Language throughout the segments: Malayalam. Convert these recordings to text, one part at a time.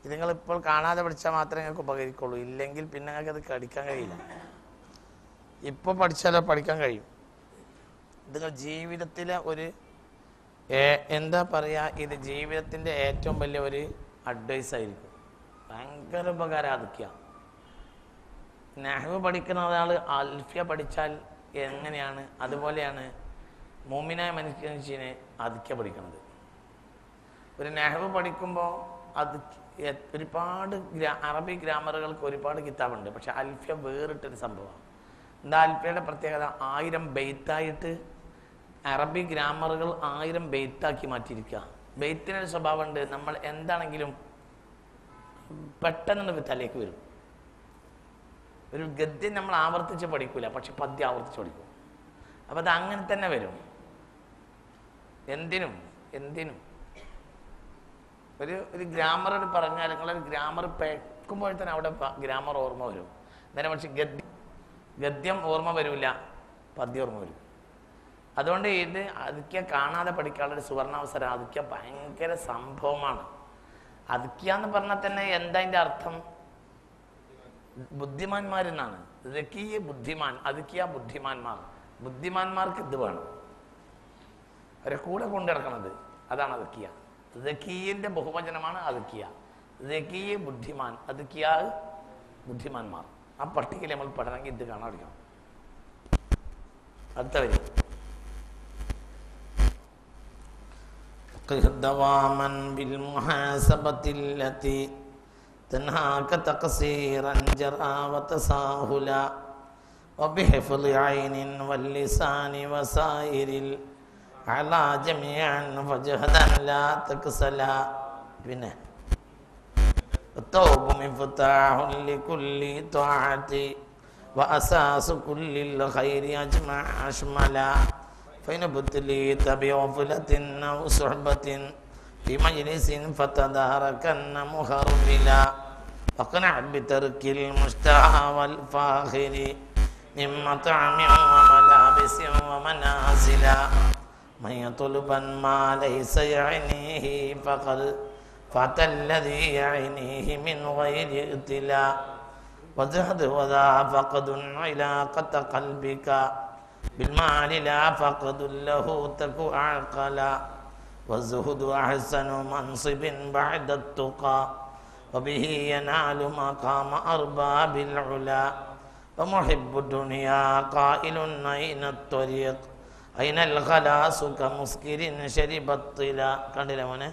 ഇത് നിങ്ങൾ ഇപ്പോൾ കാണാതെ പഠിച്ചാൽ മാത്രമേ നിങ്ങൾക്ക് ഉപകരിക്കുള്ളൂ ഇല്ലെങ്കിൽ പിന്നെ നിങ്ങൾക്ക് അത് പഠിക്കാൻ കഴിയില്ല ഇപ്പോൾ പഠിച്ചാലോ പഠിക്കാൻ കഴിയും ഇത് നിങ്ങൾ ജീവിതത്തിലെ ഒരു ഏ- എന്താ പറയുക ഇത് ജീവിതത്തിൻ്റെ ഏറ്റവും വലിയ ഒരു അഡ്വൈസ് ആയിരിക്കും ഭയങ്കര ഉപകാരം അതൊക്കെയാ നെഹ്വ് പഠിക്കുന്ന ഒരാൾ അൽഫിയ പഠിച്ചാൽ എങ്ങനെയാണ് അതുപോലെയാണ് മോമിനായ മനുഷ്യനെ അതിക്ക പഠിക്കുന്നത് ഒരു നെഹ്വ് പഠിക്കുമ്പോൾ അത് എ- ഒരുപാട് ഗ്രാ- അറബി ഗ്രാമറുകൾക്ക് ഒരുപാട് കിതാബുണ്ട് പക്ഷെ അൽഫിയ വേറിട്ടൊരു സംഭവമാണ് എന്താ അൽഫിയയുടെ പ്രത്യേകത ആയിരം ബെയ്ത്തായിട്ട് അറബി ഗ്രാമറുകൾ ആയിരം ബെയ്ത്താക്കി മാറ്റിയിരിക്കുക ബെയ്ത്തിനൊരു സ്വഭാവമുണ്ട് നമ്മൾ എന്താണെങ്കിലും പെട്ടെന്ന് തലേക്ക് വരും ഒരു ഗദ്യം നമ്മൾ ആവർത്തിച്ച് പഠിക്കൂല പക്ഷെ പദ്യം ആവർത്തിച്ച് പഠിക്കും അപ്പം അത് അങ്ങനെ തന്നെ വരും എന്തിനും എന്തിനും ഒരു ഒരു ഗ്രാമർ പറഞ്ഞാൽ നിങ്ങളൊരു ഗ്രാമർ പെക്കുമ്പോൾ തന്നെ അവിടെ ഗ്രാമർ ഓർമ്മ വരും നേരെ പക്ഷെ ഗദ്യം ഗദ്യം ഓർമ്മ വരില്ല പദ്യം ഓർമ്മ വരും അതുകൊണ്ട് ഇത് അതിക്ക കാണാതെ പഠിക്കാനുള്ള ഒരു സുവർണാവസരം അതിക്ക ഭയങ്കര സംഭവമാണ് അതിക്ക എന്ന് പറഞ്ഞാൽ തന്നെ എന്താ അതിൻ്റെ അർത്ഥം ബുദ്ധിമാന്മാരെന്നാണ് രക്കീയ ബുദ്ധിമാൻ അതിക്കിയ ബുദ്ധിമാന്മാർ ബുദ്ധിമാന്മാർക്ക് ഇത് വേണം അവരെ കൂടെ കൊണ്ടു നടക്കണത് അതാണ് അതുക്കിയ ദക്കീയന്റെ ബഹുവചനമാണ് അതുക്കിയ ദക്കീയ ബുദ്ധിമാൻ അതുക്കിയ ബുദ്ധിമാന്മാർ ആ പട്ടികയിൽ നമ്മൾ പഠനമെങ്കിൽ ഇത് കാണാൻ പഠിക്കണം അടുത്ത വരി فقه دواما بالمحاسبة التي تنهاك تقصيرا جرى وتساهلا وبحفظ عين واللسان وسائر على جميعا فجهدا لا تكسلا بنا التوب مفتاح لكل طاعة وأساس كل الخير أجمع أشملا فإن ابتليت بغفلة أو صحبة في مجلس فتداركن مخربلا فاقنع بترك المشتهى والفاخر من مطعم وملابس ومنازلا من يطلبا ما ليس يعنيه فقد فات الذي يعنيه من غير ابتلاء وزهد وذا فقد علاقة قلبك بالمال لا فقد له تك عقلا والزهد أحسن منصب بعد التقى وبه ينال مقام أرباب العلا ومحب الدنيا قائل أين الطريق أين الخلاص كمسكر شرب الطلا كان മോനെ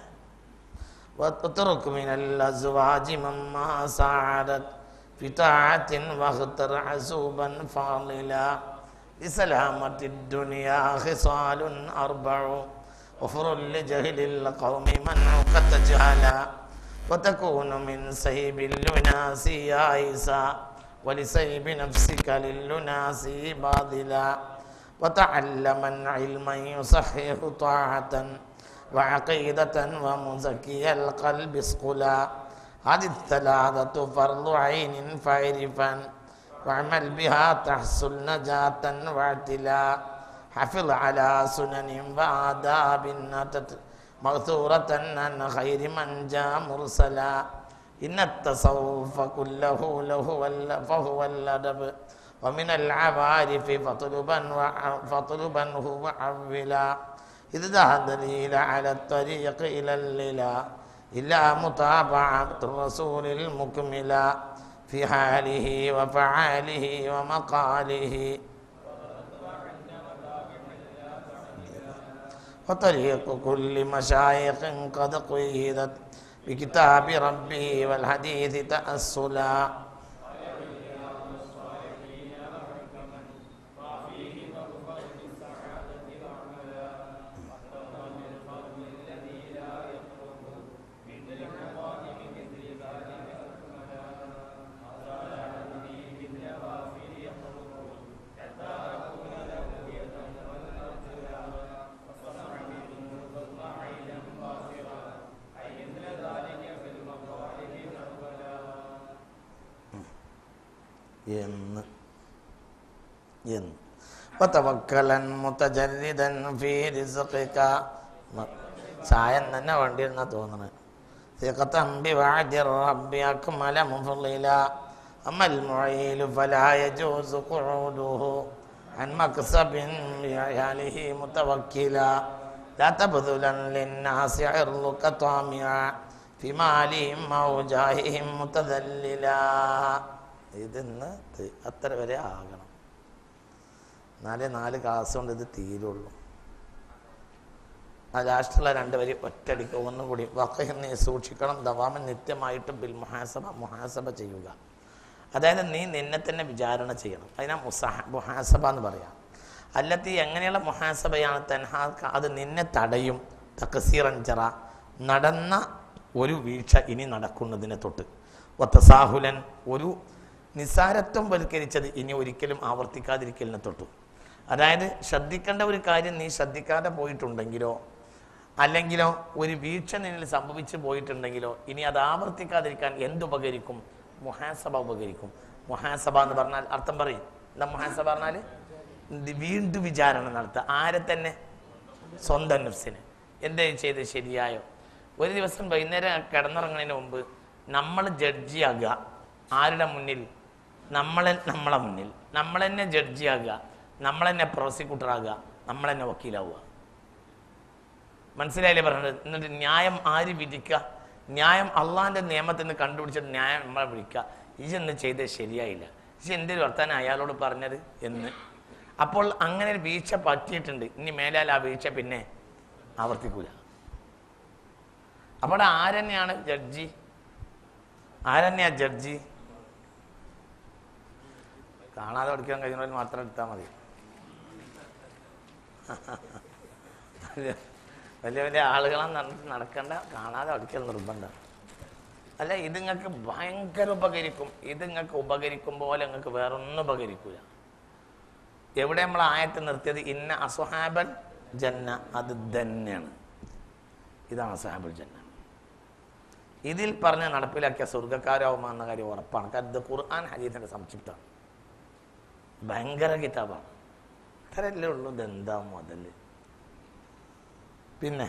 واترك من الأزواج مما ساعدت في طاعة واختر عزوبا فاضلا لسلامة الدنيا خصال أربع غفر لجهل القوم منعك تجهلا وتكون من سيب اللناس يائسا ولسيب نفسك للناس باذلا وتعلما علما يصحح طاعة وعقيدة ومزكي القلب اسقلا هذه الثلاثة فرض عين فاعرفا واعمل بها تحصل نجاة واعتلا حفظ على سنن وآداب نتت مغثورة عن خير من جاء مرسلا إن التصوف كله له فهو الأدب ومن العوارف فطلبا وع- فطلبا هو عولا إذ ذا دليل على الطريق إلى الليلا إلا متابعة الرسول المكملا في حاله وفعاله ومقاله وطريق كل مشايخ قد قيدت بكتاب ربي والحديث تأصلا എന്ന് എന്ന് വതവക്കലൻ മുതജരിദൻ ഫീ റിസ്ഖിക മ- ചായം തന്നെ വേണ്ടിയിരുന്ന തോന്നുന്നത് ثقة بوعد الرب أكمل مفضلا أما المعيل فلا يجوز قعوده عن مكسب بعياله متوكلا لا تبذلا للناس عرضك طامعا في مالهم أو جاههم متذللا ഇതിന്ന് തി- അത്ര വരെ ആകണം എന്നാലേ നാല് ക്ലാസ് കൊണ്ട് ഇത് തീരുള്ളൂ ആ ലാസ്റ്റുള്ള രണ്ട് വരി ഒറ്റടിക്ക് ഒന്നും കൂടി വക്കഹ് നീ സൂക്ഷിക്കണം ദവാമൻ നിത്യമായിട്ടും ബിൽ മുഹാസബ മുഹാസബ ചെയ്യുക അതായത് നീ നിന്നെ തന്നെ വിചാരണ ചെയ്യണം അതിനാ മുസാഹ മുഹാസബ എന്ന് പറയാം അല്ലത്തി എങ്ങനെയുള്ള മുഹാസബയാണ് തൻഹാ അത് നിന്നെ തടയും തക്കസീറഞ്ചറ നടന്ന ഒരു വീഴ്ച ഇനി നടക്കുന്നതിനെ തൊട്ട് ഒത്തസാഹുലൻ ഒരു നിസാരത്വം വൽക്കരിച്ചത് ഇനി ഒരിക്കലും ആവർത്തിക്കാതിരിക്കലിനെ തൊട്ടു അതായത് ശ്രദ്ധിക്കേണ്ട ഒരു കാര്യം നീ ശ്രദ്ധിക്കാതെ പോയിട്ടുണ്ടെങ്കിലോ അല്ലെങ്കിലോ ഒരു വീഴ്ച നിന്നിൽ സംഭവിച്ചു പോയിട്ടുണ്ടെങ്കിലോ ഇനി അത് ആവർത്തിക്കാതിരിക്കാൻ എന്തുപകരിക്കും മുഹാസഭ ഉപകരിക്കും മുഹാസഭ എന്ന് പറഞ്ഞാൽ അർത്ഥം പറയും എന്താ മുഹാസഭ പറഞ്ഞാൽ വീണ്ടും വിചാരണ നടത്തുക ആരെ തന്നെ സ്വന്തം നഫ്സിന് എന്തേ ചെയ്ത് ശരിയായോ ഒരു ദിവസം വൈകുന്നേരം കിടന്നുറങ്ങുന്നതിന് മുമ്പ് നമ്മൾ ജഡ്ജിയാകുക ആരുടെ മുന്നിൽ നമ്മളെ നമ്മളെ മുന്നിൽ നമ്മൾ തന്നെ ജഡ്ജിയാകുക നമ്മൾ തന്നെ പ്രോസിക്യൂട്ടർ ആകുക നമ്മൾ തന്നെ വക്കീലാവുക മനസ്സിലായില്ലേ പറഞ്ഞത് എന്നിട്ട് ന്യായം ആര് വിധിക്കുക ന്യായം അള്ളാഹിന്റെ നിയമത്തിൽ നിന്ന് കണ്ടുപിടിച്ചിട്ട് ന്യായം നമ്മളെ വിളിക്കുക ഇജെന്ന് ചെയ്തത് ശരിയായില്ല ഇജ് എന്തൊരു വർത്താനം അയാളോട് പറഞ്ഞത് എന്ന് അപ്പോൾ അങ്ങനെ ഒരു വീഴ്ച പറ്റിയിട്ടുണ്ട് ഇനി മേലാൽ ആ വീഴ്ച പിന്നെ ആവർത്തിക്കൂല അപ്പോൾ ആരെന്നെയാണ് ജഡ്ജി ആരെന്നെയാ ജഡ്ജി കാണാതെ പഠിക്കാൻ കഴിയുന്നവർ മാത്രം എടുത്താൽ മതി വലിയ വലിയ ആളുകളെ നട- നടക്കേണ്ട കാണാതെ പഠിക്കൽ നിർബന്ധം അല്ല ഇത് നിങ്ങൾക്ക് ഭയങ്കര ഉപകരിക്കും ഇത് നിങ്ങൾക്ക് ഉപകരിക്കും പോലെ നിങ്ങൾക്ക് വേറൊന്നും ഉപകരിക്കൂല എവിടെ നമ്മൾ ആയത്ത് നിർത്തിയത് ഇന്ന അസുഹാബൽ ജന്ന അത് തന്നെയാണ് ഇതാണ് അസുഹാബുൽ ജന്ന ഇതിൽ പറഞ്ഞ് നടപ്പിലാക്കിയ സ്വർഗ്ഗക്കാരാവുമോ എന്ന കാര്യം ഉറപ്പാണ് കാരണം ഇത് ഖുർആൻ ഹദീസിന്റെ സംക്ഷിപ്തമാണ് ഭയങ്കര കിതാബാണ് അത്രയല്ലേ ഉള്ളൂ ഇതെന്താ മുതല് പിന്നെ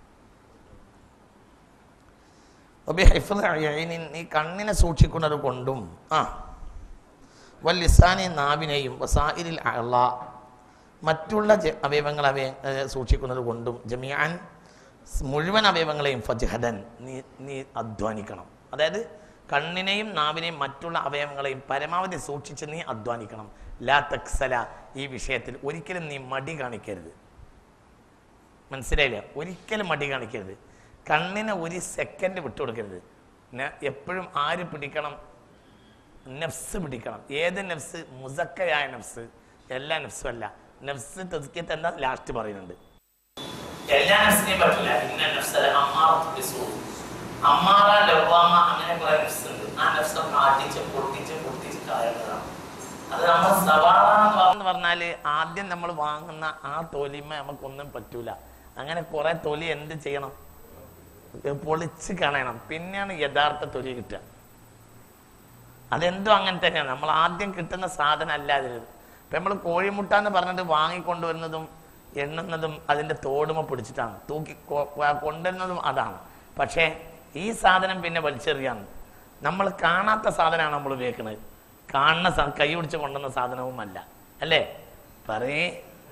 وبحفظ عين നീ കണ്ണിനെ സൂക്ഷിക്കുന്നത് കൊണ്ടും ആ വല്ലിസാനി നാവിനെയും വസായിരിൽ അള മറ്റുള്ള ജ- അവയവങ്ങൾ അവയെ ഏഹ്, സൂക്ഷിക്കുന്നത് കൊണ്ടും ജമിയാൻ സ് മുഴുവൻ അവയവങ്ങളെയും ഫജ്ഹദൻ നീ നീ അധ്വാനിക്കണം അതായത് കണ്ണിനെയും നാവിനെയും മറ്റുള്ള അവയവങ്ങളെയും പരമാവധി സൂക്ഷിച്ച് നീ അധ്വാനിക്കണം ലാ തക്സല ഈ വിഷയത്തിൽ ഒരിക്കലും നീ മടി കാണിക്കരുത് മനസ്സിലായില്ല ഒരിക്കലും മടി കാണിക്കരുത് കണ്ണിനെ ഒരു സെക്കൻഡ് വിട്ടുകൊടുക്കരുത് ന- എപ്പോഴും ആര് പിടിക്കണം നഫ്സ് പിടിക്കണം ഏത് നഫ്സ് മുസക്കയായ നഫ്സ് എല്ലാ നഫ്സും അല്ല നഫ്സ് തെസ്കിയത്ത് എന്താ ലാസ്റ്റ് പറയുന്നുണ്ട് എല്ലാ നഫ്സിനെയും പറ്റില്ല ഇന്ന നഫ്സ് അമ്മാറ ലവ്വാമ അങ്ങനെ കുറെ നഫ്സ് ഉണ്ട് ആ നഫ്സ് ഒക്കെ ആട്ടിച്ച് പൊട്ടിച്ച് പൊട്ടിച്ച് കാരണതാണ് അത് നമ്മൾ സവാള എന്ന് പറഞ്ഞാല് ആദ്യം നമ്മൾ വാങ്ങുന്ന ആ തൊലിമ നമുക്കൊന്നും പറ്റൂല അങ്ങനെ കുറെ തൊലി എന്ത് ചെയ്യണം പൊളിച്ച് കളയണം പിന്നെയാണ് യഥാർത്ഥ തൊലി കിട്ടുക അതെന്തോ അങ്ങനെ തന്നെയാണ് നമ്മൾ ആദ്യം കിട്ടുന്ന സാധനം അല്ലാതെ ഇപ്പൊ നമ്മൾ കോഴിമുട്ട എന്ന് പറഞ്ഞിട്ട് വാങ്ങിക്കൊണ്ടുവരുന്നതും എണ്ണുന്നതും അതിന്റെ തോടുമ പിടിച്ചിട്ടാണ് തൂക്കി കൊ- കൊ- കൊണ്ടുവരുന്നതും അതാണ് പക്ഷേ ഈ സാധനം പിന്നെ വലിച്ചെറിയാണ് നമ്മൾ കാണാത്ത സാധനമാണ് നമ്മൾ ഉപയോഗിക്കുന്നത് കാണുന്ന സ- കൈ പിടിച്ച് കൊണ്ടുവന്ന സാധനവും അല്ല അല്ലേ പറയേ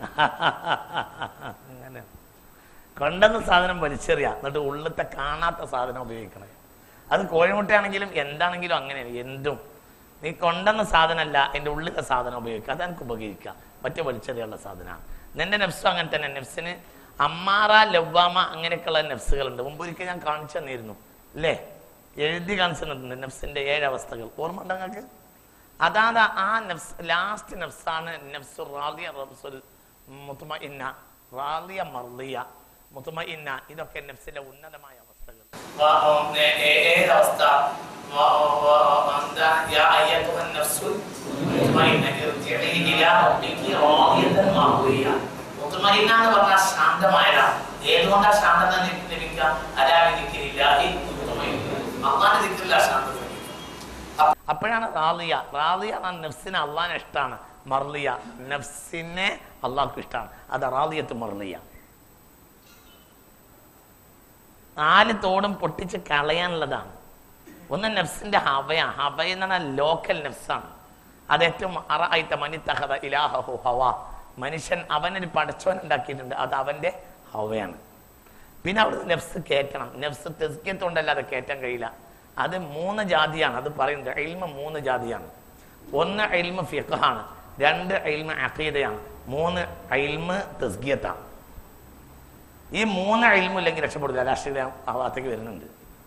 അങ്ങനെ കൊണ്ടുവന്ന സാധനം വലിച്ചെറിയ എന്നിട്ട് ഉള്ളിലത്തെ കാണാത്ത സാധനം ഉപയോഗിക്കണേ അത് കോഴിമുട്ടയാണെങ്കിലും എന്താണെങ്കിലും അങ്ങനെയാണ് എന്തും നീ കൊണ്ടുവന്ന സാധനമല്ല എൻ്റെ ഉള്ളിലെ സാധനം ഉപയോഗിക്കുക അതെനിക്ക് ഉപകരിക്കുക മറ്റു വലിച്ചെറിയുള്ള സാധനമാണ് നിന്റെ നെഫ്സും അങ്ങനെ തന്നെ നെഫ്സിന് അമ്മാറ ലവ്വാമ അങ്ങനെയൊക്കെയുള്ള നെഫ്സുകളുണ്ട് മുമ്പ് ഒരിക്കൽ ഞാൻ കാണിച്ചു തന്നിരുന്നു അല്ലേ എഴുതി കാണിച്ചു തന്നിട്ടുണ്ട് നെഫ്സിന്റെ ഏഴ് അവസ്ഥകൾ ഓർമ്മ ഉണ്ടോ നിങ്ങൾക്ക് അതാത് ആ നഫ്സ് ലാസ്റ്റ് നഫ്സാണ് നഫ്സു റാദിയ റബ്സുൽ മുത്തുമഇന്ന റാദിയ മർദിയ മുത്തുമഇന്ന ഇതൊക്കെ നഫ്സിലെ ഉന്നതമായ അവസ്ഥകൾ വ- ഉം, ഏ- ഏ- ഏത് അവസ്ഥ വ- വ- എന്താ? യാ അയ്യത്തുഹൻ നഫ്സുൽ മുത്മഇന്ന ഇർജിഇ ഇലാ റബ്ബികി റാദിയതൻ മർദിയ. മുത്മഇന്ന എന്ന് പറഞ്ഞാൽ ശാന്തമായതാ ഏതുകൊണ്ടാ ശാന്തത ലഭി- ലഭിക്കുക അലാ ബിദിക്രില്ലാഹി മുത്മഇന്ന. അള്ളാന്റെ ദിക്റിലാ ശാന്തത ലഭിക്കുക. അപ്പ- അപ്പോഴാണ് റാലിയ റാലിയ എന്ന നഫ്സിനെ അള്ളാഹിന് ഇഷ്ടമാണ് മർലിയ നഫ്സിനെ അള്ളാഹ്ക്ക് ഇഷ്ടമാണ് അത് റാലിയത്ത് മർലിയ നാല് തോടും പൊട്ടിച്ച് കളയാനുള്ളതാണ് ഒന്ന് നഫ്സിന്റെ ഹവയാ ഹവ എന്ന് പറഞ്ഞാൽ ലോക്കൽ നഫ്സാണ് അത് ഏറ്റവും അറായിത്ത മനി തഹത ഇലാഹു ഹവ മനുഷ്യൻ അവനൊരു പടച്ചോൻ ഉണ്ടാക്കിയിട്ടുണ്ട് അത് അവന്റെ ഹവയാണ് പിന്നെ അവിടെ നെഫ്സ് കയറ്റണം നെഫ്സ് തെസ്കിയത്തുകൊണ്ടല്ലാതെ കയറ്റാൻ കഴിയില്ല അത് മൂന്ന് ജാതിയാണ് അത് പറയുന്നത് എൽമ മൂന്ന് ജാതിയാണ് ഒന്ന് എൽമ ഫിഖാണ് രണ്ട് എൽമ അഖീദയാണ് മൂന്ന് എൽമ തെസ്കിയത്താണ് ഈ മൂന്ന് എൽമ ഇല്ലെങ്കിൽ രക്ഷപ്പെടില്ല രാഷ്ട്രീയ ആ ഭാഗത്തേക്ക് വരുന്നുണ്ട്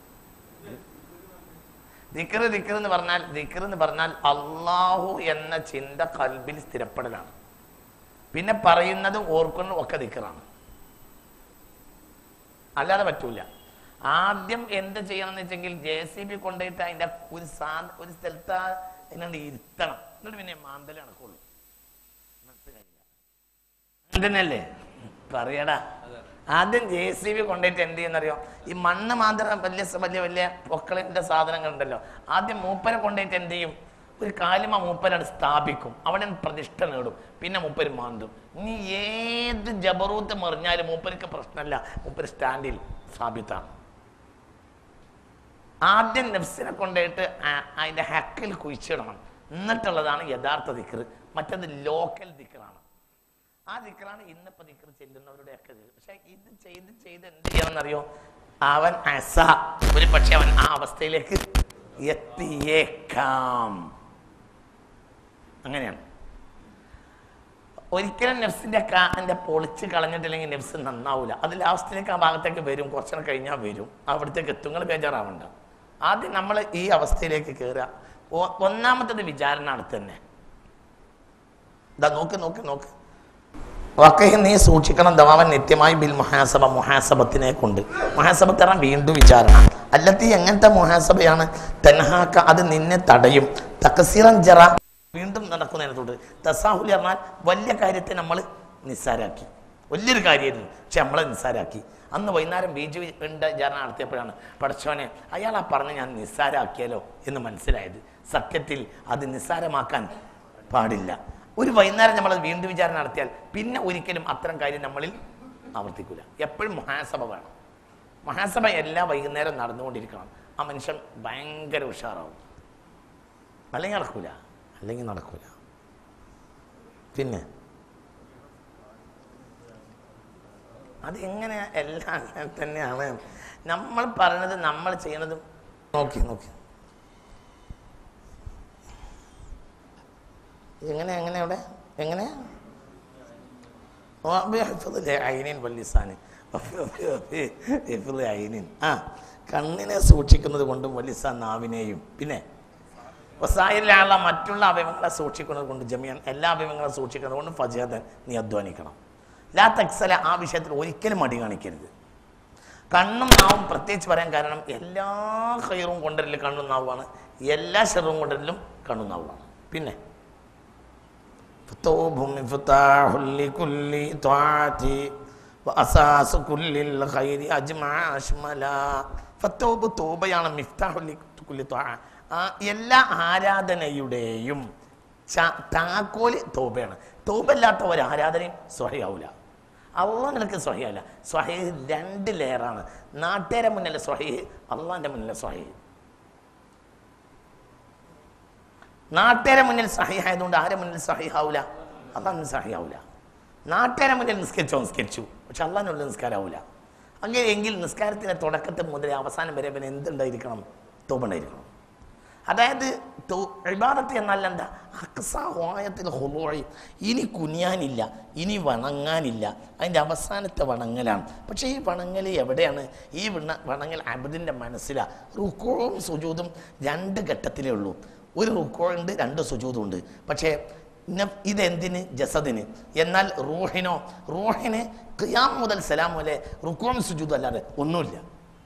ദിക്കർ ദിക്കർ എന്ന് പറഞ്ഞാൽ ദിക്കർ എന്ന് പറഞ്ഞാൽ അള്ളാഹു എന്ന ചിന്ത കൽബിൽ സ്ഥിരപ്പെടലാണ് പിന്നെ പറയുന്നതും ഓർക്കുന്നതും ഒക്കെ ദിക്കറാണ് അല്ലാതെ പറ്റൂല ആദ്യം എന്ത് ചെയ്യണം എന്ന് വെച്ചെങ്കിൽ ജെ സി ബി കൊണ്ടുപോയിട്ട് അതിന്റെ ഒരു സാ ഒരു സ്ഥലത്ത് അതിനോട് ഇരുത്തണം എന്നിട്ട് പിന്നെ മാന്തൽ നടക്കുള്ളൂ മനസ്സിലായില്ല അങ്ങനെയല്ലേ പറയടാ ആദ്യം ജെ സി ബി കൊണ്ടുപോയിട്ട് എന്ത് ചെയ്യുന്നറിയോ ഈ മണ്ണ് മാന്തരം വലിയ സ- വലിയ വലിയ പൊക്കളിന്റെ സാധനങ്ങൾ ഉണ്ടല്ലോ ആദ്യം മൂപ്പനെ കൊണ്ടുപോയിട്ട് എന്ത് ചെയ്യും ഒരു കാലിമ മൂപ്പനാണ് സ്ഥാപിക്കും അവിടെ പ്രതിഷ്ഠ നേടും പിന്നെ മൂപ്പര് മാന്തും ഇനി ഏത് ജബറൂത്ത് മറിഞ്ഞാലും മൂപ്പർക്ക് പ്രശ്നമല്ല മൂപ്പര് സ്റ്റാൻഡിൽ സ്ഥാപിത്താണ് ആദ്യം നെഫ്സിനെ കൊണ്ടുപോയിട്ട് ആ- അതിന്റെ ഹക്കിൽ കുഴിച്ചിടണം എന്നിട്ടുള്ളതാണ് യഥാർത്ഥ ദിക്കർ മറ്റത് ലോക്കൽ ദിക്കറാണ് ആ ദിക്കറാണ് ഇന്നിപ്പോ ദിക്കർ ചെല്ലുന്നവരുടെ ഒക്കെ ഇത് പക്ഷെ ഇത് ചെയ്ത് ചെയ്ത് എന്ത് ചെയ്യണമെന്നറിയോ അവൻ അസ ഒരു പക്ഷെ അവൻ ആ അവസ്ഥയിലേക്ക് എത്തിയേക്കാം അങ്ങനെയാണ് ഒരിക്കലും നെഫ്സിന്റെ കാന്റെ പൊളിച്ച് കളഞ്ഞിട്ടില്ലെങ്കിൽ നെഫ്സ് നന്നാവൂല അത് ലാസ്റ്റിലേക്ക് ആ ഭാഗത്തേക്ക് വരും കുറച്ചു നേരം കഴിഞ്ഞാൽ വരും അവിടത്തേക്ക് എത്തും നിങ്ങൾ ബേജാറാവണ്ട ആദ്യം നമ്മൾ ഈ അവസ്ഥയിലേക്ക് കയറുക ഒ- ഒന്നാമത്തത് വിചാരണ അടുത്ത് തന്നെ ഇതാ നോക്ക് നോക്ക് നോക്ക് ഒക്കെ നീ സൂക്ഷിക്കണം ദവാവൻ നിത്യമായി ബിൽ മുഹാസബ മുഹാസബത്തിനെ കൊണ്ട് മുഹാസബത്ത് പറഞ്ഞാൽ വീണ്ടും വിചാരണ അല്ലത്തി എങ്ങനത്തെ മുഹാസബയാണ് തെൻഹാക്ക അത് നിന്നെ തടയും തക്കസീറൻ ജറ വീണ്ടും നടക്കുന്നതിനത്തോട് തസാഹുലി പറഞ്ഞാൽ വലിയ കാര്യത്തെ നമ്മൾ നിസ്സാരാക്കി വലിയൊരു കാര്യമായിരുന്നു പക്ഷെ നമ്മളെ നിസ്സാരാക്കി അന്ന് വൈകുന്നേരം ബീജ് ഉണ്ട് വിചാരണ നടത്തിയപ്പോഴാണ് പഠിച്ചവനെ അയാൾ ആ പറഞ്ഞ് ഞാൻ നിസ്സാരാക്കിയാലോ എന്ന് മനസ്സിലായത് സത്യത്തിൽ അത് നിസ്സാരമാക്കാൻ പാടില്ല ഒരു വൈകുന്നേരം നമ്മൾ വീണ്ടും വിചാരണ നടത്തിയാൽ പിന്നെ ഒരിക്കലും അത്തരം കാര്യം നമ്മളിൽ ആവർത്തിക്കില്ല എപ്പോഴും മഹാസഭ വേണം മഹാസഭ എല്ലാ വൈകുന്നേരം നടന്നുകൊണ്ടിരിക്കണം ആ മനുഷ്യൻ ഭയങ്കര ഉഷാറാവും അല്ലെങ്കിൽ നടക്കൂല അല്ലെങ്കിൽ നടക്കൂല പിന്നെ അതെങ്ങനെ എല്ലാം അങ്ങനെ തന്നെയാണ് നമ്മൾ പറയുന്നത് നമ്മൾ ചെയ്യണതും നോക്കി നോക്കി എങ്ങനെ എങ്ങനെ അവിടെ എങ്ങനെ ഐനിൻ വല്ലിസാന് ഐനിൻ ആ കണ്ണിനെ സൂക്ഷിക്കുന്നത് കൊണ്ടും വല്ലിസാൻ നാവിനെയും പിന്നെ വസായിലുള്ള മറ്റുള്ള അവയവങ്ങളെ സൂക്ഷിക്കുന്നത് കൊണ്ട് ജമിയാൻ എല്ലാ അവയവങ്ങളെ സൂക്ഷിക്കുന്നത് കൊണ്ടും ഫജാദൻ നീ അധ്വാനിക്കണം ലാ തക്സല ആ വിഷയത്തിൽ ഒരിക്കലും മടി കാണിക്കരുത് കണ്ണും നാവും പ്രത്യേകിച്ച് പറയാൻ കാരണം എല്ലാ കയറും കൊണ്ടുവരലും കണ്ണും നാവുമാണ് എല്ലാ ഷെറും കൊണ്ടുവരലും കണ്ണും നാവുമാണ് പിന്നെ فالتوب مفتاح لكل طاعة وأساس كل الخير أجمع أشملا فالتوب തോബയാണ് മിഫ്താഹു ലിക്കുല്ലി ത്വാഅ. ആ എല്ലാ ആരാധനയുടെയും ച- താക്കോല് തോബയാണ് തോബല്ലാത്ത ഒരു ആരാധനയും സ്വഹയാവൂല അള്ളാഹ് നിനക്ക് സ്വഹയല്ല സ്വഹയ രണ്ട് ലെയറാണ് നാട്ടുകാരെ മുന്നിലെ സ്വഹയ് അള്ളാഹിന്റെ മുന്നിലെ സ്വഹയ് നാട്ടുകാരെ മുന്നിൽ സഹിയായതുകൊണ്ട് ആരെ മുന്നിൽ സഹിയാവൂല അള്ളാഹ് സഹിയാവൂല നാട്ടുകാരെ മുന്നിൽ നിസ്കരിച്ചോ നിസ്കരിച്ചു പക്ഷെ അള്ളാഹിനുള്ള നിസ്കാരാവൂല അങ്ങനെ എങ്കിൽ നിസ്കാരത്തിന്റെ തുടക്കത്തിൽ മുതൽ അവസാനം വരെ പിന്നെ എന്തുണ്ടായിരിക്കണം തോപണ്ടായിരിക്കണം അതായത് ഇബാദത്ത് എന്നാൽ എന്താ അക്സാഹോയത്തിൽ ഹൊലോഴി ഇനി കുനിയാനില്ല ഇനി വണങ്ങാനില്ല അതിൻ്റെ അവസാനത്തെ വണങ്ങലാണ് പക്ഷേ ഈ വണങ്ങൽ എവിടെയാണ് ഈ വിണ വണങ്ങൽ അബദിൻ്റെ മനസ്സിലാണ് റുക്കോവും സുജൂതും രണ്ട് ഘട്ടത്തിലേ ഉള്ളൂ ഒരു റുക്കോയുണ്ട് രണ്ട് സുജൂതും ഉണ്ട് പക്ഷേ ന- ഇതെന്തിന് ജസദിന് എന്നാൽ റൂഹിനോ റൂഹിന് ഖിയാം മുതൽ സലാം മുതലേ റുക്കോം സുജൂതും അല്ലാതെ ഒന്നുമില്ല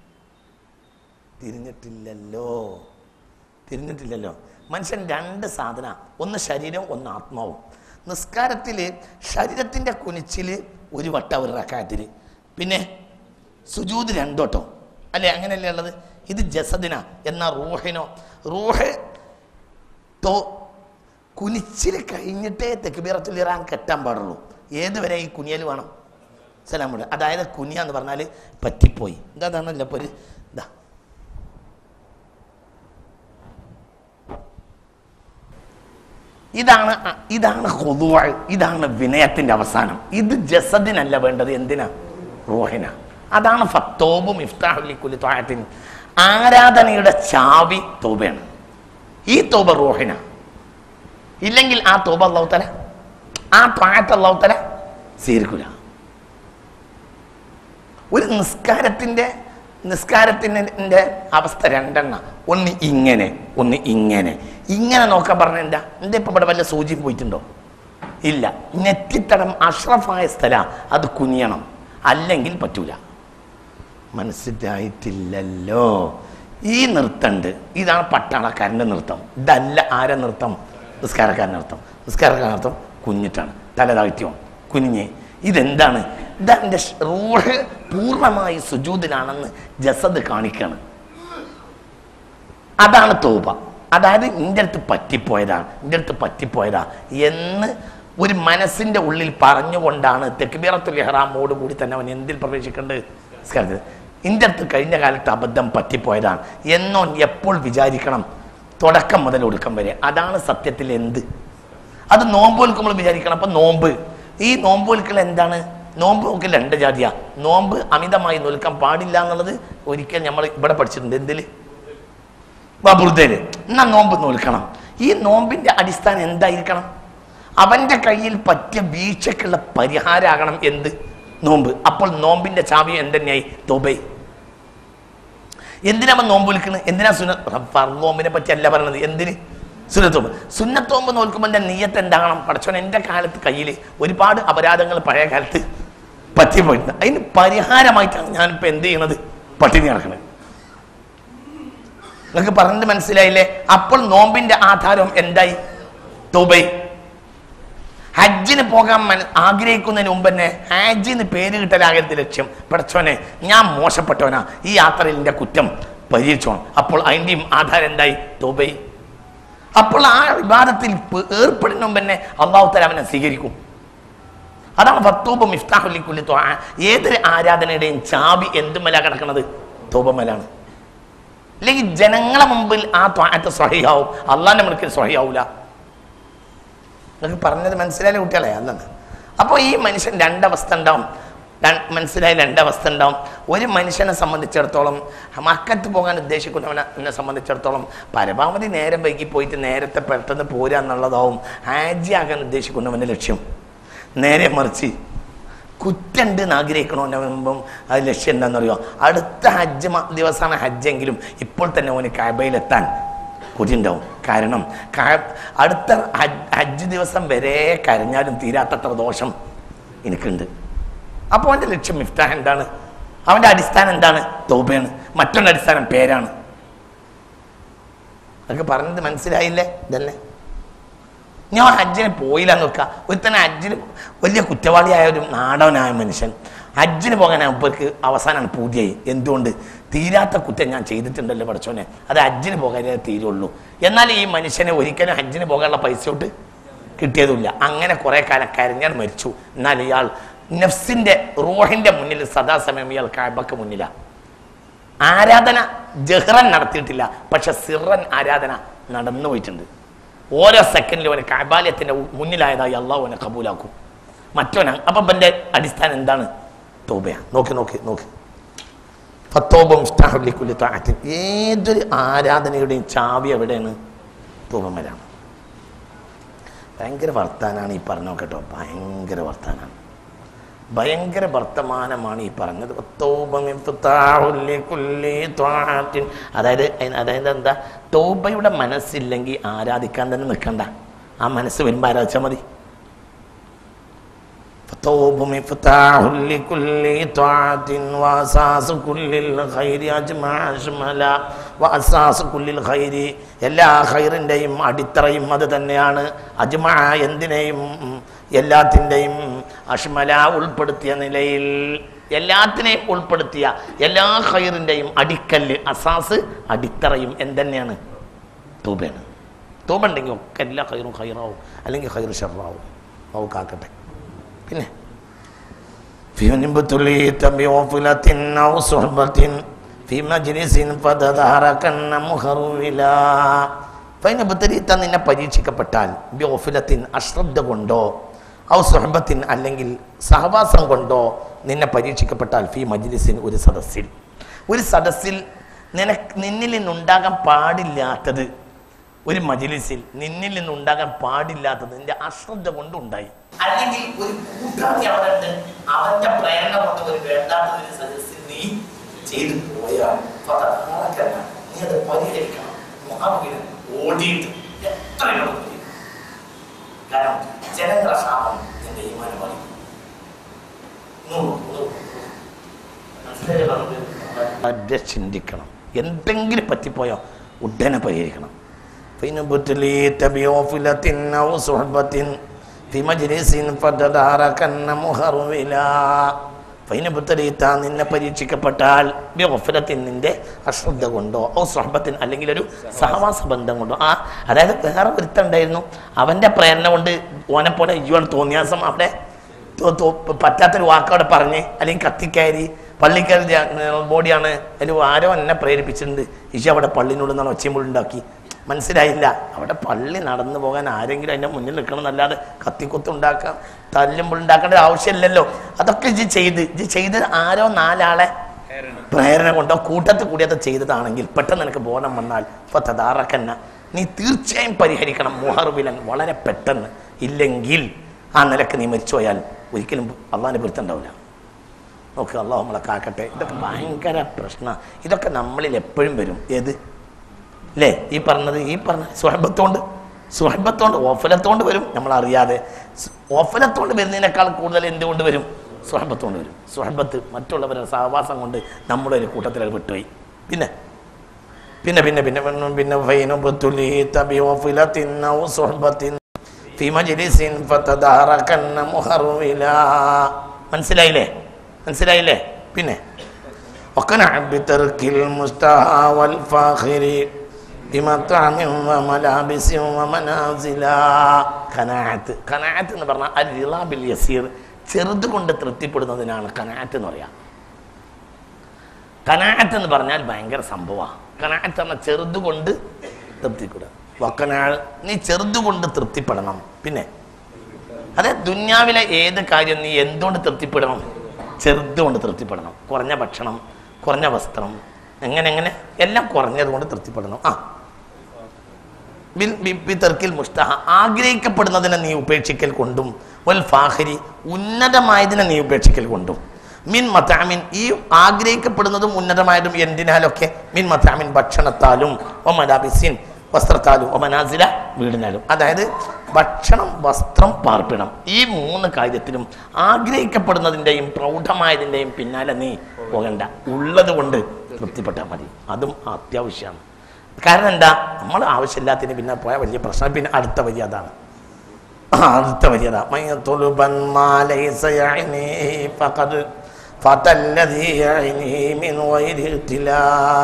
തിരിഞ്ഞിട്ടില്ലല്ലോ തിരിഞ്ഞിട്ടില്ലല്ലോ മനുഷ്യൻ രണ്ട് സാധന ഒന്ന് ശരീരവും ഒന്ന് ആത്മാവും നിസ്കാരത്തിൽ ശരീരത്തിൻ്റെ കുനിച്ചിൽ ഒരു വട്ട ഒരു റക്കാത്തിൽ പിന്നെ സുജൂത് രണ്ടോട്ടോ അല്ലേ അങ്ങനെയല്ലേ ഉള്ളത് ഇത് ജസദിന എന്ന റൂഹിനോ റൂഹ് തോ കുനിച്ചിൽ കഴിഞ്ഞിട്ടേ തെക്കുബീറത്തുൽ ഇറാൻ കെട്ടാൻ പാടുള്ളൂ ഏതുവരെ ഈ കുനിയൽ വേണം സലാം വിടുക അതായത് കുനിയ എന്ന് പറഞ്ഞാൽ പറ്റിപ്പോയി ഇതാണല്ലോ ഇപ്പോൾ ഒരു ഇതാ ഇതാണ് അ- ഇതാണ് ഹുദുവ ഇതാണ് വിനയത്തിന്റെ അവസാനം ഇത് ജസദിനല്ല വേണ്ടത് എന്തിനാ റോഹിന അതാണ് ഫത്തോബും ഇഫ്താഹുലിക്കുലി ത്വായത്തിൻ ആരാധനയുടെ ചാവി തോബയാണ് ഈ തോബ റോഹിന ഇല്ലെങ്കിൽ ആ തോബ അള്ളാഹുത്തല ആ ത്വായത്ത് അള്ളാഹുത്തല സ്വീകരിക്കൂല ഒരു നിസ്കാരത്തിന്റെ നിസ്കാരത്തിന്റെ അവസ്ഥ രണ്ടെണ്ണ ഒന്ന് ഇങ്ങനെ ഒന്ന് ഇങ്ങനെ ഇങ്ങനെ നോക്കാൻ പറഞ്ഞ എന്താ എന്താ ഇപ്പൊ ഇവിടെ വല്ല സൂചി പോയിട്ടുണ്ടോ ഇല്ല നെറ്റിത്തടം അഷ്റഫായ സ്ഥല അത് കുനിയണം അല്ലെങ്കിൽ പറ്റൂല മനസ്സിലായിട്ടില്ലല്ലോ ഈ നൃത്തമുണ്ട് ഇതാണ് പട്ടാളക്കാരൻ്റെ നൃത്തം ഇതല്ല ആരെ നൃത്തം നിസ്കാരക്കാരൻ്റെ നൃത്തം നിസ്കാരക്കാരൻ്റെ നൃത്തം കുഞ്ഞിട്ടാണ് തല താഴ്ത്തിയോ കുനിഞ്ഞ് ഇതെന്താണ് ഇതെൻ്റെ റൂഹ് പൂർണ്ണമായി സുജൂതിലാണെന്ന് ജസദ് കാണിക്കാണ് അതാണ് തോപ അതായത് എൻ്റെ അടുത്ത് പറ്റിപ്പോയതാണ് എൻ്റെ അടുത്ത് പറ്റിപ്പോയതാ എന്ന് ഒരു മനസ്സിന്റെ ഉള്ളിൽ പറഞ്ഞുകൊണ്ടാണ് തെക്കുബീറത്തുൽ ഇഹ്റാമോട് കൂടി തന്നെ അവൻ എന്തിൽ പ്രവേശിക്കേണ്ടത് നിസ്കാരത്തിൽ എൻ്റെ അടുത്ത് കഴിഞ്ഞ കാലത്ത് അബദ്ധം പറ്റിപ്പോയതാണ് എന്നോ എപ്പോൾ വിചാരിക്കണം തുടക്കം മുതൽ ഒടുക്കം വരെ അതാണ് സത്യത്തിൽ എന്ത് അത് നോമ്പ് വിൽക്കുമ്പോൾ വിചാരിക്കണം അപ്പൊ നോമ്പ് ഈ നോമ്പ് വിൽക്കൽ എന്താണ് നോമ്പ് നോക്കൽ രണ്ട് ജാതിയാ നോമ്പ് അമിതമായി നിൽക്കാൻ പാടില്ല എന്നുള്ളത് ഒരിക്കൽ നമ്മൾ ഇവിടെ പഠിച്ചിട്ടുണ്ട് എന്തില് ബബുർദേല് എന്നാ നോമ്പ് നോൽക്കണം ഈ നോമ്പിന്റെ അടിസ്ഥാനം എന്തായിരിക്കണം അവന്റെ കയ്യിൽ പറ്റിയ വീഴ്ചക്കുള്ള പരിഹാരമാകണം എന്ത് നോമ്പ് അപ്പോൾ നോമ്പിന്റെ ചാവി എന്തെന്നെയായി തോബൈ എന്തിനാ അവൻ നോമ്പ് വിളിക്കുന്നത് എന്തിനാ സുന നോമ്പിനെ പറ്റി അല്ല പറയണത് എന്തിന് സുന്നത്തോമ്പ് സുന്നത്തോമ്പ് നോൽക്കുമ്പോൾ എൻ്റെ നീയത്ത് എന്താകണം പടച്ചോൻ എൻ്റെ കാലത്ത് കയ്യിൽ ഒരുപാട് അപരാധങ്ങൾ പഴയ കാലത്ത് പറ്റിപ്പോയിട്ടുണ്ട് അതിന് പരിഹാരമായിട്ടാണ് ഞാനിപ്പോൾ എന്ത് ചെയ്യണത് പട്ടിണി നടക്കുന്നത് നിങ്ങൾക്ക് പറഞ്ഞത് മനസ്സിലായില്ലേ അപ്പോൾ നോമ്പിന്റെ ആധാരം എന്തായി തൂബൈ ഹജ്ജിന് പോകാൻ മന ആഗ്രഹിക്കുന്നതിന് മുമ്പ് തന്നെ ഹജ്ജിന് പേര് കിട്ടലാകരുത് ലക്ഷ്യം പഠിച്ചോനെ ഞാൻ മോശപ്പെട്ടവനാ ഈ യാത്രയിൽ എൻ്റെ കുറ്റം പരിഹരിച്ചോണം അപ്പോൾ അതിൻ്റെയും ആധാരം എന്തായി തൂബൈ അപ്പോൾ ആ വിവാദത്തിൽ ഏർപ്പെടുന്ന മുമ്പ് തന്നെ അള്ളാഹു തല അവനെ സ്വീകരിക്കും അതാണ് ഫത്തൂബ് മിഫ്താഹുലിക്കുല്ലി ത്വാ ഏതൊരു ആരാധനയുടെയും ചാബി എന്തുമല കിടക്കുന്നത് തൂബമലാണ് അല്ലെങ്കിൽ ജനങ്ങളെ മുമ്പിൽ ആ ത്വാഴത്ത് സ്വഹിയാവും അള്ളാന്റെ മുന്നിൽ സ്വഹിയാവൂല നിങ്ങൾക്ക് പറഞ്ഞത് മനസ്സിലായ കുട്ടികളെ അല്ലെന്ന് അപ്പോൾ ഈ മനുഷ്യൻ രണ്ടവസ്ഥ ഉണ്ടാവും ര- മനസ്സിലായ രണ്ടവസ്ഥ ഉണ്ടാവും ഒരു മനുഷ്യനെ സംബന്ധിച്ചിടത്തോളം മക്കത്ത് പോകാൻ ഉദ്ദേശിക്കുന്നവനെ സംബന്ധിച്ചിടത്തോളം പരമാവധി നേരം വൈകി പോയിട്ട് നേരത്തെ പെട്ടെന്ന് പോരുക എന്നുള്ളതാവും ഹാജി ആകാൻ ഉദ്ദേശിക്കുന്നവൻ്റെ ലക്ഷ്യം നേരെ മറിച്ച് കുറ്റുണ്ട് എന്ന് ആഗ്രഹിക്കണോൻ്റെ മുമ്പും അത് ലക്ഷ്യം എന്താണെന്നറിയോ അടുത്ത ഹജ്ജ് മ- ദിവസമാണ് ഹജ്ജെങ്കിലും ഇപ്പോൾ തന്നെ ഓന് കാബയിലെത്താൻ കൊതിയുണ്ടാവും കാരണം കാ- അടുത്ത ഹജ്ജ് ഹജ്ജ് ദിവസം വരെ കരഞ്ഞാലും തീരാത്തത്ര ദോഷം എനിക്കുണ്ട് അപ്പോൾ അവൻ്റെ ലക്ഷ്യം മിഫ്താഹ് എന്താണ് അവൻ്റെ അടിസ്ഥാനം എന്താണ് തോബയാണ് മറ്റൊരു അടിസ്ഥാനം പേരാണ് അതൊക്കെ പറഞ്ഞത് മനസ്സിലായില്ലേ ഇതന്നെ ഞാൻ ഹജ്ജിന് പോയില്ല നോക്കുക ഒരുത്തന്നെ ഹജ്ജിന് വലിയ കുറ്റവാളിയായ ഒരു നാടകനായ മനുഷ്യൻ ഹജ്ജിന് പോകാൻ അവർക്ക് അവസാനമാണ് പൂതിയായി എന്തുകൊണ്ട് തീരാത്ത കുറ്റം ഞാൻ ചെയ്തിട്ടുണ്ടല്ലോ പഠിച്ചോനെ അത് ഹജ്ജിന് പോകാനേ തീരുള്ളൂ എന്നാൽ ഈ മനുഷ്യനെ ഒരിക്കലും ഹജ്ജിന് പോകാനുള്ള പൈസ തൊട്ട് കിട്ടിയതുമില്ല അങ്ങനെ കുറെ കാലം കരഞ്ഞാൽ മരിച്ചു എന്നാൽ ഇയാൾ നഫ്സിന്റെ റോഹിന്റെ മുന്നിൽ സദാസമയം ഇയാൾ കാബക്ക് മുന്നിലാണ് ആരാധന ജഹ്റൻ നടത്തിയിട്ടില്ല പക്ഷെ സിറൻ ആരാധന നടന്നു പോയിട്ടുണ്ട് ഓരോ സെക്കൻഡിലും അവന് കാബാലയത്തിന്റെ മുന്നിലായതായി അള്ളാഹു അവനെ കബൂലാക്കും മറ്റവന അപ്പം എൻ്റെ അടിസ്ഥാനം എന്താണ് തോബയ നോക്കി നോക്കി നോക്കി ഫത്തോബം ഇസ്താഹുലിക്കുല്ലി ത്വാഅത്തിൻ. ഏതൊരു ആരാധനയുടെയും ചാവി എവിടെയാണ് തോപമലാണ് ഭയങ്കര വർത്താനാണ് ഈ പറഞ്ഞോ കേട്ടോ ഭയങ്കര വർത്താനാണ് ഭയങ്കര വർത്തമാനമാണ് ഈ പറഞ്ഞത് തൗബ മിഫ്താഹുൽ ലികുല്ലി ത്വാഅത്തിൻ. അതായത് അതിന് അതായത് എന്താ തോബയുടെ മനസ്സില്ലെങ്കിൽ ആരാധിക്കാൻ തന്നെ നിൽക്കണ്ട ആ മനസ്സ് വരുമ്പോൾ ആരാധിച്ചാൽ മതി فالتوب مفتاح لكل طاعة وأساس كل الخير أجمع أشملا وأساس كل الخير എല്ലാ ഖൈറിൻ്റെയും അടിത്തറയും അത് തന്നെയാണ് അജ്മ എന്തിനേയും എല്ലാത്തിൻ്റെയും അഷ്മല ഉൾപ്പെടുത്തിയ നിലയിൽ എല്ലാത്തിനെയും ഉൾപ്പെടുത്തിയ എല്ലാ ഖൈറിൻ്റെയും അടിക്കല്ല് അസാസ് അടിത്തറയും എന്തെന്നെയാണ് തൂബയാണ് തൂബ ഉണ്ടെങ്കിൽ ഒക്കെ എല്ലാ ഖൈറും ഖൈറാവും അല്ലെങ്കിൽ ഖൈർ ഷെറാവും ഔ കാക്കട്ടെ പിന്നെ فينبتليت بغفلة أو صحبة في مجلس فتظهركن مخرولا ഫൈനബത്തരീത്ത നിന്നെ പരീക്ഷിക്കപ്പെട്ടാൽ ബിഒഫിലത്തിൻ അശ്രദ്ധ കൊണ്ടോ ഔ സുഹബത്തിൻ അല്ലെങ്കിൽ സഹവാസം കൊണ്ടോ നിന്നെ പരീക്ഷിക്കപ്പെട്ടാൽ ഫി മജ്ലിസിൻ ഒരു സദസ്സിൽ ഒരു സദസ്സിൽ നിനക്ക് നിന്നിൽ നിന്നുണ്ടാകാൻ പാടില്ലാത്തത് ഒരു മജിലിസിൽ നിന്നിൽ നിന്നുണ്ടാകാൻ പാടില്ലാത്തത് നിന്റെ അശ്രദ്ധ കൊണ്ടുണ്ടായി അല്ലെങ്കിൽ ഒരു കൂട്ടാളി അവിടെ ഉണ്ട് അവന്റെ പ്രേരണ കൊണ്ട് ഒരു വേണ്ടാത്ത ഒരു സദസ്സിൽ നീ ചെയ്തു പോയാൽ ഫതഹാറക്കല്ല. നീ അത് പരിഹരിക്കണം മുഖാമുഖിന് ഓടിയിട്ട് എത്രയും കാരണം ജനങ്ങളെ ശാപം നിന്റെ ഈമാനം പറയും വളരെ ചിന്തിക്കണം എന്തെങ്കിലും പറ്റിപ്പോയോ ഉടനെ പരിഹരിക്കണം فإن ابتليت بغفلة أو صحبة في مجلس فتداركن مهرولا ഫൈന പുത്തരീത്ത നിന്നെ പരീക്ഷിക്കപ്പെട്ടാൽ ബിഗഫലത്തിൻ നിന്റെ അശ്രദ്ധ കൊണ്ടോ ഓ സ്വഹബത്തിൻ അല്ലെങ്കിൽ ഒരു സഹവാസ ബന്ധം കൊണ്ടോ ആ അതായത് വേറെ ഒരുത്തുണ്ടായിരുന്നു അവന്റെ പ്രേരണ കൊണ്ട് ഓനെ പോലെ ഇയ്യോണ് തോന്നിയാസം അവിടെ തോ- തോ- പറ്റാത്തൊരു വാക്കവിടെ പറഞ്ഞ് അല്ലെങ്കിൽ കത്തിക്കയറി പള്ളിക്കയറി ബോഡിയാണ് അതിൽ ആരോ എന്നെ പ്രേരിപ്പിച്ചിട്ടുണ്ട് ഈശ അവിടെ പള്ളിനോട് നിന്നാണ് ഒച്ചയുമ്പോഴുണ്ടാക്കി മനസ്സിലായില്ല അവിടെ പള്ളി നടന്നു പോകാൻ ആരെങ്കിലും അതിൻ്റെ മുന്നിൽ നിൽക്കണം എന്നല്ലാതെ കത്തിക്കുത്തുണ്ടാക്കാം തല്ലുമ്പോൾ ഉണ്ടാക്കേണ്ട ആവശ്യമില്ലല്ലോ അതൊക്കെ ഇജ് ചെയ്ത് ഇജ് ചെയ്ത് ആരോ നാലാളെ പ്രേരണ കൊണ്ടോ കൂട്ടത്തിൽ കൂടി അത് ചെയ്തതാണെങ്കിൽ പെട്ടെന്ന് നിനക്ക് ബോധം വന്നാൽ ഇപ്പൊ തതാറക്കന്ന നീ തീർച്ചയായും പരിഹരിക്കണം മുഹർവിലൻ വളരെ പെട്ടെന്ന് ഇല്ലെങ്കിൽ ആ നിലക്ക് നീ മരിച്ചുപോയാൽ ഒരിക്കലും അള്ളാഹിനെ പൊരുത്തുണ്ടാവില്ല നോക്ക് അള്ളാഹു നമ്മളെ കാക്കട്ടെ ഇതൊക്കെ ഭയങ്കര പ്രശ്ന ഇതൊക്കെ നമ്മളിൽ എപ്പോഴും വരും ഏത് അല്ലേ ഈ പറഞ്ഞത് ഈ പറഞ്ഞ സുഹബത്തോണ്ട് സുഹബത്തോണ്ട് ഓഫലത്തോണ്ട് വരും നമ്മൾ അറിയാതെ സ് ഓഫലത്തോണ്ട് വരുന്നതിനേക്കാൾ കൂടുതൽ എന്തുകൊണ്ട് വരും സുഹബത്തോണ്ട് വരും സുഹബത്ത് മറ്റുള്ളവരുടെ സഹവാസം കൊണ്ട് നമ്മുടെ ഒരു കൂട്ടത്തിൽ അത് വിട്ടുപോയി പിന്നെ പിന്നെ പിന്നെ പിന്നെ പിന്നെ പിന്നെ ഫൈനുബത്തുലീത ബിവഫിലത്തിൻ ഔ സുഹബത്തിൻ ഫി മജ്ലിസിൻ ഫതദാറകന്ന മുഹർവിലാ മനസ്സിലായില്ലേ മനസ്സിലായില്ലേ പിന്നെ وقنع بترك المستهى والفاخر بمطعم وملابس ومنازلا കനാത്ത് കനാത്ത് എന്ന് പറഞ്ഞാൽ അൽ റിലാബിൽ യസീർ ചെറുത് കൊണ്ട് തൃപ്തിപ്പെടുന്നതിനാണ് കനാത്ത് എന്ന് പറയാം കനാത്ത് എന്ന് പറഞ്ഞാൽ ഭയങ്കര സംഭവമാണ് കനാത്ത് എന്ന ചെറുത് കൊണ്ട് തൃപ്തിപ്പെടുക വക്കനാൾ നീ ചെറുത് കൊണ്ട് തൃപ്തിപ്പെടണം പിന്നെ അതെ ദുന്യാവിലെ ഏത് കാര്യം നീ എന്തുകൊണ്ട് തൃപ്തിപ്പെടണം ചെറുതുകൊണ്ട് തൃപ്തിപ്പെടണം കുറഞ്ഞ ഭക്ഷണം കുറഞ്ഞ വസ്ത്രം എങ്ങനെ എങ്ങനെ എല്ലാം കുറഞ്ഞത് കൊണ്ട് തൃപ്തിപ്പെടണം ആ ബിൽ ബി- ബി തർക്കിൽ മുസ്തഹ ആഗ്രഹിക്കപ്പെടുന്നതിനെ നീ ഉപേക്ഷിക്കൽ കൊണ്ടും വൽ ഫാഹരി ഉന്നതമായതിനെ നീ ഉപേക്ഷിക്കൽ കൊണ്ടും മിൻ മത്താമിൻ ഈ ആഗ്രഹിക്കപ്പെടുന്നതും ഉന്നതമായതും എന്തിനാലൊക്കെ മിൻ മത്താമിൻ ഭക്ഷണത്താലും ഒ മലാബിസിൻ വസ്ത്രത്താലും ഒ മനാസില വീടിനാലും അതായത് ഭക്ഷണം വസ്ത്രം പാർപ്പിടം ഈ മൂന്ന് കാര്യത്തിലും ആഗ്രഹിക്കപ്പെടുന്നതിൻ്റെയും പ്രൗഢമായതിൻ്റെയും പിന്നാലെ നീ പോകണ്ട ഉള്ളത് കൊണ്ട് തൃപ്തിപ്പെട്ടാൽ മതി അതും അത്യാവശ്യമാണ് കാരണം എന്താ നമ്മൾ ആവശ്യമില്ലാത്തതിന് പിന്നെ പോയാൽ വലിയ പ്രശ്നം പിന്നെ അടുത്ത വരി അതാണ് ആ, അടുത്ത വരി അതാ മയ്യത്തുലുബൻ മാ ലൈസ യഅ്നീഹി ഫഖദ് ഫതല്ലദീ യഅ്നീഹി മിൻ ഗൈരി ഇഖ്തിലാ.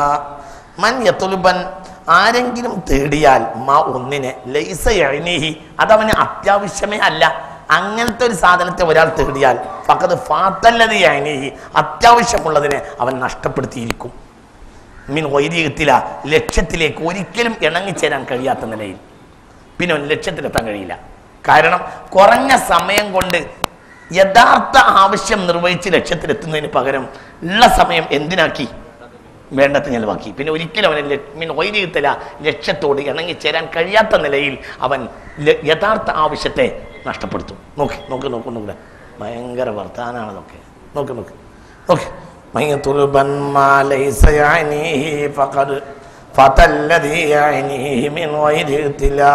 മൻ യത്തുലുബൻ ആരെങ്കിലും തേടിയാൽ മാ ഒന്നിനെ ലൈസ യഅ്നീഹി അതവന് അത്യാവശ്യമേ അല്ല അങ്ങനത്തെ ഒരു സാധനത്തെ ഒരാൾ തേടിയാൽ ഫഖദ് ഫാത്തല്ലതി യഅ്നീഹി അത്യാവശ്യമുള്ളതിനെ അവൻ നഷ്ടപ്പെടുത്തിയിരിക്കും മീൻ വൈദികത്തില ലക്ഷ്യത്തിലേക്ക് ഒരിക്കലും ഇണങ്ങിച്ചേരാൻ കഴിയാത്ത നിലയിൽ പിന്നെ അവന് ലക്ഷ്യത്തിലെത്താൻ കഴിയില്ല കാരണം കുറഞ്ഞ സമയം കൊണ്ട് യഥാർത്ഥ ആവശ്യം നിർവഹിച്ച് ലക്ഷ്യത്തിലെത്തുന്നതിന് പകരം ഉള്ള സമയം എന്തിനാക്കി വേണ്ടത്ത് ചെലവാക്കി പിന്നെ ഒരിക്കലും അവന് ല- മീൻ വൈദികത്തില ലക്ഷ്യത്തോട് ഇണങ്ങിച്ചേരാൻ കഴിയാത്ത നിലയിൽ അവൻ ല- യഥാർത്ഥ ആവശ്യത്തെ നഷ്ടപ്പെടുത്തും നോക്ക് നോക്ക് നോക്ക് നോക്ക് ഭയങ്കര വർത്താനാണ് അതൊക്കെ നോക്ക് നോക്ക് നോക്ക് മയ്യത്തുലുബൻ മാ ലൈസ യഅ്നീഹി ഫഖദ് ഫതല്ലദീ യഅ്നീഹി മിൻ ഗൈരി ഇഖ്തിലാ.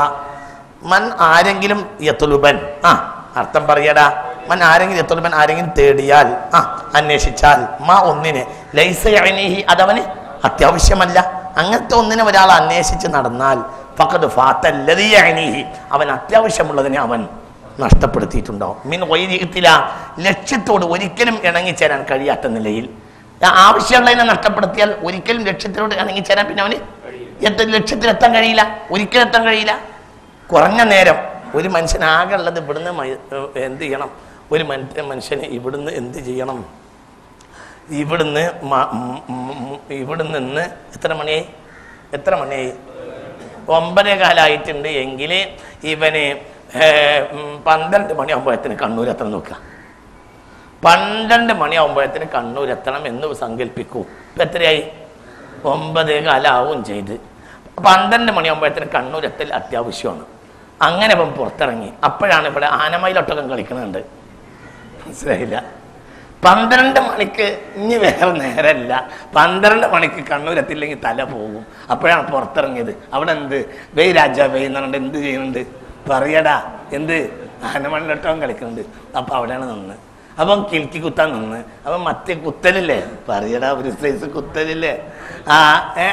മൻ ആരെങ്കിലും യത്തുലുബൻ ആ അർത്ഥം പറയടാ മൻ ആരെങ്കിലും യത്തുലുബൻ ആരെങ്കിലും തേടിയാൽ ആ അന്വേഷിച്ചാൽ മാ ഒന്നിനെ ലൈസ യഅ്നീഹി അതവന് അത്യാവശ്യമല്ല അങ്ങനത്തെ ഒന്നിനെ ഒരാൾ അന്വേഷിച്ച് നടന്നാൽ ഫഖദ് ഫാത്തല്ലദീ യഅ്നീഹി അവൻ അത്യാവശ്യമുള്ളതിനെ അവൻ നഷ്ടപ്പെടുത്തിയിട്ടുണ്ടോ മീൻ വൈദികത്തില ലക്ഷ്യത്തോട് ഒരിക്കലും ഇണങ്ങിച്ചേരാൻ കഴിയാത്ത നിലയിൽ ആ ആവശ്യമുള്ളതിനെ നഷ്ടപ്പെടുത്തിയാൽ ഒരിക്കലും ലക്ഷ്യത്തിനോട് ഇണങ്ങിച്ചേരാൻ പിന്നെ അവന് എത്ത ലക്ഷ്യത്തിലെത്താൻ കഴിയില്ല ഒരിക്കലും എത്താൻ കഴിയില്ല കുറഞ്ഞ നേരം ഒരു മനുഷ്യനാകെ ഉള്ളത് ഇവിടുന്ന് മ- ഏർ എന്ത് ചെയ്യണം ഒരു മനുഷ്യ മനുഷ്യന് ഇവിടുന്ന് എന്ത് ചെയ്യണം ഇവിടുന്ന് മ- ഉം ഉം ഉം ഇവിടുന്ന് നിന്ന് എത്ര മണിയായി എത്ര മണിയായി ഒമ്പതേ കാലായിട്ടുണ്ട് എങ്കിൽ ഇവന് ഏ, ഉം, പന്ത്രണ്ട് മണിയാകുമ്പോഴത്തിന് കണ്ണൂർ എത്തണം നോക്കുക പന്ത്രണ്ട് മണിയാകുമ്പോഴത്തിന് കണ്ണൂർ എത്തണം എന്ന് സങ്കല്പിക്കൂ ഇപ്പം എത്രയായി ഒമ്പതേ കാലാവും ചെയ്ത് പന്ത്രണ്ട് മണിയാകുമ്പോഴത്തിന് കണ്ണൂർ എത്തൽ അത്യാവശ്യമാണ് അങ്ങനെ ഇപ്പം പുറത്തിറങ്ങി അപ്പോഴാണ് ഇവിടെ ആനമയിലൊട്ടകം കളിക്കുന്നുണ്ട് മനസ്സിലായില്ല പന്ത്രണ്ട് മണിക്ക് ഇനി വേറെ നേരമല്ല പന്ത്രണ്ട് മണിക്ക് കണ്ണൂരെത്തില്ലെങ്കിൽ തല പോകും അപ്പോഴാണ് പുറത്തിറങ്ങിയത് അവിടെ എന്ത് വെയ് രാജാ വെയ് എന്ന് പറഞ്ഞിട്ട് എന്ത് ചെയ്യുന്നുണ്ട് പറയടാ എന്ത് ആനമണിലൊട്ടകം കളിക്കുന്നുണ്ട് അപ്പൊ അവിടെയാണ് നിന്ന് അപ്പം കിൽക്കി കുത്താൻ നിന്ന് അപ്പം മറ്റേ കുത്തലില്ലേ പറയടാ ഒരു സൈസ് കുത്തലില്ലേ ആ ഏ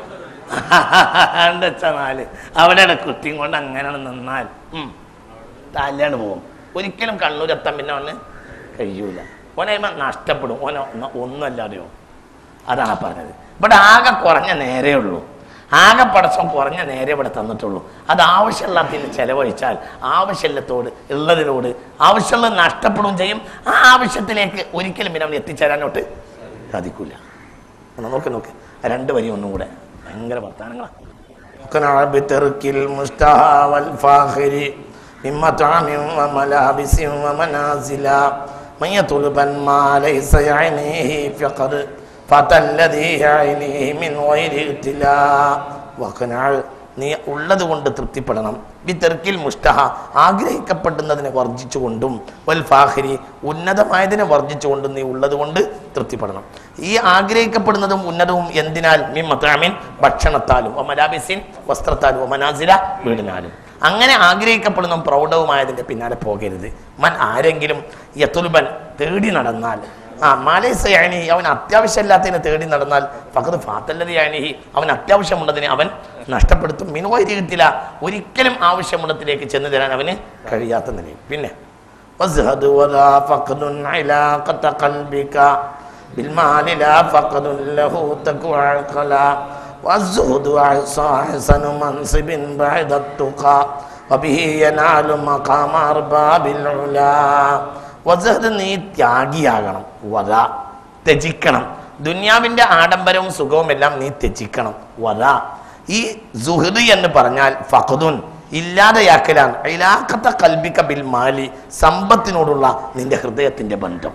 വെച്ചാ നാല് അവിടെയാണ് കുട്ടിയും കൊണ്ട് അങ്ങനെ നിന്നാൽ ഉം തല്ലാണ് പോകും ഒരിക്കലും കണ്ണൂരെത്താൻ പിന്നെ അവന് കഴിയൂല ഓനെ നഷ്ടപ്പെടും ഓനെ ഒന്ന- ഒന്നുമല്ലാതെയോ അതാണ് പറഞ്ഞത് ഇവിടെ ആകെ കുറഞ്ഞ നേരേ ഉള്ളൂ ആകെ പടച്ചം കുറഞ്ഞ നേരെ ഇവിടെ തന്നിട്ടുള്ളൂ അത് ആവശ്യമില്ലാത്തതിന് ചെലവഴിച്ചാൽ ആവശ്യമില്ലത്തോട് ഉള്ളതിനോട് ആവശ്യമുള്ളത് നഷ്ടപ്പെടുകയും ചെയ്യും ആ ആവശ്യത്തിലേക്ക് ഒരിക്കലും പിന്നെ അവൻ എത്തിച്ചേരാനോട്ട് സാധിക്കൂല ഒന്ന് നോക്ക് നോക്ക് ആ രണ്ട് വരി ഒന്നും കൂടെ ഭയങ്കര വർത്താനങ്ങളാണ് اقنع بترك المشتهى والفاخر من مطعم وملابس ومنازلا من يطلبا ما ليس يعنيه فقد فات الذي يعنيه من غير ابتلاء واقنع നീ ഉള്ളത് കൊണ്ട് തൃപ്തിപ്പെടണം ബി തെർക്കിൽ മുഷ്ടഹ ആഗ്രഹിക്കപ്പെടുന്നതിനെ വർജിച്ചുകൊണ്ടും വൽ ഫാഹിരി ഉന്നതമായതിനെ വർജിച്ചുകൊണ്ടും നീ ഉള്ളത് കൊണ്ട് തൃപ്തിപ്പെടണം ഈ ആഗ്രഹിക്കപ്പെടുന്നതും ഉന്നതവും എന്തിനാൽ മിൻ മത്താമിൻ ഭക്ഷണത്താലും ഒ മലാബിസിൻ വസ്ത്രത്താലും ഒ മനാസില വീടിനാലും അങ്ങനെ ആഗ്രഹിക്കപ്പെടുന്നതും പ്രൗഢവുമായതിന്റെ പിന്നാലെ പോകരുത് മൻ ആരെങ്കിലും യത്തുൽബൻ തേടി നടന്നാൽ ആ മാലേസയാനി അവൻ അത്യാവശ്യമില്ലാത്തതിനെ തേടി നടന്നാൽ ഫഖദ് ഫാത്തല്ലതയാനി അവൻ അത്യാവശ്യമുള്ളതിനെ അവൻ നഷ്ടപ്പെടുത്തും മിനുവൈരി കിട്ടില്ല ഒരിക്കലും ആവശ്യമുള്ളതിലേക്ക് ചെന്ന് തരാൻ അവന് കഴിയാത്ത നിലയിൽ പിന്നെ وازهد ولا فقد علاقة قلبك بالمال لا فقد له تكوى عقلا والزهد أحصى حسن منصب بعد التقى وبه ينال مقام أرباب العلا വസഹദ് നീ ത്യാഗിയാകണം വധ ത്യജിക്കണം ദുന്യാവിന്റെ ആഡംബരവും സുഖവും എല്ലാം നീ ത്യജിക്കണം വധ ഈ സുഹൃദ് എന്ന് പറഞ്ഞാൽ ഫഖദുൻ ഇല്ലാതെയാക്കലാണ് ഇലാക്കത്ത കൽബിക ബിൽ മാലി സമ്പത്തിനോടുള്ള നിന്റെ ഹൃദയത്തിന്റെ ബന്ധം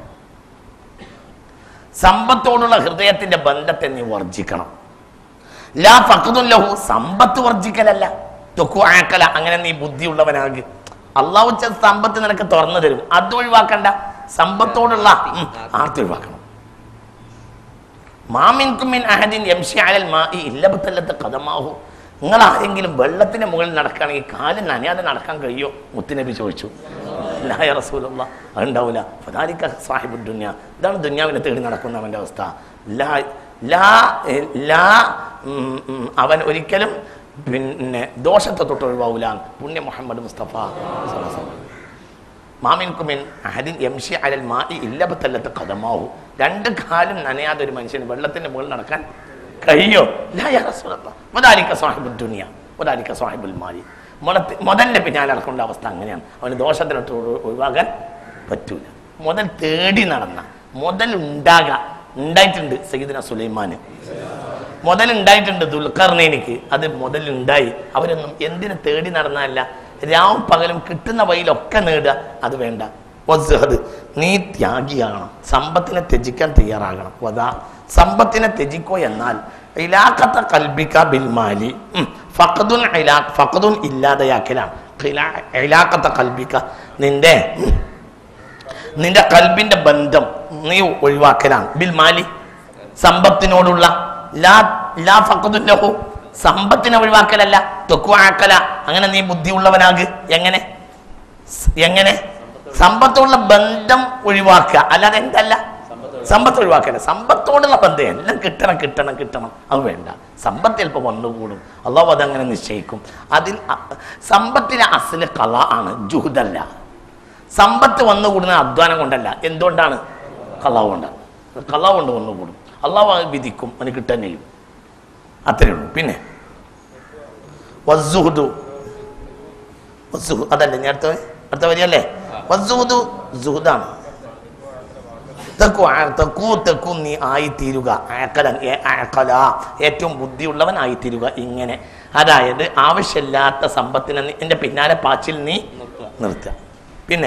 സമ്പത്തോടുള്ള ഹൃദയത്തിന്റെ ബന്ധത്തെ നീ വർജിക്കണം ലാ ഫഖദുൻ ലഹു സമ്പത്ത് വർജിക്കലല്ല തൊക്കു ആക്കല അങ്ങനെ നീ ബുദ്ധിയുള്ളവനാക് അള്ളാഹു ചില സമ്പത്ത് നിനക്ക് തുറന്നു തരും അത് ഒഴിവാക്കണ്ട സമ്പത്തോടുള്ള ഉം, ആർത്തി ഒഴിവാക്കണം മാമിൻകുമിൻ അഹദിൻ യംഷി അലൽ മാഇ ഇല്ലബത്തല്ലത്ത് കഥമാഹു നിങ്ങൾ ആരെങ്കിലും വെള്ളത്തിന്റെ മുകളിൽ നടക്കുകയാണെങ്കിൽ കാല് നനയാതെ നടക്കാൻ കഴിയോ മുത്തുനബി ചോദിച്ചു ലായ റസൂലുള്ള അതുണ്ടാവില്ല ഫദാലിക്ക സാഹിബ് ദുന്യ ഇതാണ് ദുന്യാവിനെ തേടി നടക്കുന്നവന്റെ അവസ്ഥ ലാ ലാ ലാ ഉം, ഉം, അവൻ ഒരിക്കലും പിന്നെ ദോഷത്തെ തൊട്ട് ഒഴിവാവൂല പുണ്യ മുഹമ്മദ് മുസ്തഫ സ്വല്ലല്ലാഹു അലൈഹി വസല്ലം. മാമിൻകുമിൻ അഹദിൻ യംഷി അലൽ മായി ഇല്ലബത്തല്ലത്ത് കഥമാവു രണ്ട് കാലും നനയാതെ ഒരു മനുഷ്യന് വെള്ളത്തിന്റെ മുകളിൽ നടക്കാൻ കഴിയോ ലാ യാ റസൂലല്ലാഹ്. വദാലിക സാഹിബുദ് ദുനിയ വദാലിക സാഹിബുൽ മാലി മുതൽ മുതലിന്റെ പിന്നാലെ നടക്കേണ്ട അവസ്ഥ അങ്ങനെയാണ് അവന് ദോഷത്തിനൊട്ട് ഒഴി- ഒഴിവാക്കാൻ പറ്റൂല മുതൽ തേടി നടന്ന മുതൽ ഉണ്ടാകാൻ ഉണ്ടായിട്ടുണ്ട് സയ്യിദിന സുലൈമാന് മുതൽ ഉണ്ടായിട്ടുണ്ട് ദുൽഖർണേനിക്ക് അത് മുതൽ ഉണ്ടായി അവരൊന്നും എന്തിനു തേടി നടന്നതല്ല രാവും പകലും കിട്ടുന്ന വഴിയിലൊക്കെ നേടുക അത് വേണ്ട വസ്ഹദ് നീ ത്യാഗിയാകണം സമ്പത്തിനെ ത്യജിക്കാൻ തയ്യാറാകണം വദാ സമ്പത്തിനെ ത്യജിക്കോ എന്നാൽ ഇലാക്കത്ത കൽബിക്ക ബിൽമാലി ഉം. ഫഖദുൻ ഇലാ ഫഖദുൻ ഇല്ലാതെയാക്കലാണ് ഖിലാ- ഇലാക്കത്ത കൽബിക്ക നിന്റെ ഉം, നിന്റെ കൽബിന്റെ ബന്ധം നീ ഒഴിവാക്കലാണ് ബിൽ മാലി സമ്പത്തിനോടുള്ള ലാ ലാ ഫഖദുൻ ലഹു സമ്പത്തിനെ ഒഴിവാക്കലല്ല തൊക്കുവാക്കല അങ്ങനെ നീ ബുദ്ധിയുള്ളവനാക് എങ്ങനെ സ് എങ്ങനെ സമ്പത്തോടുള്ള ബന്ധം ഒഴിവാക്കുക അല്ലാതെ എന്തല്ല സമ്പത്ത് ഒഴിവാക്കല സമ്പത്തോടുള്ള ബന്ധം എല്ലാം കിട്ടണം കിട്ടണം കിട്ടണം അത് വേണ്ട സമ്പത്ത് ചിലപ്പോൾ വന്നുകൂടും അള്ളാഹു അതങ്ങനെ നിശ്ചയിക്കും അതിൽ അ- സമ്പത്തിലെ അസല് കല ആണ് ജുഹുദല്ല സമ്പത്ത് വന്നുകൂടുന്ന അധ്വാനം കൊണ്ടല്ല എന്തുകൊണ്ടാണ് കള്ളാവ് കൊണ്ടാണ് കള്ളാവ് കൊണ്ട് വന്നുകൂടും അള്ളാഹു അത് വിധിക്കും അവന് കിട്ടാൻ ചെയ്യും അത്രയേ ഉള്ളൂ പിന്നെ വസ്സുഹുദു വസ്സുഹു അതല്ലേ ഞാൻ അടുത്ത വരി- അടുത്ത വരിയല്ലേ വസ്സുഹുദു സുഹുദാണ് തെക്കു ആ- തെക്കു തെക്കു നീ ആയിത്തീരുക ആക്കലൻ ഏ- ആക്കല ഏറ്റവും ബുദ്ധിയുള്ളവൻ ആയിത്തീരുക ഇങ്ങനെ അതായത് ആവശ്യമില്ലാത്ത സമ്പത്തിനെ നീ- എന്റെ പിന്നാലെ പാച്ചിൽ നീ നിർത്തുക പിന്നെ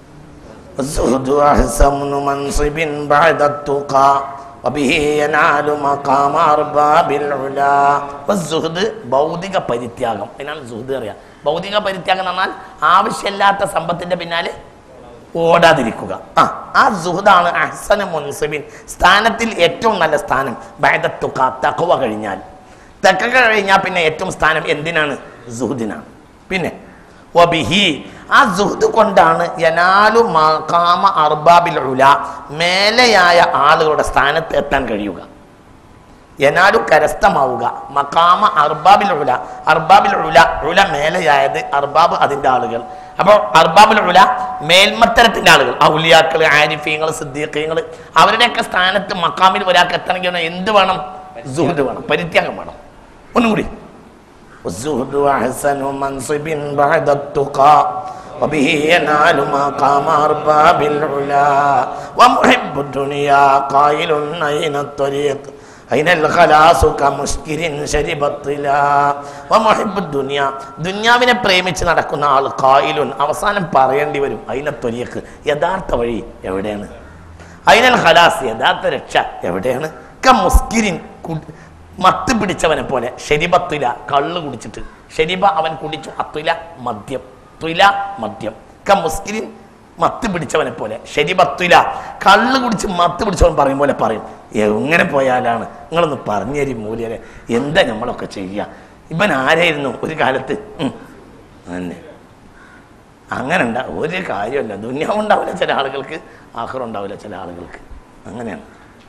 الزهد أحسن منصب بعد التقى وبه ينال مقام أرباب العلا والزهد ഭൗതിക പരിത്യാഗം അതിനാണ് സുഹൃദ് അറിയാം ഭൗതിക പരിത്യാഗം എന്ന് പറഞ്ഞാൽ ആവശ്യമില്ലാത്ത സമ്പത്തിന്റെ പിന്നാലെ ഓടാതിരിക്കുക ആ ആ സുഹൃദാണ് അഹ്സന മുൻസിബിൻ സ്ഥാനത്തിൽ ഏറ്റവും നല്ല സ്ഥാനം ബൈദത്തുക തഖവ കഴിഞ്ഞാൽ തഖവ കഴിഞ്ഞാൽ പിന്നെ ഏറ്റവും സ്ഥാനം എന്തിനാണ് സുഹൃദിനാണ് പിന്നെ വബിഹി ആ സുഹൃദ് കൊണ്ടാണ് യനാലു മഖാമ അർബാബിൽ ഉല മേലെയായ ആളുകളുടെ സ്ഥാനത്ത് എത്താൻ കഴിയുക യനാലു കരസ്ഥമാവുക മക്കാമ അർബാബിൽ ഉല അർബാബിൽ ഉല ഉല മേലെയായത് അർബാബ് അതിന്റെ ആളുകൾ അപ്പോൾ അർബാബിൽ ഉല മേൽമത്തരത്തിന്റെ ആളുകൾ ഔലിയാക്കൾ ആരിഫീങ്ങൾ സിദ്ദീഖീങ്ങൾ അവരുടെയൊക്കെ സ്ഥാനത്ത് മക്കാമിൽ ഒരാൾക്ക് എത്തണമെങ്കിൽ എന്ത് വേണം സുഹൃദ് വേണം പരിത്യാഗം വേണം ഒന്നും കൂടി والزهد أحسن منصب بعد التقى وبه ينال مقام أرباب العلا ومحب الدنيا قائل أين الطريق أين الخلاص كمسكر شرب الطلا ومحب الدنيا ദുന്യാവിനെ പ്രേമിച്ച് നടക്കുന്ന ആൾ കായിലുൻ അവസാനം പറയേണ്ടി വരും അതിനെ ത്വരിയക്ക് യഥാർത്ഥ വഴി എവിടെയാണ് അയിനൽ ഖലാസ് യഥാർത്ഥ രക്ഷ എവിടെയാണ് ക മുസ്കിരിൻ കു- മത്ത് പിടിച്ചവനെ പോലെ ഷെരിബത്തുല കള്ള് കുടിച്ചിട്ട് ഷെരിബ അവൻ കുടിച്ചു അത്തുല മദ്യം തുല മദ്യം ക മുസ്കിരിൻ മത്ത് പിടിച്ചവനെ പോലെ ഷെരിബത്തുല കള്ള് കുടിച്ച് മത്ത് പിടിച്ചവൻ പറയും പോലെ പറയും എങ്ങനെ പോയാലാണ് നിങ്ങളൊന്ന് പറഞ്ഞു തരും മൂല്യരെ എന്താ നമ്മളൊക്കെ ചെയ്യുക ഇവൻ ആരായിരുന്നു ഒരു കാലത്ത് ഉം, തന്നെ അങ്ങനെ ഉണ്ടാ ഒരു കാര്യമല്ല ദുന്യാവ് ഉണ്ടാവില്ല ചില ആളുകൾക്ക് ആഹ്റം ഉണ്ടാവില്ല ചില ആളുകൾക്ക് അങ്ങനെയാണ്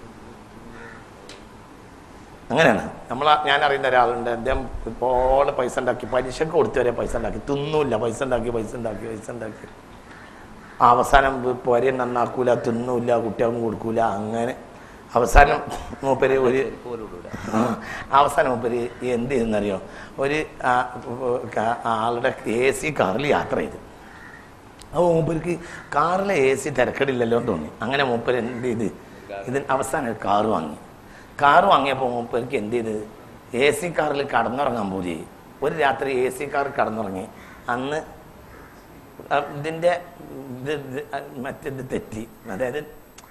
അങ്ങനെയാണ് നമ്മൾ ഞാൻ അറിയുന്ന ഒരാളുണ്ട് അദ്ദേഹം ഇപ്പോൾ പൈസ ഉണ്ടാക്കി പലിശക്ക് കൊടുത്തു വരെ പൈസ ഉണ്ടാക്കി തിന്നൂല്ല പൈസ ഉണ്ടാക്കി പൈസ ഉണ്ടാക്കി പൈസ ഉണ്ടാക്കി അവസാനം പോരെ നന്നാക്കൂല തിന്നൂല്ല കുട്ടികൾക്കും കൊടുക്കൂല അങ്ങനെ അവസാനം മൂപ്പര് ഒരു ആ, അവസാനം മൂപ്പര് എന്ത് ചെയ്യുന്നറിയോ ഒരു ആ, ക- ആളുടെ എ സി കാറിൽ യാത്ര ചെയ്തു അപ്പോൾ മൂപ്പർക്ക് കാറിലെ എ സി തിരക്കടില്ലല്ലോ എന്ന് തോന്നി അങ്ങനെ മൂപ്പർ എന്ത് ചെയ്ത് ഇതിന് അവസാനം ഒരു കാറ് വാങ്ങി കാറ് വാങ്ങിയപ്പോൾ മൂപ്പർക്ക് എന്ത് ചെയ്ത് എ സി കാറിൽ കടന്നുറങ്ങാൻ പോയി ഒരു രാത്രി എ സി കാർ കടന്നുറങ്ങി അന്ന് അഹ് ഇതിന്റെ ഇത് ഇത് മറ്റേത് തെറ്റി അതായത്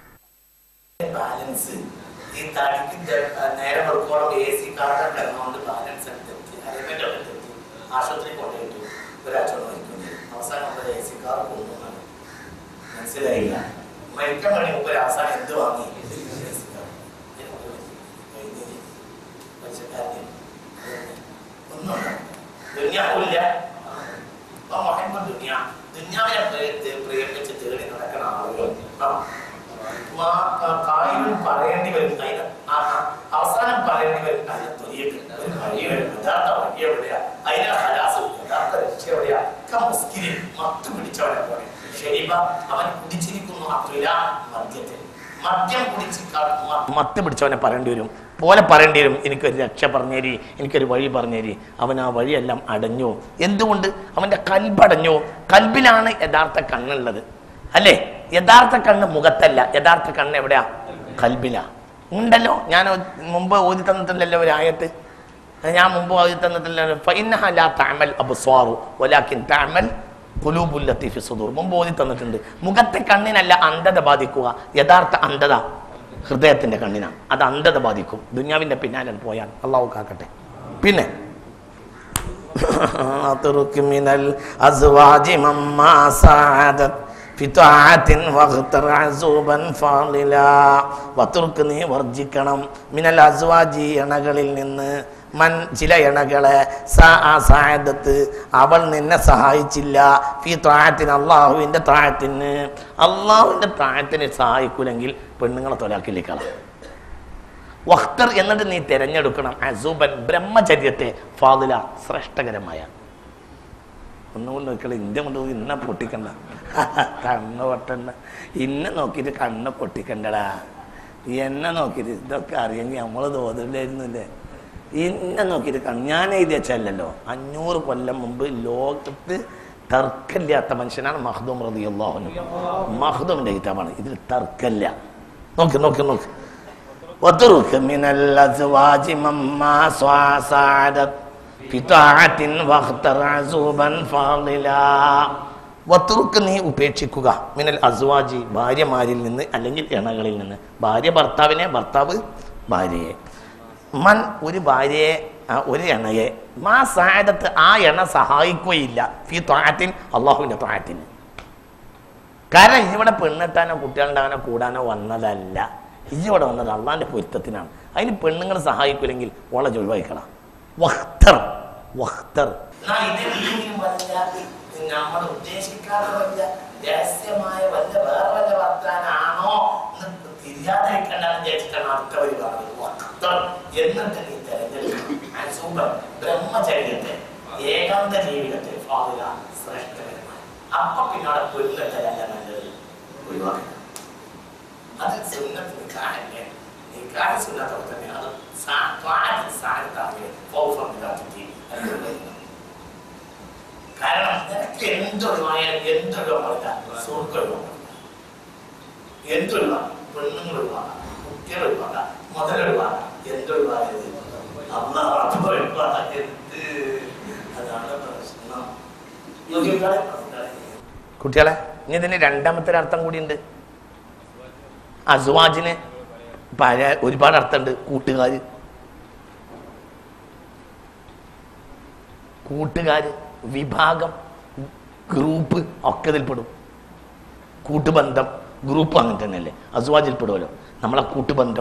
ബാലൻസ് ഈ തടിക്കിന്റെ നേരെ വെറുക്കോളം എ സി കാറിൽ കിടന്നുകൊണ്ട് ബാലൻസ് തെറ്റി അലൈൻമെന്റ് ഒക്കെ തെറ്റി ആശുപത്രി കൊണ്ടുപോയിട്ടു ഒരാഴ്ച നോക്കിക്കൊണ്ട് അവസാനം ഒരു എ സി കാർ കൊന്നു എന്നാണ്. മനസ്സിലായില്ല മരിക്കാൻ വേണ്ടി മുമ്പ് ഒരു അവസാനം എന്ത് വാങ്ങി AC car. ഇതിന് മുമ്പ് വൈദ്യുതി, പലിശക്കാരന്, ഒന്നും ഉണ്ടാവില്ല. ദുനിയാവില്ല ആ മുഹമ്മദ് ദുനിയ ദുനിയാവിനെ പ്രേ- പ്രേമിച്ച് തേടി നടക്കുന്ന ആളുകൾ ആ. വാ- ആ കായികം പറയേണ്ടി വരും അതിന് ആ- ആ അവസാനം പറയേണ്ടി വരും അതിന് തൊലിയൊക്കെ ഒരു വഴി വരും യഥാർത്ഥ വഴി എവിടെയാ അതിന് ഹലാസ് യഥാർത്ഥ രക്ഷ എവിടെയാ ക മുസ്കിരിൻ മത്ത് പിടിച്ചവനെ പോലെ ഷെരീബ അവൻ കുടിച്ചിരിക്കുന്നു അത്തുല മദ്യത്തിൽ മദ്യം കുടിച്ച് ക- മ- മത്ത് പിടിച്ചവനെ പറയേണ്ടി വരും പോലെ പറയേണ്ടി വരും എനിക്കൊരു രക്ഷ പറഞ്ഞേരി എനിക്കൊരു വഴി പറഞ്ഞേരി അവൻ ആ വഴിയെല്ലാം അടഞ്ഞു എന്തുകൊണ്ട് അവന്റെ കൽബടഞ്ഞു കൽബിലാണ് യഥാർത്ഥ കണ്ണുള്ളത് അല്ലേ യഥാർത്ഥ കണ്ണ് മുഖത്തല്ല യഥാർത്ഥ കണ്ണ് എവിടെയാ കൽബിലാ ഉണ്ടല്ലോ ഞാൻ മുമ്പ് ഓതി തന്നിട്ടില്ലല്ലോ ഒരു ആയത്ത് ഞാൻ മുമ്പ് ഓതി തന്നിട്ടില്ലല്ലോ ഫഇന്നഹ ലാ തഅമൽ അബ്സ്വാറു വലാകിൻ തഅമൽ ഖുലൂബുൽ ലത്തീഫി സുദൂർ മുമ്പ് ഓതി തന്നിട്ടുണ്ട് മുഖത്തെ കണ്ണിനല്ല അന്ധത ബാധിക്കുക യഥാർത്ഥ അന്ധത ഹൃദയത്തിന്റെ കണ്ണിനാണ് അത് അന്ധത ബാധിക്കും ദുന്യാവിന്റെ പിന്നാലെ പോയാൽ അള്ളാഹു കാക്കട്ടെ പിന്നെ أترك من الأزواج مما ساعدت في طاعة واغتر عزوبا فاضلا وترك നീ വർജിക്കണം മിനൽ അസ്വാജി എണകളിൽ നിന്ന് മൻ ചില എണകളെ സായദത്ത് അവൾ നിന്നെ സഹായിച്ചില്ല ഫി താഴത്തിന് അള്ളാഹുവിൻ്റെ താഴത്തിന് അള്ളാഹുവിൻ്റെ താഴത്തിന് സഹായിക്കൂലെങ്കിൽ പെണ്ണുങ്ങളെ തൊലാക്കിലേക്കളാം വഖ്തർ എന്നിട്ട് നീ തിരഞ്ഞെടുക്കണം അസൂബൻ ബ്രഹ്മചര്യത്തെ ഫാദില ശ്രേഷ്ഠകരമായ ഒന്നുകൊണ്ട് നോക്കളെ ഇന്ത്യ കൊണ്ട് പോയി ഇന്നെ പൊട്ടിക്കണ്ട കണ്ണ് പൊട്ടണ്ട ഇന്നെ നോക്കിയിട്ട് കണ്ണ് പൊട്ടിക്കണ്ടടാ എന്നെ നോക്കിയിട്ട് ഇതൊക്കെ അറിയെങ്കിൽ നമ്മൾ തോന്നില്ലായിരുന്നില്ലേ ഇന്നെ നോക്കിയിട്ട് കണ്ണ് ഞാൻ എഴുതി വെച്ചല്ലോ അഞ്ഞൂറ് കൊല്ലം മുമ്പ് ലോകത്ത് തർക്കമില്ലാത്ത മനുഷ്യനാണ് മഹദൂം റളിയല്ലാഹു അൻഹു മഹദൂമിന്റെ കിതാബാണ് ഇതിൽ തർക്കമില്ല നോക്ക് നോക്ക് നോക്ക് واترك من الأزواج مما سعدت في طاعة واختر عزوبا فاضلا വത്തുറുക്ക് നീ ഉപേക്ഷിക്കുക മിനൽ അസ്വാജി ഭാര്യമാരിൽ നിന്ന് അല്ലെങ്കിൽ ഇണകളിൽ നിന്ന് ഭാര്യ ഭർത്താവിനെ ഭർത്താവ് ഭാര്യയെ മൻ ഒരു ഭാര്യയെ ആ, ഒരു എണ്ണയെ മാ സായദത്ത് ആ എണ്ണ സഹായിക്കുകയില്ല ഫി ത്വാറ്റിൻ അള്ളാഹുവിൻ്റെ ത്വാറ്റിന് കാരണം ഇവിടെ പെണ്ണെട്ടാനോ കുട്ടികളുണ്ടാകാനോ കൂടാനോ വന്നതല്ല ഇവിടെ വന്നത് അള്ളാന്റെ പൊരുത്തത്തിനാണ് അതിന് പെണ്ണുങ്ങൾ സഹായിക്കില്ലെങ്കിൽ ഓളെ ഒഴിവാക്കണം വഖ്തർ വഖ്തർ നമ്മൾ ഉദ്ദേശിക്കാത്ത വല്ല രഹസ്യമായ വല്ല വേറെ വല്ല വർത്താനാണോ എന്ന് തിരിയാതിരിക്കേണ്ടെന്ന് വിചാരിച്ചിട്ടാണ് അടുത്ത വരി പറഞ്ഞത് വഖ്തർ എന്നിട്ട് നീ തെരഞ്ഞെടുക്കണം അസൂബൻ ബ്രഹ്മചര്യത്തെ ഏകാന്ത ജീവിതത്തെ ഫാദില ശ്രേഷ്ഠകരമായി അപ്പൊ പിന്നോടെ പെണ്ണെട്ടലല്ല നല്ലത് ഒഴിവാക്കണം അത് സുന്നത്ത് നിക്കാഹല്ലേ നിക്കാഹ് സുന്നത്തോടെ തന്നെ അത് സാ- ത്വാഅത്ത് സാനത്താകെ ഫൗഫൻ ബിദാത്തി കാരണം നിനക്ക് എന്തൊഴിവായാലും എന്തൊഴിവാകില്ല സുഹൃത്തൊഴിവാകില്ല എന്തൊഴിവാ പെണ്ണുങ്ങൾ ഒഴിവാകാം കുട്ടികൾ ഒഴിവാകാം മുതലൊഴിവാകാം എന്തൊഴിവാകരുത് അള്ളാഹ് ഒഴിവാകരുത് അതാണ് പ്രശ്നം നോക്കിയോളെ കുട്ടികളെ ഇനി ഇതിന് രണ്ടാമത്തെ ഒരു അർത്ഥം കൂടിയുണ്ട് അസ്വാജിന് പല ഒരുപാട് അർത്ഥമുണ്ട് കൂട്ടുകാര് കൂട്ടുകാര് വിഭാഗം ഗ്രൂപ്പ് ഒക്കെ ഇതിൽപ്പെടും കൂട്ടുബന്ധം ഗ്രൂപ്പ് അങ്ങനെ തന്നെയല്ലേ അസ്വാജിൽ പെടുമല്ലോ നമ്മളെ കൂട്ടുബന്ധം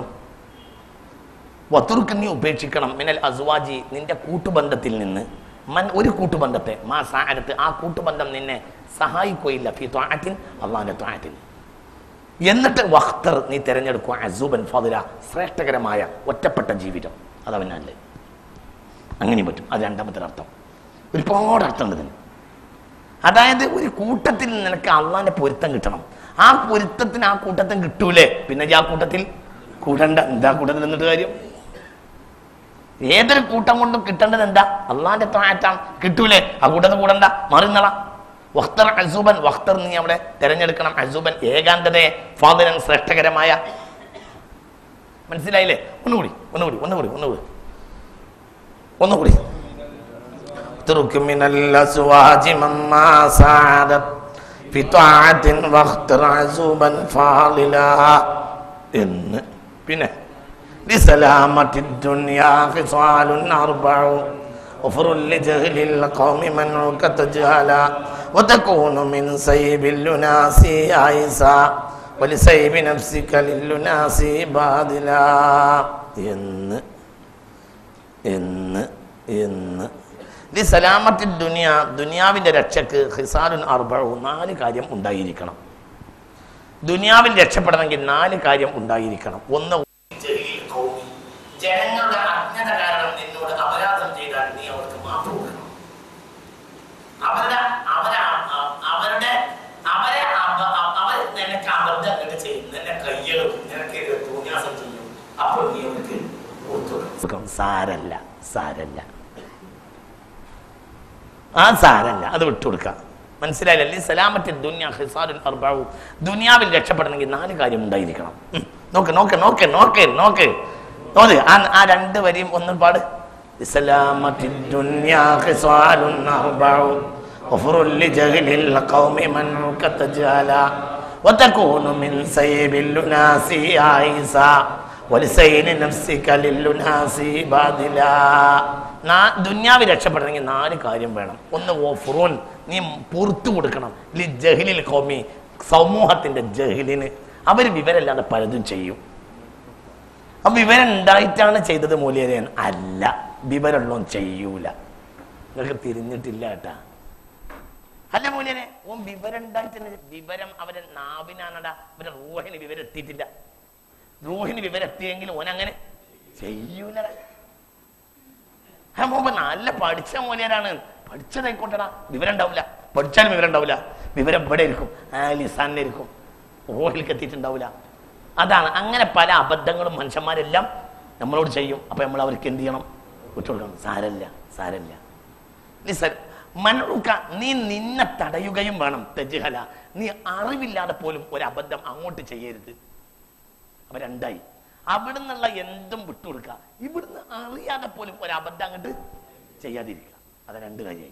വത്തുർക്ക് നീ ഉപേക്ഷിക്കണം മിനൽ അസ്വാജി നിന്റെ കൂട്ടുബന്ധത്തിൽ നിന്ന് മൻ ഒരു കൂട്ടുബന്ധത്തെ മാ സാരത്ത് ആ കൂട്ടുബന്ധം നിന്നെ സഹായിക്കുകയില്ല ഫി ത്വാഅത്തിൻ അള്ളാഹിന്റെ ത്വാഅത്തിൽ എന്നിട്ട് വഖ്തർ നീ തിരഞ്ഞെടുക്കുക അസൂബൻ ഫതില ശ്രേഷ്ഠകരമായ ഒറ്റപ്പെട്ട ജീവിതം അതവനല്ലേ അങ്ങനെയും പറ്റും അത് രണ്ടാമത്തെ അർത്ഥം ഒരുപാട് അർത്ഥമുണ്ട് ഇതിന് അതായത് ഒരു കൂട്ടത്തിൽ നിനക്ക് അള്ളാന്റെ പൊരുത്തം കിട്ടണം ആ പൊരുത്തത്തിന് ആ കൂട്ടത്തിൽ കിട്ടൂലേ പിന്നെ ഇജ്ജ് ആ കൂട്ടത്തിൽ കൂടണ്ട എന്താ കൂട്ടത്തിൽ എന്നിട്ട് കാര്യം ഏതൊരു കൂട്ടം കൊണ്ടും കിട്ടേണ്ടത് എന്താ അള്ളാന്റെ താറ്റാം കിട്ടൂലേ ആ കൂട്ടത്തിൽ കൂടണ്ട മറിന്നള വഖ്തർ അസൂബൻ വഖ്തർ നീ അവിടെ തിരഞ്ഞെടുക്കണം അസൂബൻ ഏകാന്തതയെ ഫാദരൻ ശ്രേഷ്ഠകരമായ മനസ്സിലായില്ലേ ഒന്നുകൂടി ഒന്നുകൂടി ഒന്നുകൂടി ഒന്നുകൂടി ഒന്നുകൂടി اترك من الأزواج مما سعدت في طاعة واختر عزوبا فاضلا എന്ന് പിന്നെ لسلامة الدنيا خصال أربع غفر لجهل القوم منعك تجهلا وتكون من سيب اللناس عيسى ولسيب نفسك للناس باذلا എന്ന് എന്ന് എന്ന് ഇത് സലാമത്തി ദുനിയ ദുനിയാവിന്റെ രക്ഷക്ക് ഹിസാലുൻ അർബഴു നാല് കാര്യം ഉണ്ടായിരിക്കണം ദുനിയാവിൽ രക്ഷപ്പെടണമെങ്കിൽ നാല് കാര്യം ഉണ്ടായിരിക്കണം ഒന്ന് ജനങ്ങളുടെ അജ്ഞത കാരണം നിന്നോട് അപരാധം ചെയ്താൽ നീ അവർക്ക് മാപ്പ് കൊടുക്കണം അവരുടെ അവരെ അവരുടെ അവരെ അപ- അ- അവർ നിനക്ക് അബദ്ധം അങ്ങോട്ട് ചെയ്യും നിന്നെ കയ്യളും നിനക്ക് തോന്നിയാസം ചെയ്യും അപ്പോൾ നീ അവർക്ക് കൊടുക്കണം സാരല്ല സാരല്ല ആ സാരല്ല അത് വിട്ടുകൊടുക്കാം മനസ്സിലായില്ലേ സലാമത്തിൽ ദുനിയ ഹിസാലുൽ അർബാവു ദുനിയാവിൽ രക്ഷപ്പെടണമെങ്കിൽ നാല് കാര്യം ഉണ്ടായിരിക്കണം ഉം. നോക്ക് നോക്ക് നോക്ക് നോക്ക് നോക്ക് നോക്ക് ആ ആ രണ്ട് വരിയും ഒന്നും പാട് സലാമത്തിൽ ദുനിയ ഹിസാലുൻ അർബാവു غفر لجهل القوم منعك تجهلا وتكون من سيب الناس عيسى ولسين نفسك للناس باذلا നാ- ദുന്യാവിൽ രക്ഷപ്പെടണമെങ്കിൽ നാല് കാര്യം വേണം ഒന്ന് ഓഫറൂൻ നീ പുറത്തു കൊടുക്കണം ലി ജഹിലിൽ കോമി സമൂഹത്തിന്റെ ജഹിലിന് അവർ വിവരമില്ലാതെ പലതും ചെയ്യും അപ്പൊ വിവരം ഉണ്ടായിട്ടാണ് ചെയ്തത് മൂല്യരൻ അല്ല വിവരമുള്ളവൻ ചെയ്യൂല നിങ്ങൾക്ക് തിരിഞ്ഞിട്ടില്ല കേട്ടാ അല്ല മൂല്യനെ ഓൻ വിവരം ഉണ്ടായിട്ട് വിവരം അവരെ നാവിനാണടാ അവരെ റൂഹിന് വിവരം എത്തിയിട്ടില്ല റൂഹിന് വിവരം എത്തിയെങ്കിൽ ഓൻ അങ്ങനെ ചെയ്യൂലടാ ആ മുമ്പ് നല്ല പഠിച്ച മൂല്യരാണ് പഠിച്ചതായിക്കോട്ടെടാ വിവരം ഉണ്ടാവില്ല പഠിച്ചാലും വിവരം ഉണ്ടാവില്ല വിവരം ഇവിടെ ഇരിക്കും ആ ലിസാനിലിരിക്കും റോഹിലേക്ക് എത്തിയിട്ടുണ്ടാവില്ല അതാണ് അങ്ങനെ പല അബദ്ധങ്ങളും മനുഷ്യന്മാരെല്ലാം നമ്മളോട് ചെയ്യും അപ്പൊ നമ്മൾ അവർക്ക് എന്ത് ചെയ്യണം വിട്ടുകൊടുക്കണം സാരല്ല സാരല്ല ലിസ മനുക്ക നീ നിന്നെ തടയുകയും വേണം തെജുഹല നീ അറിവില്ലാതെ പോലും ഒരു അബദ്ധം അങ്ങോട്ട് ചെയ്യരുത് അപ്പൊ രണ്ടായി അവിടുന്നുള്ള എന്തും വിട്ടുകൊടുക്കുക ഇവിടുന്ന് അറിയാതെ പോലും ഒരു അബദ്ധം അങ്ങോട്ട് ചെയ്യാതിരിക്കുക അത് രണ്ട് കാര്യമായി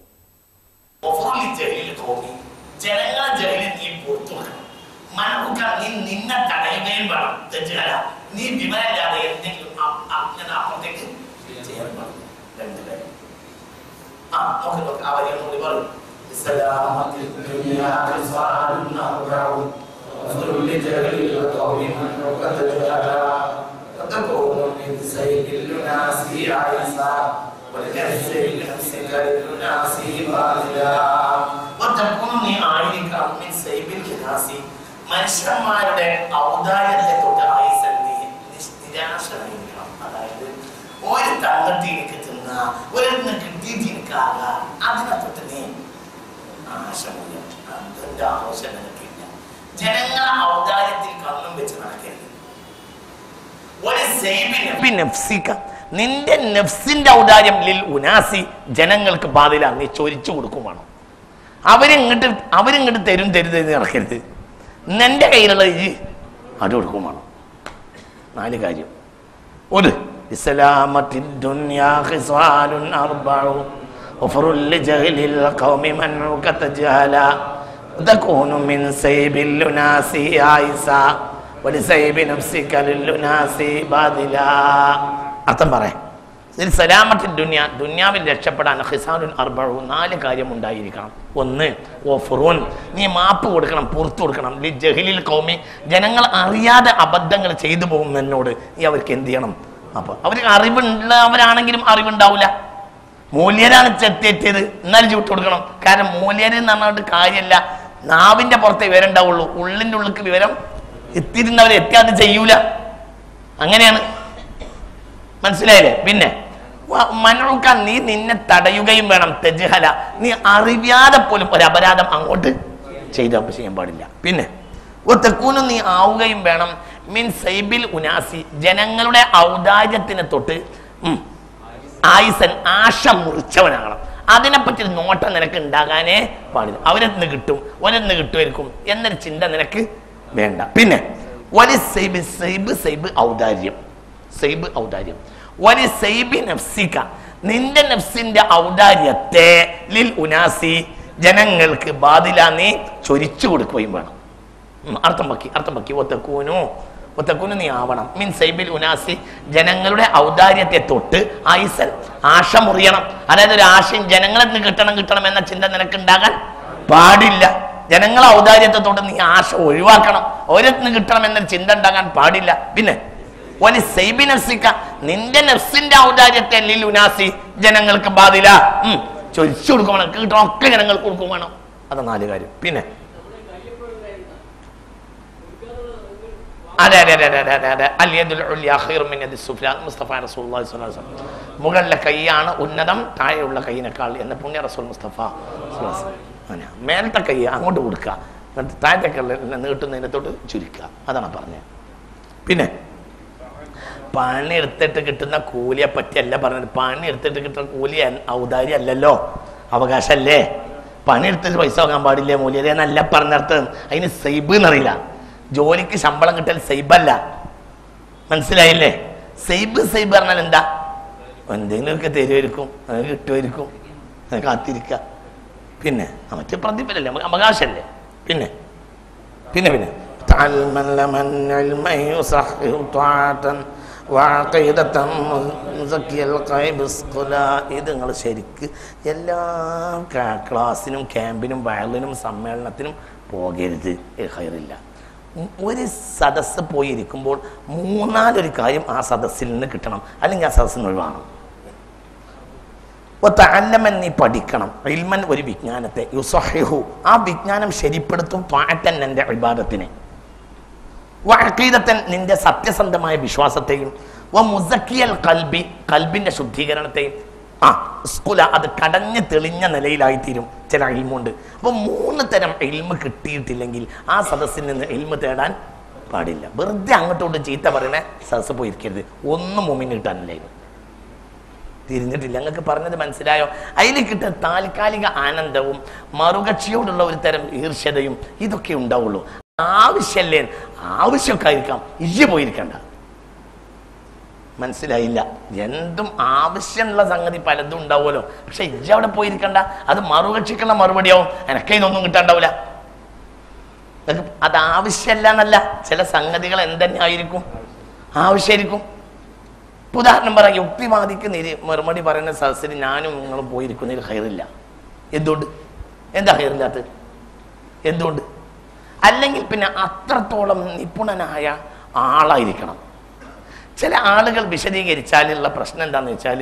ജനങ്ങളെ ജയിലിൽ നീ പുറത്തു കൊടുക്കണം മനുക്ക നീ നിന്നെ തടയുകയും വേണം തെജുഹല നീ വിവരമില്ലാതെ എന്തെങ്കിലും അ- അങ്ങനെ അപ്പുറത്തേക്ക് ചെയ്യാൻ പാടില്ല രണ്ട് കാര്യം ആ നോക്ക് നോക്ക് ആ വരി ഒന്നുകൂടി പറയും سلامة الدنيا خصال أربع وفر لجهل القوم من قد جهلا وتكون من سيد الناس عيسى ولنفس نفسك للناس باطلا ഒറ്റക്കും നീ ആയിരിക്കാം മിൻ സൈബിൽ ഖിനാസി മനുഷ്യന്മാരുടെ ഔദാര്യത്തെ തൊട്ട് ആയുസൽ നീ നിശ്- നിരാശനായിരിക്കണം അതായത് ഒരു തങ്ങത്തി എനിക്ക് തിന്ന ഒരെണ്ണം കിട്ടിയിട്ട് എനിക്കാക അതിനെ തൊട്ട് നീ ആശമില്ല അതിന്റെ ആവശ്യം നിനക്കില്ല ജനങ്ങളെ ഔദാര്യത്തിൽ കണ്ണും വെച്ച് നടക്കരുത് ഒരു സൈബിന് നഫ്സിക്ക നിന്റെ നഫ്സിന്റെ ഔദാര്യം ലിൽ ഉനാസി ജനങ്ങൾക്ക് ബാധില നീ ചൊരിച്ചു കൊടുക്കും വേണം അവരിങ്ങോട്ട് അവരിങ്ങോട്ട് തരും തരുത് എന്ന് നടക്കരുത് നിന്റെ കയ്യിലുള്ള ഈ അത് കൊടുക്കും വേണം നാല് കാര്യം ഒരു ഇസ്ലാമത്തി ദുനിയാ ഖിസാലുൻ അർബഉ وفر لجهل القوم منعك تجهلا تكون من سيب اللناس عيسى ولسيب نفسك للناس باذلا അർത്ഥം പറയാം ഇതിൽ സലാമത്തിൻ ദുനിയ ദുന്യാവിൽ രക്ഷപ്പെടാൻ ഹിസാനുൻ അർബഴു നാല് കാര്യം ഉണ്ടായിരിക്കണം ഒന്ന് ഓഫറുൻ നീ മാപ്പ് കൊടുക്കണം പുറത്തു കൊടുക്കണം ലി ജഹിലിൽ കൗമി ജനങ്ങൾ അറിയാതെ അബദ്ധങ്ങൾ ചെയ്തു പോകും എന്നോട് നീ അവർക്ക് എന്ത് ചെയ്യണം അപ്പൊ അവർക്ക് അറിവുള്ളവരാണെങ്കിലും അറിവുണ്ടാവില്ല മൂല്യരാണ് ചെത്തെറ്റിയത് എന്നാലും ചൂട്ട് കൊടുക്കണം കാരണം മൂല്യര് എന്ന് പറഞ്ഞിട്ട് കാര്യമല്ല നാവിന്റെ പുറത്തെ വിവരം ഉണ്ടാവുള്ളൂ ഉള്ളിന്റെ ഉള്ളിക്ക് വിവരം എത്തിയിരുന്നവർ എത്തിയാതെ ചെയ്യൂല അങ്ങനെയാണ് മനസ്സിലായില്ലേ പിന്നെ വ- മനുക്ക നീ നിന്നെ തടയുകയും വേണം തെജഹല നീ അറിയാതെ പോലും ഒരു അപരാധം അങ്ങോട്ട് ചെയ്ത ചെയ്യാൻ പാടില്ല പിന്നെ ഒത്തക്കൂന് നീ ആവുകയും വേണം മീൻ സൈബിൽ ഉനാസി ജനങ്ങളുടെ ഔദാര്യത്തിന് തൊട്ട് ഉം, ആയുസൻ ആശ മുറിച്ചവനാകണം അതിനെപ്പറ്റി ഒരു നോട്ടം നിനക്ക് ഉണ്ടാകാനേ പാടില്ല അവരെന്ന് കിട്ടും ഒരെന്ന് കിട്ടുമായിരിക്കും എന്നൊരു ചിന്ത നിനക്ക് വേണ്ട പിന്നെ ഒരു സൈബ് സൈബ് സൈബ് ഔദാര്യം സൈബ് ഔദാര്യം ഒരു സൈബി നഫ്സിക നിന്റെ നഫ്സിന്റെ ഔദാര്യത്തെ ലിൽ ഉനാസി ജനങ്ങൾക്ക് ബാധില നീ ചൊരിച്ചു കൊടുക്കുകയും വേണം ഉം, അർത്ഥം പക്കി അർത്ഥം പക്കി ഒത്തക്കൂനു ഒത്തക്കൂനു നീ ആവണം മീൻ സൈബിൽ ഉനാസി ജനങ്ങളുടെ ഔദാര്യത്തെ തൊട്ട് ആയിസൻ ആശ മുറിയണം അതായത് ഒരു ആശയം ജനങ്ങളിൽ നിന്ന് കിട്ടണം കിട്ടണം എന്ന ചിന്ത നിനക്ക് ഉണ്ടാകാൻ പാടില്ല ജനങ്ങളെ ഔദാര്യത്തെ തൊട്ട് നീ ആശ ഒഴിവാക്കണം ഓരോത്തിന് കിട്ടണം എന്നൊരു ചിന്ത ഉണ്ടാകാൻ പാടില്ല പിന്നെ ഒരു സൈബി നഫ്സിക്ക നിന്റെ നഫ്സിന്റെ ഔദാര്യത്തെ ലിൽ ഉനാസി ജനങ്ങൾക്ക് ബാധില ഉം, ചൊരിച്ചു കൊടുക്കും വേണം കിട്ടണം ഒക്കെ ജനങ്ങൾക്ക് കൊടുക്കും വേണം അത് നാല് കാര്യം പിന്നെ അതെ അതെ അതെ അതെ അതെ അതെ അല്യദുൽ ഉല്യ ഖൈറു മിൻ യദി സുഫ്ല മുസ്തഫ റസൂലുള്ളാഹി സ്വല്ലല്ലാഹു അലൈഹി വസല്ലം മുകളിലെ കൈയാണ് ഉന്നതം താഴെയുള്ള കൈയിനേക്കാൾ എന്ന് പുണ്യ റസൂൽ മുസ്തഫ സ്വല്ലല്ലാഹു അലൈഹി വസല്ലം. അങ്ങനെ മേലത്തെ കൈ അങ്ങോട്ട് കൊടുക്കുക എന്നിട്ട് താഴത്തെ കൈ നീട്ടുന്നതിനെ തൊട്ട് ചുരുക്കുക അതാണ് പറഞ്ഞത് പിന്നെ പണി എടുത്തിട്ട് കിട്ടുന്ന കൂലിയെ പറ്റിയല്ല പറഞ്ഞത് പണി എടുത്തിട്ട് കിട്ടുന്ന കൂലി അൻ- ഔദാര്യം അല്ലല്ലോ അവകാശമല്ലേ പണി എടുത്തിട്ട് പൈസ വാങ്ങാൻ പാടില്ലേ മൂല്യത എന്നല്ല പറഞ്ഞിടത്ത് അതിന് സൈബ് എന്നറിയില്ല ജോലിക്ക് ശമ്പളം കിട്ടൽ സൈബല്ല മനസ്സിലായില്ലേ സൈബ് സൈബ് പറഞ്ഞാൽ എന്താ എന്തെങ്കിലുമൊക്കെ തരുമായിരിക്കും അത് കിട്ടുമായിരിക്കും അത് കാത്തിരിക്കുക പിന്നെ ആ മറ്റേ പ്രതിഫലല്ലേ നമുക്ക് അവകാശമല്ലേ പിന്നെ പിന്നെ പിന്നെ تعلم لمن علما يصحح طاعة وعقيدة مزكي القيب اسقلا ഇത് നിങ്ങൾ ശരിക്ക് എല്ലാ ക്ലാ- ക്ലാസ്സിനും ക്യാമ്പിനും വയലിനും സമ്മേളനത്തിനും പോകരുത് ഏ, ഹൈറില്ല ഉം, ഒരു സദസ്സ് പോയി ഇരിക്കുമ്പോൾ മൂന്നാലൊരു കാര്യം ആ സദസ്സിൽ നിന്ന് കിട്ടണം അല്ലെങ്കിൽ ആ സദസ്സിൽ നിന്ന് ഒഴിവാണ് ഒത്തല്ലമൻ നീ പഠിക്കണം ഇൽമൻ ഒരു വിജ്ഞാനത്തെ യുസഹിഹു ആ വിജ്ഞാനം ശരിപ്പെടുത്തും പാറ്റൻ എൻ്റെ വിവാദത്തിനെ വഴക്കീതത്തൻ നിന്റെ സത്യസന്ധമായ വിശ്വാസത്തെയും വ മുസക്കിയൽ കൽബി കൽബിന്റെ ശുദ്ധീകരണത്തെയും ആ സ്കുല അത് കടഞ്ഞ് തെളിഞ്ഞ നിലയിലായിത്തീരും ചില ഇൽമുണ്ട് അപ്പൊ മൂന്ന് തരം ഇൽമ് കിട്ടിയിട്ടില്ലെങ്കിൽ ആ സദസ്സിൽ നിന്ന് ഇൽമ് തേടാൻ പാടില്ല വെറുതെ അങ്ങോട്ടോട്ട് ചീത്ത പറയണേ സദസ്സ് പോയിരിക്കരുത് ഒന്നും മുമ്പിന് കിട്ടാനില്ലായിരുന്നു തിരിഞ്ഞിട്ടില്ല ഞങ്ങൾക്ക് പറഞ്ഞത് മനസ്സിലായോ അതിൽ കിട്ടുന്ന താൽക്കാലിക ആനന്ദവും മറുകക്ഷിയോടുള്ള ഒരു തരം ഈർഷ്യതയും ഇതൊക്കെ ഉണ്ടാവുള്ളൂ ആവശ്യമല്ലേ ആവശ്യമൊക്കെ ആയിരിക്കാം ഇയ്യ പോയിരിക്കണ്ട മനസ്സിലായില്ല എന്തും ആവശ്യമുള്ള സംഗതി പലതും ഉണ്ടാവുമല്ലോ പക്ഷെ ഇജ്ജ അവിടെ പോയിരിക്കണ്ട അത് മറുകക്ഷിക്കുള്ള മറുപടിയാവും എനക്ക് ഇതൊന്നും കിട്ടാണ്ടാവില്ല നിങ്ങക്ക് അത് ആവശ്യമല്ല എന്നല്ല ചില സംഗതികൾ എന്തെന്നെ ആയിരിക്കും ആവശ്യമായിരിക്കും ഇപ്പൊ ഉദാഹരണം പറയാം യുക്തിവാദിക്ക് നിരി മറുപടി പറയുന്ന സദസ്സിൽ ഞാനും നിങ്ങളും പോയിരിക്കുന്നതിൽ ഹയറില്ല എന്തുകൊണ്ട് എന്താ ഹയറില്ലാത്തത് എന്തുകൊണ്ട് അല്ലെങ്കിൽ പിന്നെ അത്രത്തോളം നിപുണനായ ആളായിരിക്കണം ചില ആളുകൾ വിശദീകരിച്ചാലുള്ള പ്രശ്നം എന്താന്ന് വെച്ചാൽ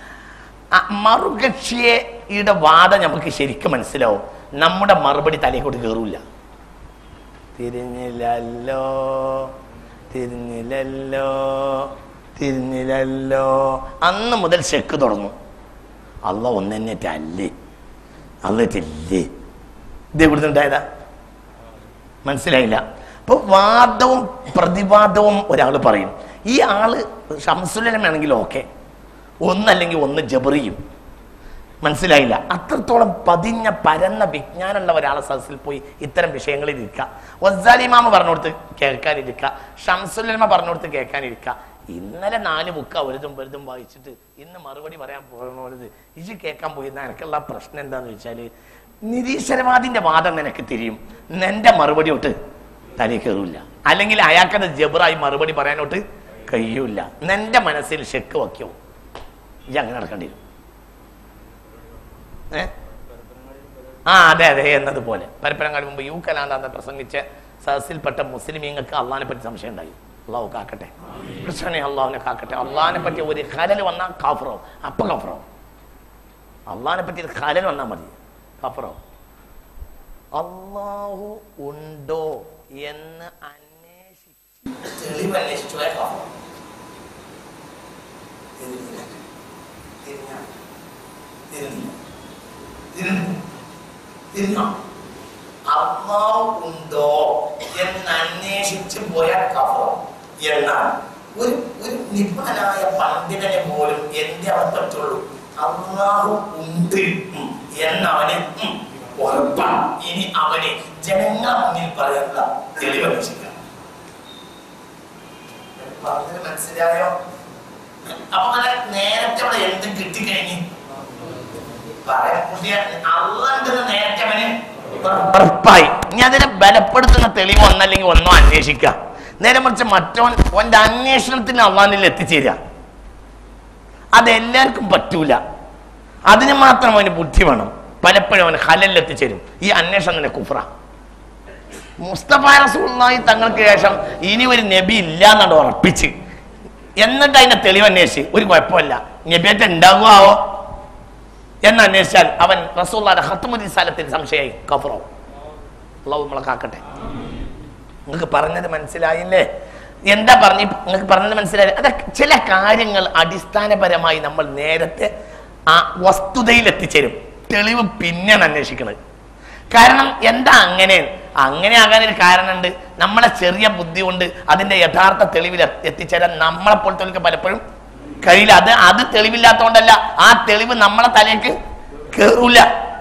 മറുകക്ഷിയുടെ വാദം നമുക്ക് ശരിക്കും മനസ്സിലാവും നമ്മുടെ മറുപടി തലയിക്കോട്ട് കയറൂല തിരിഞ്ഞില്ലല്ലോ തിരിഞ്ഞില്ലല്ലോ തിരിഞ്ഞില്ലല്ലോ അന്ന് മുതൽ ചെക്ക് തുടങ്ങും അല്ല ഒന്നെന്നെ അല്ലേ അല്ലില്ലേ ഇത് എവിടുന്ന് ഉണ്ടായതാ മനസ്സിലായില്ല അപ്പൊ വാദവും പ്രതിവാദവും ഒരാൾ പറയും ഈ ആള് ഷംസുലനമാണെങ്കിൽ ഓക്കെ ഒന്നല്ലെങ്കിൽ ഒന്ന് ജബറിയും മനസ്സിലായില്ല അത്രത്തോളം പതിഞ്ഞ പരന്ന വിജ്ഞാനമുള്ള ഒരാളെ സദസ്സിൽ പോയി ഇത്തരം വിഷയങ്ങളിൽ ഇരിക്കുക വസാലിമാമ പറഞ്ഞുകൊടുത്ത് കേൾക്കാനിരിക്കുക ഷംസുലമ പറഞ്ഞുകൊടുത്ത് കേൾക്കാനിരിക്കുക ഇന്നലെ നാല് ബുക്ക് അവരുതും വലുതും വായിച്ചിട്ട് ഇന്ന് മറുപടി പറയാൻ പോകുന്നത് ഇത് കേൾക്കാൻ പോയിരുന്ന എനിക്കുള്ള പ്രശ്നം എന്താന്ന് വെച്ചാല് നിരീശ്വരവാദിന്റെ വാദം നിനക്ക് തിരിയും നിന്റെ മറുപടി തൊട്ട് തലയിൽ കയറില്ല അല്ലെങ്കിൽ അയാൾക്കത് ജബറായി മറുപടി പറയാനോട്ട് കഴിയൂല നിന്റെ മനസ്സിൽ ഷെക്ക് വയ്ക്കോ ഇത് അങ്ങനെ നടക്കേണ്ടി വരും ഏ ആ അതെ അതെ എന്നതുപോലെ പരപ്പരങ്ങാടി മുമ്പ് യു കലാന്താന്ന് പ്രസംഗിച്ച സദസ്സിൽപ്പെട്ട മുസ്ലിമീങ്ങൾക്ക് അള്ളഹാനെ പറ്റി സംശയം ഉണ്ടായി അള്ളാഹു കാക്കട്ടെ കൃഷ്ണനെ അള്ളാഹുനെ കാക്കട്ടെ അള്ളഹാനെ പറ്റി ഒരു ഖലൽ വന്നാൽ കാഫറോ അപ്പ കാഫറോ അള്ളഹാനെ പറ്റി ഒരു ഖലൽ വന്നാൽ മതി കാഫറോ അള്ളാഹു ഉണ്ടോ എന്ന് അന്വേഷിച്ച് തെളിവ് അന്വേഷിച്ചു പോയ കാഫർ. തിരിഞ്ഞില്ല. തിരിഞ്ഞോ? തിരിഞ്ഞില്ല. തിരിഞ്ഞു. തിരിഞ്ഞോ? അള്ളാഹു ഉണ്ടോ എന്ന് അന്വേഷിച്ച് പോയ കഫർ എന്നാൽ ഒരു ഒരു നിപുണനായ പണ്ഡിതനെ പോലും എന്റെ അവൻ പറ്റുള്ളൂ അള്ളാഹു ഉണ്ട് ഉം, എന്നവന് ഉം, ഉറപ്പാണ് ഇനി അവന് ജനങ്ങളെ മുന്നിൽ പറയാനുള്ള തെളിവ് അന്വേഷിക്കണം പറഞ്ഞത് മനസ്സിലായോ അപ്പൊ അങ്ങനെ നേരത്തെ അവിടെ എന്ത് കിട്ടിക്കഴിഞ്ഞു പറയാൻ പുതിയ അള്ളണ്ടെന്ന് നേരത്തെ അവന് ഉറപ്പായി ഇനി അതിനെ ബലപ്പെടുത്തുന്ന തെളിവ് ഒന്നല്ലെങ്കിൽ ഒന്നോ അന്വേഷിക്കുക നേരെ മറിച്ച് മറ്റവൻ ഓന്റെ അന്വേഷണത്തിന് അള്ളാനിൽ എത്തിച്ചേരുക അതെല്ലാവർക്കും പറ്റൂല അതിന് മാത്രം അവന് ബുദ്ധി വേണം പലപ്പോഴും അവന് ഹലലിൽ എത്തിച്ചേരും ഈ അന്വേഷണം തന്നെ കുഫ്ര മുസ്തഫ റസൂള്ളായി തങ്ങൾക്ക് ശേഷം ഇനി ഒരു നബി ഇല്ല എന്നാണ് ഉറപ്പിച്ച് എന്നിട്ട് അതിന്റെ തെളിവ് അന്വേഷിച്ച് ഒരു കുഴപ്പമില്ല നബിയായിട്ട് ഉണ്ടാകുമോ എന്ന് അന്വേഷിച്ചാൽ അവൻ റസൂള്ളാന്റെ ഹത്തുമുദി സ്ഥലത്തിൽ സംശയമായി കഫറോ അള്ളാഹു നമ്മളെ കാക്കട്ടെ നിങ്ങൾക്ക് പറഞ്ഞത് മനസ്സിലായില്ലേ എന്താ പറഞ്ഞ് നിങ്ങൾക്ക് പറഞ്ഞത് മനസ്സിലായി അതൊക്കെ ചില കാര്യങ്ങൾ അടിസ്ഥാനപരമായി നമ്മൾ നേരത്തെ ആ വസ്തുതയിൽ എത്തിച്ചേരും തെളിവ് പിന്നെയാണ് അന്വേഷിക്കുന്നത് കാരണം എന്താ അങ്ങനെ അങ്ങനെ ആകാൻ ഒരു കാരണമുണ്ട് നമ്മളെ ചെറിയ ബുദ്ധി കൊണ്ട് അതിന്റെ യഥാർത്ഥ തെളിവിൽ എത്തി- എത്തിച്ചേരാൻ നമ്മളെ പോലത്തെ പലപ്പോഴും കഴിയില്ല അത് അത് തെളിവില്ലാത്തതുകൊണ്ടല്ല ആ തെളിവ് നമ്മളെ തലേക്ക് കേറൂല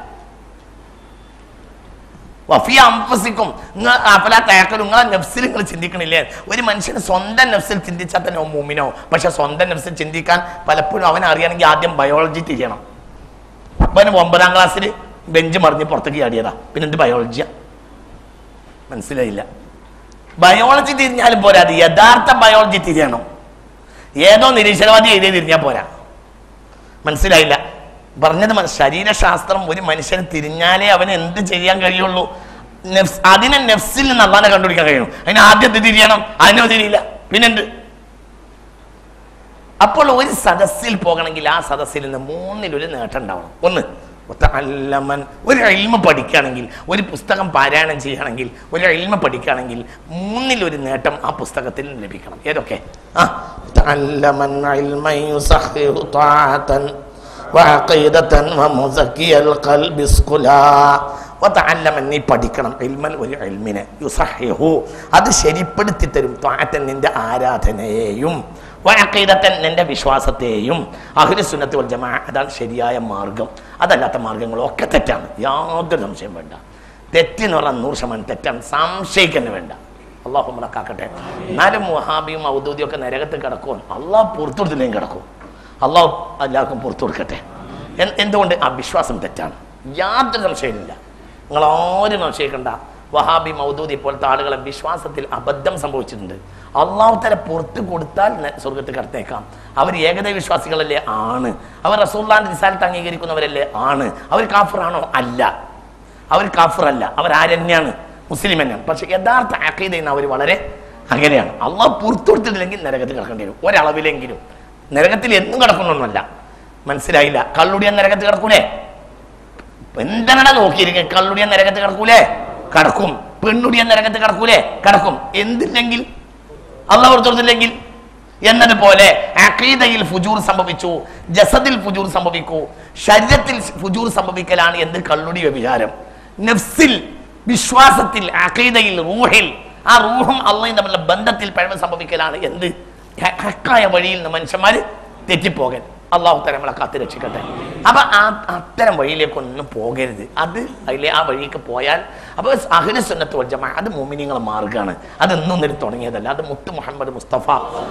വഫിയ അംഫസിക്കും നിങ്ങൾ അഫല തേക്കലും നിങ്ങളെ നെഫ്സിൽ നിങ്ങൾ ചിന്തിക്കണില്ലേ ഒരു മനുഷ്യന് സ്വന്തം നെഫ്സിൽ ചിന്തിച്ചാൽ തന്നെ അവൻ മൂമിനോ പക്ഷെ സ്വന്തം നെഫ്സിൽ ചിന്തിക്കാൻ പലപ്പോഴും അവൻ അറിയണമെങ്കിൽ ആദ്യം ബയോളജി തിരിയണം അവന് ഒമ്പതാം ക്ലാസ്സിൽ ബെഞ്ച് മറിഞ്ഞ് പുറത്തേക്ക് ചാടിയതാ പിന്നെ എന്ത് ബയോളജിയാ മനസ്സിലായില്ല ബയോളജി തിരിഞ്ഞാലും പോരാ അത് യഥാർത്ഥ ബയോളജി തിരിയണം ഏതോ നിരീശ്വരവാദി എഴുതി തിരിഞ്ഞാൽ പോരാ മനസ്സിലായില്ല പറഞ്ഞത് മന- ശരീരശാസ്ത്രം ഒരു മനുഷ്യന് തിരിഞ്ഞാലേ അവന് എന്ത് ചെയ്യാൻ കഴിയുള്ളൂ നെഫ്സ് അതിനെ നെഫ്സിൽ നിന്ന് അള്ളാനെ കണ്ടുപിടിക്കാൻ കഴിയും അതിന് ആദ്യത്തെ തിരിയണം അതിനോ തിരിയില്ല പിന്നെന്ത് അപ്പോൾ ഒരു സദസ്സിൽ പോകണമെങ്കിൽ ആ സദസ്സിൽ നിന്ന് മൂന്നിലൊരു നേട്ടം ഉണ്ടാവണം ഒന്ന് മുത്തഅല്ലമൻ ഒരു എൽമ പഠിക്കുകയാണെങ്കിൽ ഒരു പുസ്തകം പാരായണം ചെയ്യുകയാണെങ്കിൽ ഒരു എൽമ പഠിക്കുകയാണെങ്കിൽ മൂന്നിലൊരു നേട്ടം ആ പുസ്തകത്തിൽ നിന്ന് ലഭിക്കണം ഏതൊക്കെ ആ മുത്തഅല്ലമൻ ഇൽമൻ യുസഖിഹു ത്വാഅതൻ വഅഖീദതൻ വമുസക്കിയൽ ഖൽബി സ്കുലാ വതഅല്ലമൻ നീ പഠിക്കണം ഇൽമൻ ഒരു ഇൽമിനെ യുസഹിഹു അത് ശരിപ്പെടുത്തി തരും ത്വാഅത്തൻ നിന്റെ ആരാധനയെയും വഅഖീദത്തൻ നിന്റെ വിശ്വാസത്തെയും അഹ്ലു സുന്നത്ത് വൽ ജമാ അതാണ് ശരിയായ മാർഗം അതല്ലാത്ത മാർഗങ്ങളൊക്കെ തെറ്റാണ് യാതൊരു സംശയം വേണ്ട തെറ്റെന്ന് പറഞ്ഞാൽ നൂറ് ശതമാനം തെറ്റാണ് സംശയിക്കുന്നു വേണ്ട അള്ളാഹു മുളക്കാക്കട്ടെ എന്നാലും വഹാബിയും ഔദ്യോഗികം ഒക്കെ നരകത്ത് കിടക്കും അള്ളാഹ് പുറത്തു കൊടുത്തില്ലെങ്കിൽ കിടക്കും അള്ളാഹു എല്ലാവർക്കും പുറത്തു കൊടുക്കട്ടെ എൻ- എന്തുകൊണ്ട് ആ വിശ്വാസം തെറ്റാണ് യാതൊരു സംശയമില്ല നിങ്ങൾ ആരും സംശയിക്കണ്ട വഹാബി മൗദൂദി പോലത്തെ ആളുകളെ വിശ്വാസത്തിൽ അബദ്ധം സംഭവിച്ചിട്ടുണ്ട് അള്ളാഹു തല പുറത്ത് കൊടുത്താൽ ന- സ്വർഗത്തിൽ കടത്തേക്കാം അവർ ഏകദൈ വിശ്വാസികളല്ലേ ആണ് അവർ റസൂല്ലാന്റെ റിസാലത്ത് അംഗീകരിക്കുന്നവരല്ലേ ആണ് അവർ കാഫറാണോ അല്ല അവർ കാഫറല്ല അവർ ആരെന്നെയാണ് മുസ്ലിം തന്നെയാണ് പക്ഷെ യഥാർത്ഥ അക്കീത എന്ന് അവർ വളരെ അങ്ങനെയാണ് അള്ളാഹ് പുറത്തു കൊടുത്തിട്ടില്ലെങ്കിൽ നരകത്തിൽ കിടക്കേണ്ടി വരും ഒരളവിലെങ്കിലും നരകത്തിൽ എന്നും കിടക്കുന്നൊന്നുമല്ല മനസ്സിലായില്ല കള്ളുടിയാൻ നരകത്തിൽ കിടക്കൂലേ എന്താണ് നോക്കിയിരിക്കുക കള്ളുടിയാൻ നരകത്ത് കിടക്കൂലേ കടക്കും പെണ്ണുടിയാൻ നരകത്ത് കിടക്കൂലേ കടക്കും എന്തില്ലെങ്കിൽ അള്ള പുറത്തുകൊടുത്തില്ലെങ്കിൽ എന്നതുപോലെ അഖീദയിൽ ഫുജൂർ സംഭവിച്ചു ജസദിൽ ഫുജൂർ സംഭവിക്കൂ ശരീരത്തിൽ ഫുജൂർ സംഭവിക്കലാണ് എന്ത് കള്ളുടി വ്യഭിചാരം നഫ്സിൽ വിശ്വാസത്തിൽ അഖീദയിൽ റൂഹിൽ ആ റൂഹും അള്ളയും തമ്മിലുള്ള ബന്ധത്തിൽ പഴമ സംഭവിക്കലാണ് എന്ത് ഹ- ഹക്കായ വഴിയിൽ നിന്ന് മനുഷ്യന്മാര് തെറ്റിപ്പോകൽ അള്ളാഹു തല നമ്മളെ കാത്ത് രക്ഷിക്കട്ടെ അപ്പൊ ആ അത്തരം വഴിയിലേക്കൊന്നും പോകരുത് അത് അതിലെ ആ വഴിക്ക് പോയാൽ അപ്പൊ അഹിന സുന്നത്ത് വജമ അത് മോമിനിങ്ങളെ മാർഗമാണ് അത് ഇന്നും നിന്നിട്ട് തുടങ്ങിയതല്ല അത് മുത്ത് മുഹമ്മദ് മുസ്തഫ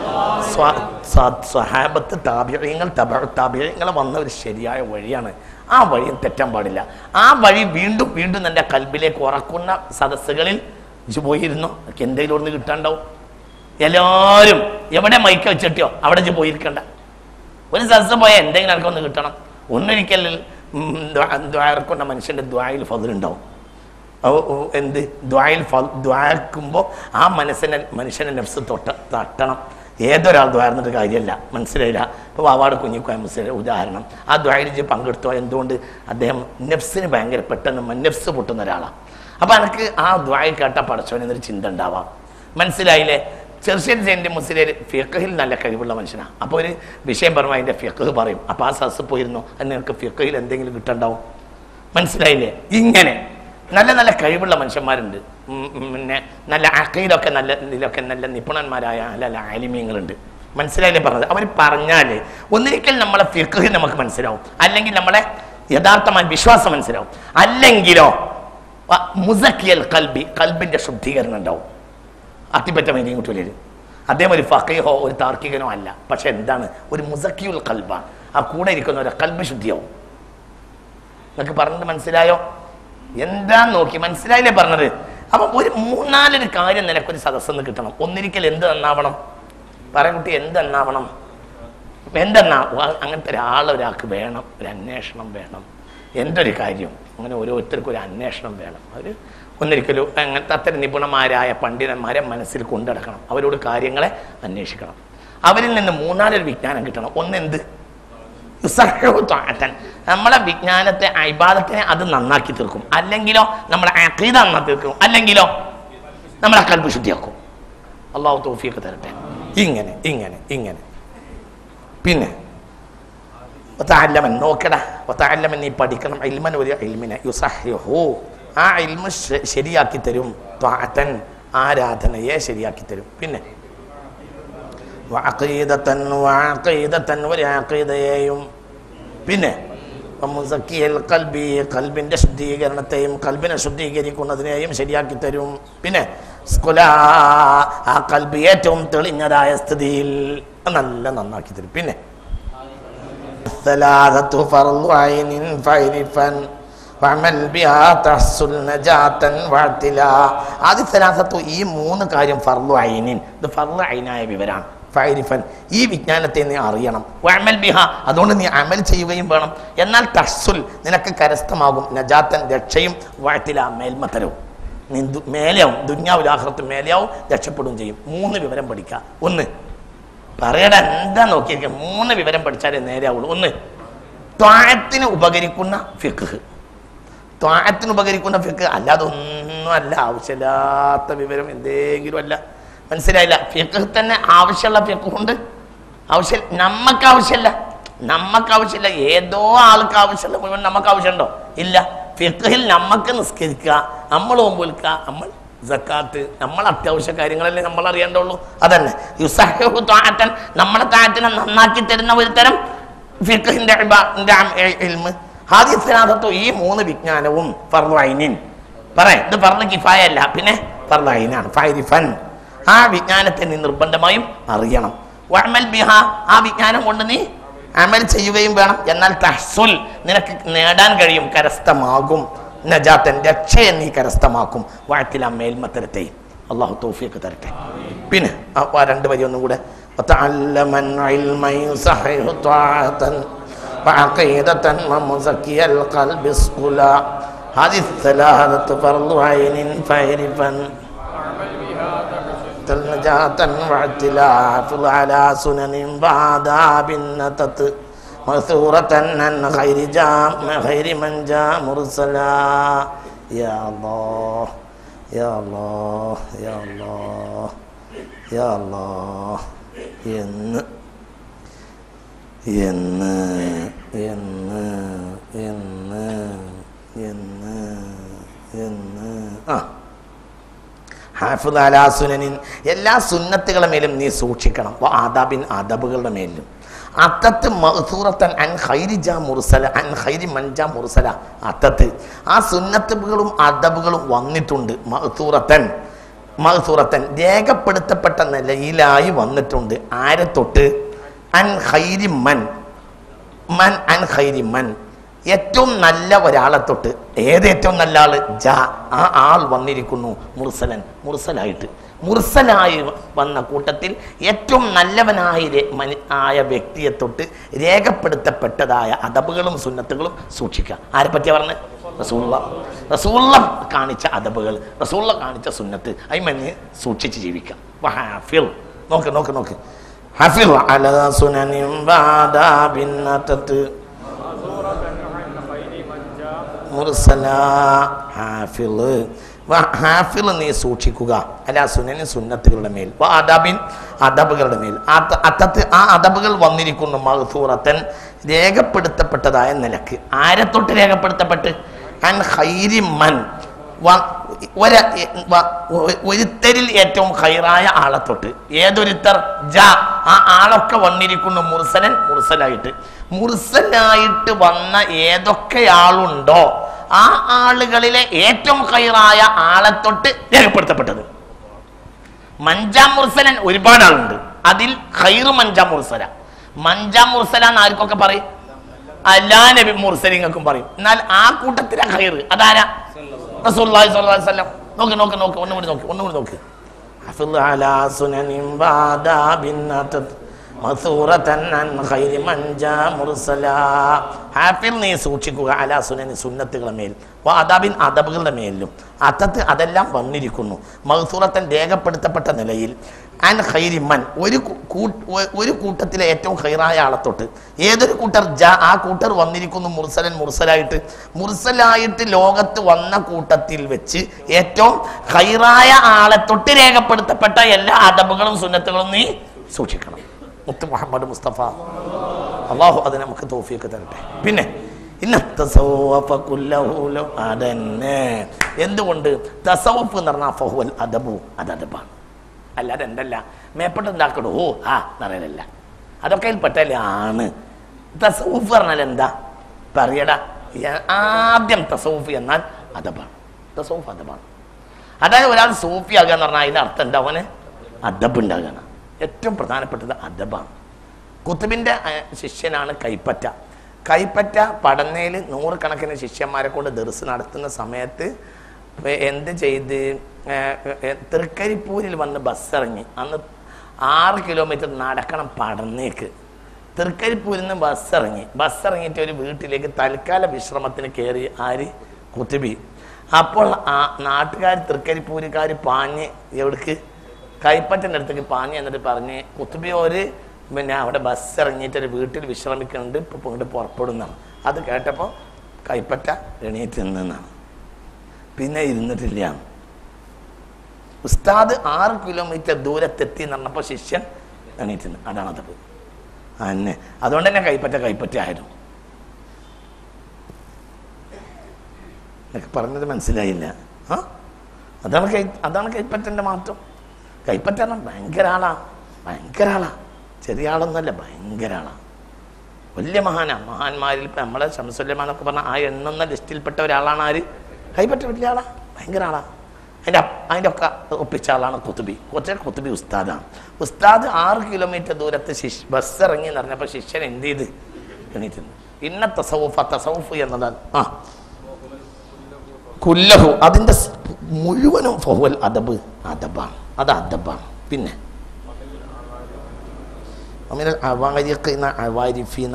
സ്വ- സ്വ- സ്വഹാബത്ത് താപിയങ്ങൾ താപിയങ്ങൾ വന്ന ഒരു ശരിയായ വഴിയാണ് ആ വഴിയും തെറ്റാൻ പാടില്ല ആ വഴി വീണ്ടും വീണ്ടും എൻ്റെ കൽബിലേക്ക് ഉറക്കുന്ന സദസ്സുകളിൽ ഇജ്ജ് പോയിരുന്നോ എന്തെങ്കിലും ഒന്ന് കിട്ടാണ്ടാവും എല്ലാവരും എവിടെ മൈക്ക വെച്ചിട്ടോ അവിടെ ഇജ്ജ് പോയിരിക്കണ്ട ഒരു സദസ്സ് പോയാൽ എന്തെങ്കിലും എനിക്കൊന്ന് കിട്ടണം ഒന്നൊരിക്കൽ ദ്വാരക്കൊണ്ട മനുഷ്യന്റെ ദ്വായിൽ ഫതിലുണ്ടാവും ഓ- ഓ, എന്ത് ദ്വായിൽ ദ്വാക്കുമ്പോൾ ആ മനസ്സിനെ മനുഷ്യനെ നെഫ്സ് തൊട്ട തട്ടണം ഏതൊരാൾ ദ്വാരുന്നിട്ട് കാര്യമല്ല മനസ്സിലായില്ല ഇപ്പോൾ വാവാട് കുഞ്ഞിക്കോയ മുസ്ലിം ഉദാഹരണം ആ ദ്വാരിച്ച് പങ്കെടുത്തോ എന്തുകൊണ്ട് അദ്ദേഹം നെഫ്സിന് ഭയങ്കര പെട്ടെന്ന് നെഫ്സ് പൊട്ടുന്ന ഒരാളാണ് അപ്പം എനിക്ക് ആ ദ്വായിൽ കേട്ട പടച്ചോൻ എന്നൊരു ചിന്ത ഉണ്ടാവാം മനസ്സിലായില്ലേ ചെറുശ്ശേരി സെയിൻ്റെ മുസ്ലിം ഫിഖഹിൽ നല്ല കഴിവുള്ള മനുഷ്യനാണ് അപ്പോൾ ഒരു വിഷയം പറയുമ്പോൾ അതിൻ്റെ ഫിഖ് പറയും അപ്പോൾ ആ സദസ് പോയിരുന്നു അത് നിനക്ക് ഫിഖഹിൽ എന്തെങ്കിലും കിട്ടണ്ടാവും മനസ്സിലായില്ലേ ഇങ്ങനെ നല്ല നല്ല കഴിവുള്ള മനുഷ്യന്മാരുണ്ട് ഉം, ഉം, പിന്നെ നല്ല അക്കയിലൊക്കെ നല്ല ഇതിലൊക്കെ നല്ല നിപുണന്മാരായ നല്ല ആലിമ്യങ്ങളുണ്ട് മനസ്സിലായില്ലേ പറഞ്ഞത് അവർ പറഞ്ഞാൽ ഒന്നിരിക്കൽ നമ്മളെ ഫിഖ് നമുക്ക് മനസ്സിലാവും അല്ലെങ്കിൽ നമ്മളെ യഥാർത്ഥമായ വിശ്വാസം മനസ്സിലാവും അല്ലെങ്കിലോ വ മുസക്കിയൽ കൽബി കൽബിന്റെ ശുദ്ധീകരണം ഉണ്ടാവും അത്തിപ്പറ്റ മൈനിയും കുട്ടികളിൽ അദ്ദേഹം ഒരു ഫക്കീഹോ ഒരു താർക്കികനോ അല്ല പക്ഷെ എന്താണ് ഒരു മുസക്കിയുൽ കൽബാണ് ആ കൂടെ ഇരിക്കുന്ന ഒരു കൽബ് ശുദ്ധിയാവും നിങ്ങൾക്ക് പറഞ്ഞത് മനസ്സിലായോ എന്താ നോക്കി മനസ്സിലായില്ലേ പറഞ്ഞത് അപ്പൊ ഒരു മൂന്നാലൊരു കാര്യം നിനക്കൊരു സദസ്സെന്ന് കിട്ടണം ഒന്നിരിക്കൽ എന്ത് നന്നാവണം പറയാൻ കുട്ടി എന്ത് നന്നാവണം എന്തെന്നാ വ- അങ്ങനത്തെ ഒരാൾ ഒരാൾക്ക് വേണം ഒരു അന്വേഷണം വേണം എന്തൊരു കാര്യം അങ്ങനെ ഓരോരുത്തർക്കും ഒരു അന്വേഷണം വേണം അവർ ഒന്നിരിക്കലും അങ്ങനത്തെ അത്തരം നിപുണന്മാരായ പണ്ഡിതന്മാരെ മനസ്സിൽ കൊണ്ടുനടക്കണം അവരോട് കാര്യങ്ങളെ അന്വേഷിക്കണം അവരിൽ നിന്ന് മൂന്നാലൊരു വിജ്ഞാനം കിട്ടണം ഒന്നെന്ത് യുസഹ്ഹു ത്വാഅത്തൻ. നമ്മളെ വിജ്ഞാനത്തെ അൈബാദത്തിനെ അത് നന്നാക്കി തീർക്കും അല്ലെങ്കിലോ നമ്മളെ അഖീദ നന്നാക്കി തീർക്കും അല്ലെങ്കിലോ നമ്മളെ കൽബ് ശുദ്ധിയാക്കും അള്ളാഹു തൗഫീഖ് തരട്ടെ ഇങ്ങനെ ഇങ്ങനെ ഇങ്ങനെ പിന്നെ ഒത്താല്ലമൻ നോക്കടാ ഒത്താല്ലമൻ നീ പഠിക്കണം ഇൽമൻ ഒരു ഇൽമിനെ യുസഹ്യഹു ആ ഇൽമ ശ- ശരിയാക്കി തരും ത്വാഅത്തൻ ആരാധനയെ ശരിയാക്കി തരും പിന്നെ വഅഖീദത്തൻ വഅഖീദത്തൻ ഒരു അഖീദയെയും പിന്നെ മുസക്കിയൽ കൽബി കൽബിന്റെ ശുദ്ധീകരണത്തെയും കൽബിനെ ശുദ്ധീകരിക്കുന്നതിനെയും ശരിയാക്കി തരും പിന്നെ സ്കുലാ ആ കൽബ് ഏറ്റവും തെളിഞ്ഞതായ സ്ഥിതിയിൽ നല്ല നന്നാക്കി തരും പിന്നെ ثلاثة فرض عين فعرفا وعمل بها تحصل نجاة واعتلاء ആദ്യ സലാസത്തു ഈ മൂന്ന് കാര്യം ഫർദു ഐനിൻ ഇത് ഫർദു ഐനായ വിവരാണ് ഫൈരിഫൻ ഈ വിജ്ഞാനത്തെ നീ അറിയണം വഅമൽ ബിഹ അതുകൊണ്ട് നീ അമൽ ചെയ്യുകയും വേണം എന്നാൽ തഹ്സുൽ നിനക്ക് കരസ്ഥമാകും നജാത്തൻ രക്ഷയും വാഴ്ത്തില മേൽമത്തരവും നീ ദു- മേലെയാവും ദുന്യാവിൽ ആഹ്റത്ത് മേലെയാവും രക്ഷപ്പെടുകയും ചെയ്യും മൂന്ന് വിവരം പഠിക്കുക ഒന്ന് പറയട എന്താ നോക്കിയിരിക്കുക മൂന്ന് വിവരം പഠിച്ചാലേ നേരെയാവുള്ളൂ ഒന്ന് ത്വാഴത്തിന് ഉപകരിക്കുന്ന ഫിഖ് ത്വാഴത്തിന് ഉപകരിക്കുന്ന ഫിഖ് അല്ലാതെ ഒന്നും അല്ല ആവശ്യമില്ലാത്ത വിവരം എന്തെങ്കിലും അല്ല മനസ്സിലായില്ല ഫിഖ് തന്നെ ആവശ്യമുള്ള ഫിഖ് ഉണ്ട് ആവശ്യം നമുക്ക് ആവശ്യമില്ല നമുക്ക് ആവശ്യമില്ല ഏതോ ആൾക്ക് ആവശ്യമുള്ള മുഴുവൻ നമുക്ക് ആവശ്യമുണ്ടോ ഇല്ല ഫിഖിൽ നമുക്ക് നിസ്കരിക്കുക നമ്മൾ മുമ്പ് വിൽക്കുക നമ്മൾ സക്കാത്ത് നമ്മൾ അത്യാവശ്യ കാര്യങ്ങളല്ലേ നമ്മൾ അറിയേണ്ടുള്ളൂ അതന്നെ യുസഹു ത്വാഅത്തൻ നമ്മളെ താഴത്തിനെ നന്നാക്കി തരുന്ന ഒരു തരം ഫിഖഹിന്റെ ഇബാ- ന്റെ അം- ഇ- ഇൽമ് ഹാദിസനാഥത്വ ഈ മൂന്ന് വിജ്ഞാനവും ഫർദു ഐനിൻ പറയാം ഇത് ഫർദ് കിഫായല്ല പിന്നെ ഫർദു ഐനാണ് ഫൈരിഫൻ ആ വിജ്ഞാനത്തെ നീ നിർബന്ധമായും അറിയണം വഅമൽ ബിഹ ആ വിജ്ഞാനം കൊണ്ട് നീ അമൽ ചെയ്യുകയും വേണം എന്നാൽ തഹ്സുൽ നിനക്ക് നേടാൻ കഴിയും കരസ്ഥമാകും നജാത്തൻ രക്ഷയെ നീ കരസ്ഥമാക്കും വാഴത്തില മേൽമത്തരത്തെ അള്ളാഹു തോഫിയൊക്കെ തരട്ടെ പിന്നെ ആ ആ രണ്ട് വരി ഒന്നും കൂടെ وتعلم العلم يصحح طاعة وعقيدة ومزكي القلب الصلا هذه الثلاثة فرض عين فاعرفا نجاة واعتلاف على سنن وآداب نتت مأثورة عن خير جام خير من جاء مرسلا يا الله يا الله يا الله يا الله എന്ന് എന്ന് എന്ന് എന്ന് എന്ന് എന്ന് ആ ഹാഫിദ് അലാ സുനനിൻ എല്ലാ സുന്നത്തുകളുടെ മേലും നീ സൂക്ഷിക്കണം വ ആദാബിൻ ആദബുകളുടെ മേലും അത്തത്ത് മഹസൂറത്തൻ അൻ ഖൈരിജ മുർസല അൻ ഖൈരി മൻജ മുർസല അത്തത്ത് ആ സുന്നത്തുകളും അദബുകളും വന്നിട്ടുണ്ട് മഹസൂറത്തൻ മഹസൂറത്തൻ രേഖപ്പെടുത്തപ്പെട്ട നിലയിലായി വന്നിട്ടുണ്ട് ആരെ തൊട്ട് അൻ ഖൈരി മൻ മൻ അൻ ഖൈരി മൻ ഏറ്റവും നല്ല ഒരാളെ തൊട്ട് ഏത് ഏറ്റവും നല്ല ആള് ജാ ആ ആൾ വന്നിരിക്കുന്നു മുർസലൻ മുർസലായിട്ട് മുർസലായി വന്ന കൂട്ടത്തിൽ ഏറ്റവും നല്ലവനായ രെ- മനി- ആയ വ്യക്തിയെ തൊട്ട് രേഖപ്പെടുത്തപ്പെട്ടതായ അദബുകളും സുന്നത്തുകളും സൂക്ഷിക്കുക ആരെ പറ്റിയാ പറഞ്ഞത് റസൂള്ള റസൂള്ള കാണിച്ച അദബുകൾ റസൂള്ള കാണിച്ച സുന്നത്ത് അയിമന് സൂക്ഷിച്ച് ജീവിക്കുക വഹാഫിൽ നോക്ക് നോക്ക് നോക്ക് ഹഫിൽ അല സുനനിം വാദാബിൻ അത്തത്ത് മുർസല ഹാഫിള് ഹാഫിൾ നീ സൂക്ഷിക്കുക അല്ല സുനനി സുന്നത്തുകളുടെ മേൽ വ അദബിൻ അദബുകളുടെ മേൽ അത്ത- അത്തത്ത് ആ അദബുകൾ വന്നിരിക്കുന്നു മഹസൂറത്തൻ രേഖപ്പെടുത്തപ്പെട്ടതായ നിലക്ക് ആരെ തൊട്ട് രേഖപ്പെടുത്തപ്പെട്ട് അൻ ഹൈരി മൻ വ- ഒര വ- ഒ- ഒരുത്തരിൽ ഏറ്റവും ഹൈറായ ആളെ തൊട്ട് ഏതൊരുത്തർ ജ ആ ആളൊക്കെ വന്നിരിക്കുന്നു മുർസലൻ മുർസലായിട്ട് മുർസലായിട്ട് വന്ന ഏതൊക്കെ ആളുണ്ടോ ആ ആളുകളിലെ ഏറ്റവും ഹൈറായ ആളെ തൊട്ട് രേഖപ്പെടുത്തപ്പെട്ടത് മഞ്ചാം മുർസലൻ ഒരുപാട് ആളുണ്ട് അതിൽ ഖൈറ് മഞ്ചാം മുർസല മഞ്ചാം മുർസല എന്ന് ആർക്കൊക്കെ പറയും അല്ലാ നബി മുർസലിങ്ങൾക്കും പറയും എന്നാൽ ആ കൂട്ടത്തിലെ ഖൈറ് അതാരാ റസൂലുള്ളാഹി സ്വല്ലല്ലാഹു അലൈഹി വസല്ലം നോക്ക് നോക്ക് നോക്ക് ഒന്നുകൂടി നോക്ക് ഒന്നുകൂടി നോക്ക് حفظ على سنن وآداب نتت مثورة عن خير من جاء مرسلا ഹാഫിൽ നീ സൂക്ഷിക്കുക അലാ സുനനി സുന്നത്തുകളുടെ മേൽ വാദാബിൻ അദബുകളുടെ മേലിലും അത്തത്ത് അതെല്ലാം വന്നിരിക്കുന്നു മഹസൂറത്തൻ രേഖപ്പെടുത്തപ്പെട്ട നിലയിൽ ആൻ ഖൈരിമൻ ഒരു കൂ- കൂ- ഒ- ഒരു കൂട്ടത്തിലെ ഏറ്റവും ഖൈറായ ആളെ തൊട്ട് ഏതൊരു കൂട്ടർ ജ ആ കൂട്ടർ വന്നിരിക്കുന്നു മുർസലൻ മുർസലായിട്ട് മുർസലായിട്ട് ലോകത്ത് വന്ന കൂട്ടത്തിൽ വെച്ച് ഏറ്റവും ഖൈറായ ആളെ തൊട്ട് രേഖപ്പെടുത്തപ്പെട്ട എല്ലാ അദബുകളും സുന്നത്തുകളും നീ സൂക്ഷിക്കണം മുത്ത് മുഹമ്മദ് മുസ്തഫ അള്ളാഹു അത് നമുക്ക് തോഫിയൊക്കെ തരട്ടെ പിന്നെ ഇന്ന തസവ്വഫ കുല്ലഹു ലൗ അതന്നെ എന്തുകൊണ്ട് തസവഫ് എന്ന് പറഞ്ഞാൽ ഫഹുവൽ അദബു അത് അദബാണ് അല്ലാതെ എന്തല്ല മേപ്പെട്ട് ഉണ്ടാക്കടോ ഓ ആ എന്നറിയലല്ല അതൊക്കെ അതിൽ പെട്ടല്ലേ ആണ് തസവൂഫ് പറഞ്ഞാൽ എന്താ പറയടാ യ- ആദ്യം തസവൂഫ് എന്നാൽ അദബാണ് തസവൂഫ് അദബാണ് അതായത് ഒരാൾ സൂഫിയാകുക എന്ന് പറഞ്ഞാൽ അതിൻ്റെ അർത്ഥം എന്താ അവന് അദബ് ഉണ്ടാകുകയാണ് ഏറ്റവും പ്രധാനപ്പെട്ടത് അദബാണ് കുത്തുബിൻ്റെ അഹ്, ശിഷ്യനാണ് കൈപ്പറ്റ കൈപ്പറ്റ പടന്നയിൽ നൂറുകണക്കിന് ശിഷ്യന്മാരെ കൊണ്ട് ദർസ് നടത്തുന്ന സമയത്ത് വെ- എന്ത് ചെയ്ത് ഏർ, ഏർ, തൃക്കരിപ്പൂരിൽ വന്ന് ബസ് ഇറങ്ങി അന്ന് ആറ് കിലോമീറ്റർ നടക്കണം പടന്നേക്ക് തൃക്കരിപ്പൂരിൽ നിന്ന് ബസ് ഇറങ്ങി ബസ് ഇറങ്ങിയിട്ട് ഒരു വീട്ടിലേക്ക് തൽക്കാല വിശ്രമത്തിന് കയറി ആര് കുത്തുബി അപ്പോൾ ആ നാട്ടുകാർ തൃക്കരിപ്പൂരുകാർ പാഞ്ഞ് എവിടേക്ക് കൈപ്പറ്റൻ്റെ അടുത്തേക്ക് പാഞ്ഞ് എന്നിട്ട് പറഞ്ഞ് കുത്തുബി ഒരു പിന്നെ അവിടെ ബസ് ഇറങ്ങിയിട്ട് ഒരു വീട്ടിൽ വിശ്രമിക്കുന്നുണ്ട് ഇപ്പൊ ഇങ്ങോട്ട് പുറപ്പെടുന്നതാണ് അത് കേട്ടപ്പോൾ കൈപ്പറ്റ എണീറ്റ് നിന്നാണ് പിന്നെ ഇരുന്നിട്ടില്ല ഉസ്താദ് ആറ് കിലോമീറ്റർ ദൂരത്തെത്തി എന്ന് പറഞ്ഞപ്പോൾ ശിഷ്യൻ എണീറ്റ് നിന്ന് അതാണ് അത് അന്നെ അതുകൊണ്ട് തന്നെ കൈപ്പറ്റ കൈപ്പറ്റ ആയിരുന്നു എനിക്ക് പറഞ്ഞത് മനസ്സിലായില്ല ആ അതാണ് കൈ അതാണ് കൈപ്പറ്റൻ്റെ മാറ്റം കൈപ്പറ്റ ഭയങ്കര ആളാ ഭയങ്കര ആളാ ചെറിയ ആളൊന്നുമല്ല ഭയങ്കര ആളാ വലിയ മഹാനാ മഹാന്മാരിൽ ഇപ്പം നമ്മളെ ശംസുല്യമാനൊക്കെ പറഞ്ഞ ആ എണ്ണുന്ന ലിസ്റ്റിൽപ്പെട്ട ഒരാളാണ് ആര് കൈപ്പറ്റ വലിയ ആളാ ഭയങ്കര ആളാ അതിൻ്റെ അപ്പ- അതിൻ്റെ ഒക്കെ ഒപ്പിച്ച ആളാണ് കുത്തുബി കുറച്ച് കുത്തുബി ഉസ്താദാണ് ഉസ്താദ് ആറ് കിലോമീറ്റർ ദൂരത്ത് ശിഷ് ബസ് ഇറങ്ങി എന്ന് പറഞ്ഞപ്പോൾ ശിഷ്യൻ എന്ത് ചെയ്ത് എണീറ്റ് ഇന്ന തസവുഫ തസവുഫ് എന്നതാണ് ആ കുല്ലഹു അതിൻ്റെ സ് മുഴുവനും ഫഹുവൽ അദബ് അദബാണ് അത് അദബാണ് പിന്നെ ومن العوارق عوارفين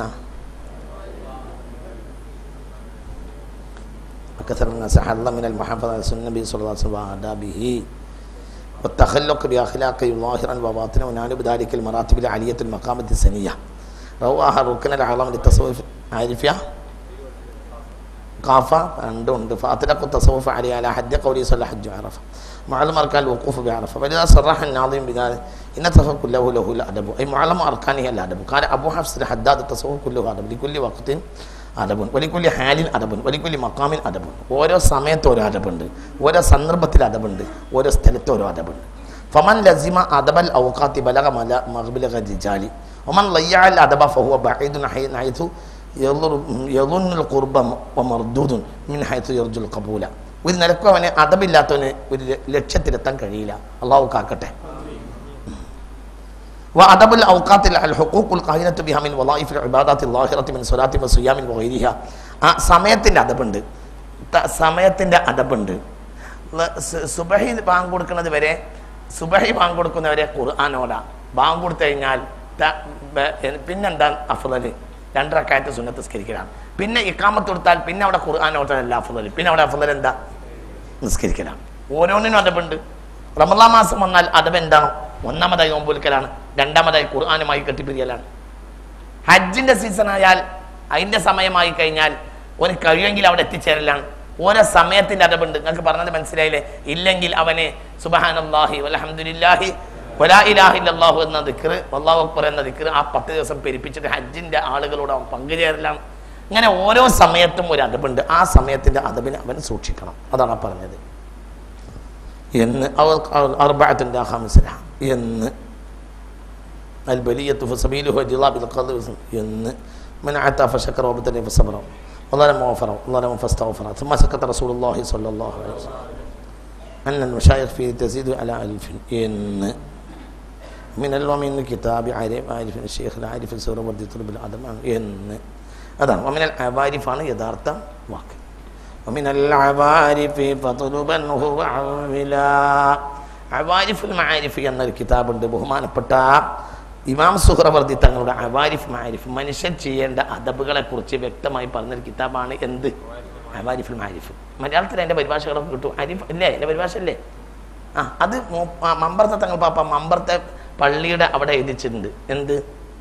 وكثر الناس حظ من المحافظة على سنة النبي صلى الله عليه وسلم وآدابه والتخلق بأخلاقه ظاهرا وباطنا ونال بذلك المراتب العالية المقامة السنية رواها الركن العظام للتصوف عارفيا قافة عندهم فأطلق التصوف عليه على حد قوله صلى حج عرفة معلم أركان الوقوف بعرفة فلذا صرح الناظم بذلك إن التصوف كله له الأدب أي معلم أركانه الأدب قال أبو حفص الحداد التصوف كله أدب لكل وقت അടബുൻ വലിക്കുല്ലി ഹാലിൻ അടബുൻ വലിക്കുല്ലി മക്കാമിൻ അടബുൻ ഓരോ സമയത്ത് ഓരോ അടബുണ്ട് ഓരോ സന്ദർഭത്തിൽ അടബുണ്ട് ഓരോ സ്ഥലത്ത് ഓരോ അടബുണ്ട് ഫമൻ ലസിമ അദബൽ ഔഖാത്തി ബലഗ മല മഗ്ബിലഗ റിജാലി ഒമൻ ലയ്യാൽ അദബ ഫഹുവ ബഈദുൻ ഹൈ- ഹൈഥു യളുർ- യളുന്നുൽ ഖുർബ വമർദൂദുൻ മിൻ ഹൈഥു യർജുൽ ഖബൂല ഒരു നിലക്കും അവന് അദബില്ലാത്തവന് ഒരു ല- ലക്ഷ്യത്തിലെത്താൻ കഴിയില്ല അള്ളാഹു കാക്കട്ടെ وأدب الأوقات الحقوق القائلة بها من وظائف العبادات الظاهرة من صلاة وصيام وغيرها ആ സമയത്തിൻ്റെ അദബുണ്ട് ത- സമയത്തിൻ്റെ അദബുണ്ട് ല- സു- സുബഹി ബാങ്ക് കൊടുക്കുന്നത് വരെ സുബഹി ബാങ്ക് കൊടുക്കുന്നവരെ ഖുർആാനോടാ ബാങ്ക് കൊടുത്തു കഴിഞ്ഞാൽ ത- ബ- എ- പിന്നെന്താ അഫ്ദല് രണ്ടരക്കായത്ത് സുന്നത്തസ്കരിക്കലാണ് പിന്നെ ഇക്കാമത്ത് കൊടുത്താൽ പിന്നെ അവിടെ ഖുർആൻ ഓട്ടല്ല അഫ്ദല് പിന്നെ അവിടെ അഫ്ദൽ എന്താ നിസ്കരിക്കലാണ് ഓരോന്നിനും അദബുണ്ട് റമദാ മാസം വന്നാൽ അദബ് എന്താണോ ഒന്നാമതായി നോമ്പൊലിക്കലാണ് രണ്ടാമതായി ഖുർആാനുമായി കെട്ടിപ്പിരിയലാണ് ഹജ്ജിന്റെ സീസൺ ആയാൽ അതിന്റെ സമയമായി കഴിഞ്ഞാൽ ഒരു കഴിയുമെങ്കിൽ അവിടെ എത്തിച്ചേരലാണ് ഓരോ സമയത്തിന്റെ അടവുണ്ട് നിങ്ങൾക്ക് പറഞ്ഞത് മനസ്സിലായില്ലേ ഇല്ലെങ്കിൽ അവന് സുബഹാനല്ലാഹി വലഹമുല്ലാഹി വലാ ഇലാഹില്ലാഹു എന്ന ദിക്ർ അള്ളാഹു അക്ബർ എന്ന ദിക്ർ ആ പത്ത് ദിവസം പെരുപ്പിച്ചിട്ട് ഹജ്ജിന്റെ ആളുകളോട് അവൻ പങ്കുചേരലാണ് ഇങ്ങനെ ഓരോ സമയത്തും ഒരു അടവുണ്ട് ആ സമയത്തിന്റെ അടവിനെ അവൻ സൂക്ഷിക്കണം അതാണ് ആ പറഞ്ഞത് എന്ന് അവർ അർബാത്തിൻ്റെ ഹംസല എന്ന് البلية فسبيله جلاب القدر എന്ന് من عتا فشكر وابتلي فصبر وظلم وغفر وظلم فاستغفر ثم سكت رسول الله صلى الله عليه وسلم أن المشايخ فيه تزيد على ألف إن من الومن كتاب عارف عارف الشيخ العارف السورة ودي طلب الأدم إن അതാണ് ومن العوارف ആണ് യഥാർത്ഥ വാക്ക് ومن العوارف فطلبا هو عولا അവാരിഫുൽ മാരിഫ് എന്നൊരു കിതാബുണ്ട് ബഹുമാനപ്പെട്ട ഇമാം സുഹ്റവർദി തങ്ങളുടെ അവാരിഫ് മാരിഫ് മനുഷ്യൻ ചെയ്യേണ്ട അദബുകളെ കുറിച്ച് വ്യക്തമായി പറഞ്ഞൊരു കിതാബാണ് എന്ത് അവാരിഫുൽ മാരിഫ് മലയാളത്തിൽ അതിൻ്റെ പരിഭാഷകളൊക്കെ കിട്ടും അരിഫ് അല്ലേ എൻ്റെ പരിഭാഷ അല്ലേ ആ അത് മൂ- ആ, മമ്പറത്തെ തങ്ങൾ പാപ്പ മമ്പറത്തെ പള്ളിയുടെ അവിടെ എഴുതിച്ചിട്ടുണ്ട് എന്ത്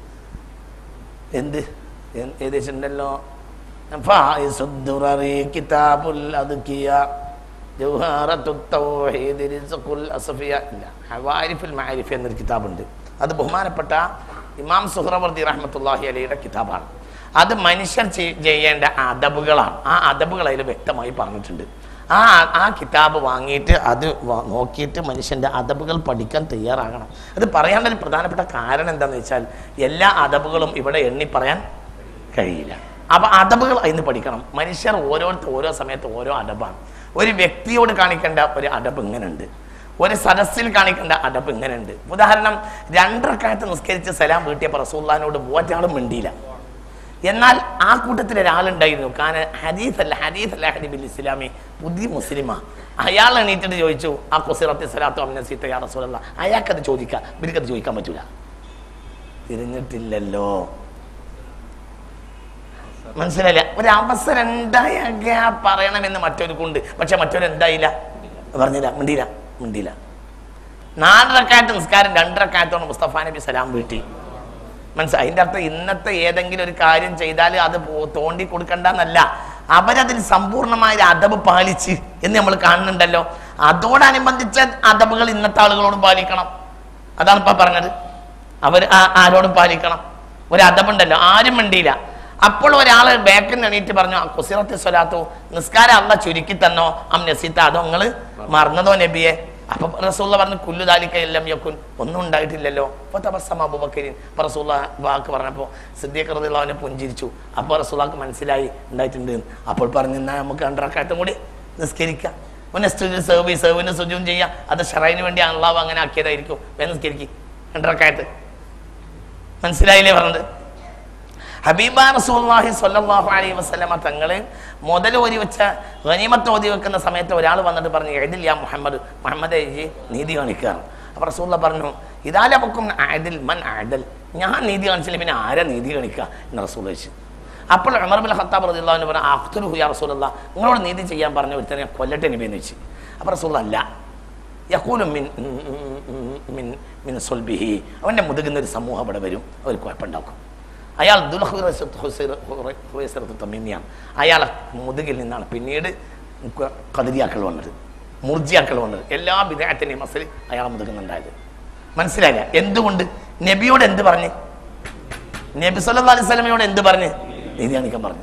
എന്ത് എ- എഴുതിച്ചിട്ടുണ്ടല്ലോ ഫായിസു ദുററി കിതാബുൽ അദ്കിയ ജൗഹറത്തു തൗഹീദ് റിസ്ഖുൽ അസ്ഫിയ ഇല്ല ഹവാരിഫുൽ മഅരിഫ് എന്നൊരു കിതാബുണ്ട് അത് ബഹുമാനപ്പെട്ട ഇമാം സുഹ്റവർദി റഹ്മത്തുള്ളാഹി അലൈയുടെ കിതാബാണ് അത് മനുഷ്യർ ചെയ്- ചെയ്യേണ്ട അദബുകളാണ് ആ അദബുകൾ അതിൽ വ്യക്തമായി പറഞ്ഞിട്ടുണ്ട് ആ ആ കിതാബ് വാങ്ങിയിട്ട് അത് വ- നോക്കിയിട്ട് മനുഷ്യൻ്റെ അദബുകൾ പഠിക്കാൻ തയ്യാറാകണം അത് പറയാനുള്ള ഒരു പ്രധാനപ്പെട്ട കാരണം എന്താണെന്ന് വെച്ചാൽ എല്ലാ അദബുകളും ഇവിടെ എണ്ണി പറയാൻ കഴിയില്ല അപ്പൊ അദബുകൾ അതിന് പഠിക്കണം മനുഷ്യർ ഓരോരുത്തർ ഓരോ സമയത്ത് ഓരോ അടബാണ് ഒരു വ്യക്തിയോട് കാണിക്കേണ്ട ഒരു അടബ് ഇങ്ങനെയുണ്ട് ഒരു സദസ്സിൽ കാണിക്കേണ്ട അടബ് ഇങ്ങനെയുണ്ട് ഉദാഹരണം രണ്ടരക്കാലത്ത് നിസ്കരിച്ച് സലാം വീട്ടിയപ്പോൾ റസൂല്ലാനോട് ഒരാളും മിണ്ടിയില്ല എന്നാൽ ആ കൂട്ടത്തിൽ ഒരാളുണ്ടായിരുന്നു കാരണം ഹദീസ് അല്ല ഹദീസ് അല്ല ഹദീബിൽ ഇസ്ലാമി പുതിയ മുസ്ലിമാ അയാൾ എണീറ്റിട്ട് ചോദിച്ചു ആ കുസിറത്തി സലാത്തു അമ്ന സീത്ത യാ റസൂലല്ല അയാൾക്കത് ചോദിക്കാം ഇവർക്കത് ചോദിക്കാൻ പറ്റൂല തിരിഞ്ഞിട്ടില്ലല്ലോ മനസ്സിലായില്ല ഒരു അവസരം ഉണ്ടായാൽ പറയണമെന്ന് മറ്റൊരുക്കുണ്ട് പക്ഷെ മറ്റൊരു എന്തായില്ല പറഞ്ഞില്ല മിണ്ടിയില്ല മിണ്ടിയില്ല നാലരക്കാലത്ത് നിസ്കാരം രണ്ടരക്കാലത്തോണ് മുസ്തഫ നബി സലാം വീട്ടി മനസ്സിലായി അതിൻ്റെ അർത്ഥം ഇന്നത്തെ ഏതെങ്കിലും ഒരു കാര്യം ചെയ്താൽ അത് പോ- തോണ്ടി കൊടുക്കണ്ടെന്നല്ല അവരതിൽ സമ്പൂർണ്ണമായ ഒരു അദബ് പാലിച്ച് എന്ന് നമ്മൾ കാണുന്നുണ്ടല്ലോ അതോടനുബന്ധിച്ച അദബുകൾ ഇന്നത്തെ ആളുകളോട് പാലിക്കണം അതാണ് ഇപ്പൊ പറഞ്ഞത് അവർ ആരോടും പാലിക്കണം ഒരു അദബുണ്ടല്ലോ ആരും മിണ്ടിയില്ല അപ്പോൾ ഒരാൾ ബാക്കിൽ നിന്ന് എണീറ്റ് പറഞ്ഞു ആ കുസിറത്തെ സ്വലാത്തു നിസ്കാരം അല്ല ചുരുക്കി തന്നോ അം നസീത്ത അതോ നിങ്ങൾ മറന്നതോ നബിയെ അപ്പൊ റസൂള്ള പറഞ്ഞു കുല്ലുദാലിക്ക എല്ലാം യക്കുൻ ഒന്നും ഉണ്ടായിട്ടില്ലല്ലോ അപ്പൊ തപസ്സമ അബുബക്കരിൻ അപ്പൊ റസൂള്ള വാക്ക് പറഞ്ഞപ്പോ സിദ്ദീഖ് റളിയല്ലാഹു അവനെ പുഞ്ചിരിച്ചു അപ്പൊ റസൂള്ളക്ക് മനസ്സിലായി ഉണ്ടായിട്ടുണ്ട് എന്ന്. അപ്പോൾ പറഞ്ഞു എന്നാ നമുക്ക് രണ്ടരക്കാലത്തും കൂടി നിസ്കരിക്കാം പിന്നെ സേവ് സേവിന് സുജൂം ചെയ്യാം അത് ഷറൈന് വേണ്ടി അള്ളാഹ് അങ്ങനെ ആക്കിയതായിരിക്കും വേഗം നിസ്കരിക്കും രണ്ടരക്കാലത്ത് മനസ്സിലായില്ലേ പറഞ്ഞത് ഹബീബ റസൂലുള്ളാഹി സ്വല്ലല്ലാഹു അലൈഹി വസല്ലമ തങ്ങള് മുതൽ ഓതി വെച്ച ഗനീമത്ത് ഓതി വെക്കുന്ന സമയത്ത് ഒരാൾ വന്നിട്ട് പറഞ്ഞു എഴുതിൽ യാ മുഹമ്മദ് മുഹമ്മദ് ഈ നീതി കാണിക്കുകയാണ് അപ്പൊ റസൂല്ല പറഞ്ഞു ഇതാലപ്പൊക്കും ആദിൽ മൻ ആദൽ ഞാൻ നീതി കാണിച്ചില്ല പിന്നെ ആരാ നീതി കാണിക്കുക എന്ന് റസൂൽ ചോദിച്ചു അപ്പോൾ ഉമർ ബിൻ ഖത്താബ് റളിയല്ലാഹു അൻഹു പറഞ്ഞു അഖ്തുലുഹു യാ റസൂലല്ലാ നിങ്ങളോട് നീതി ചെയ്യാൻ പറഞ്ഞ ഒരുത്തനെ ഞാൻ കൊല്ലട്ടെ നബി എന്ന് ചോദിച്ചു അപ്പോൾ റസൂൽ അല്ല യഖൂലു മിൻ മിൻ മിൻ സുൽബിഹി അവൻ്റെ മുതുകുന്ന ഒരു സമൂഹം ഇവിടെ വരും അവർ കുഴപ്പമുണ്ടാക്കും അയാൾ ദുൽഹുറത്ത് തമീമിയാണ് അയാളെ മുതുകിൽ നിന്നാണ് പിന്നീട് ക- കതിരിയാക്കൾ വന്നത് മുർജിയാക്കൾ വന്നത് എല്ലാ വിദേഹത്തിൻ്റെയും മസിൽ അയാളെ മുതുകുന്നുണ്ടായത് മനസ്സിലായില്ല എന്തുകൊണ്ട് നബിയോട് എന്ത് പറഞ്ഞ് നബി സല്ലല്ലാഹു അലൈഹി വസല്ലമയോട് എന്ത് പറഞ്ഞ് നീതി കാണിക്കാൻ പറഞ്ഞു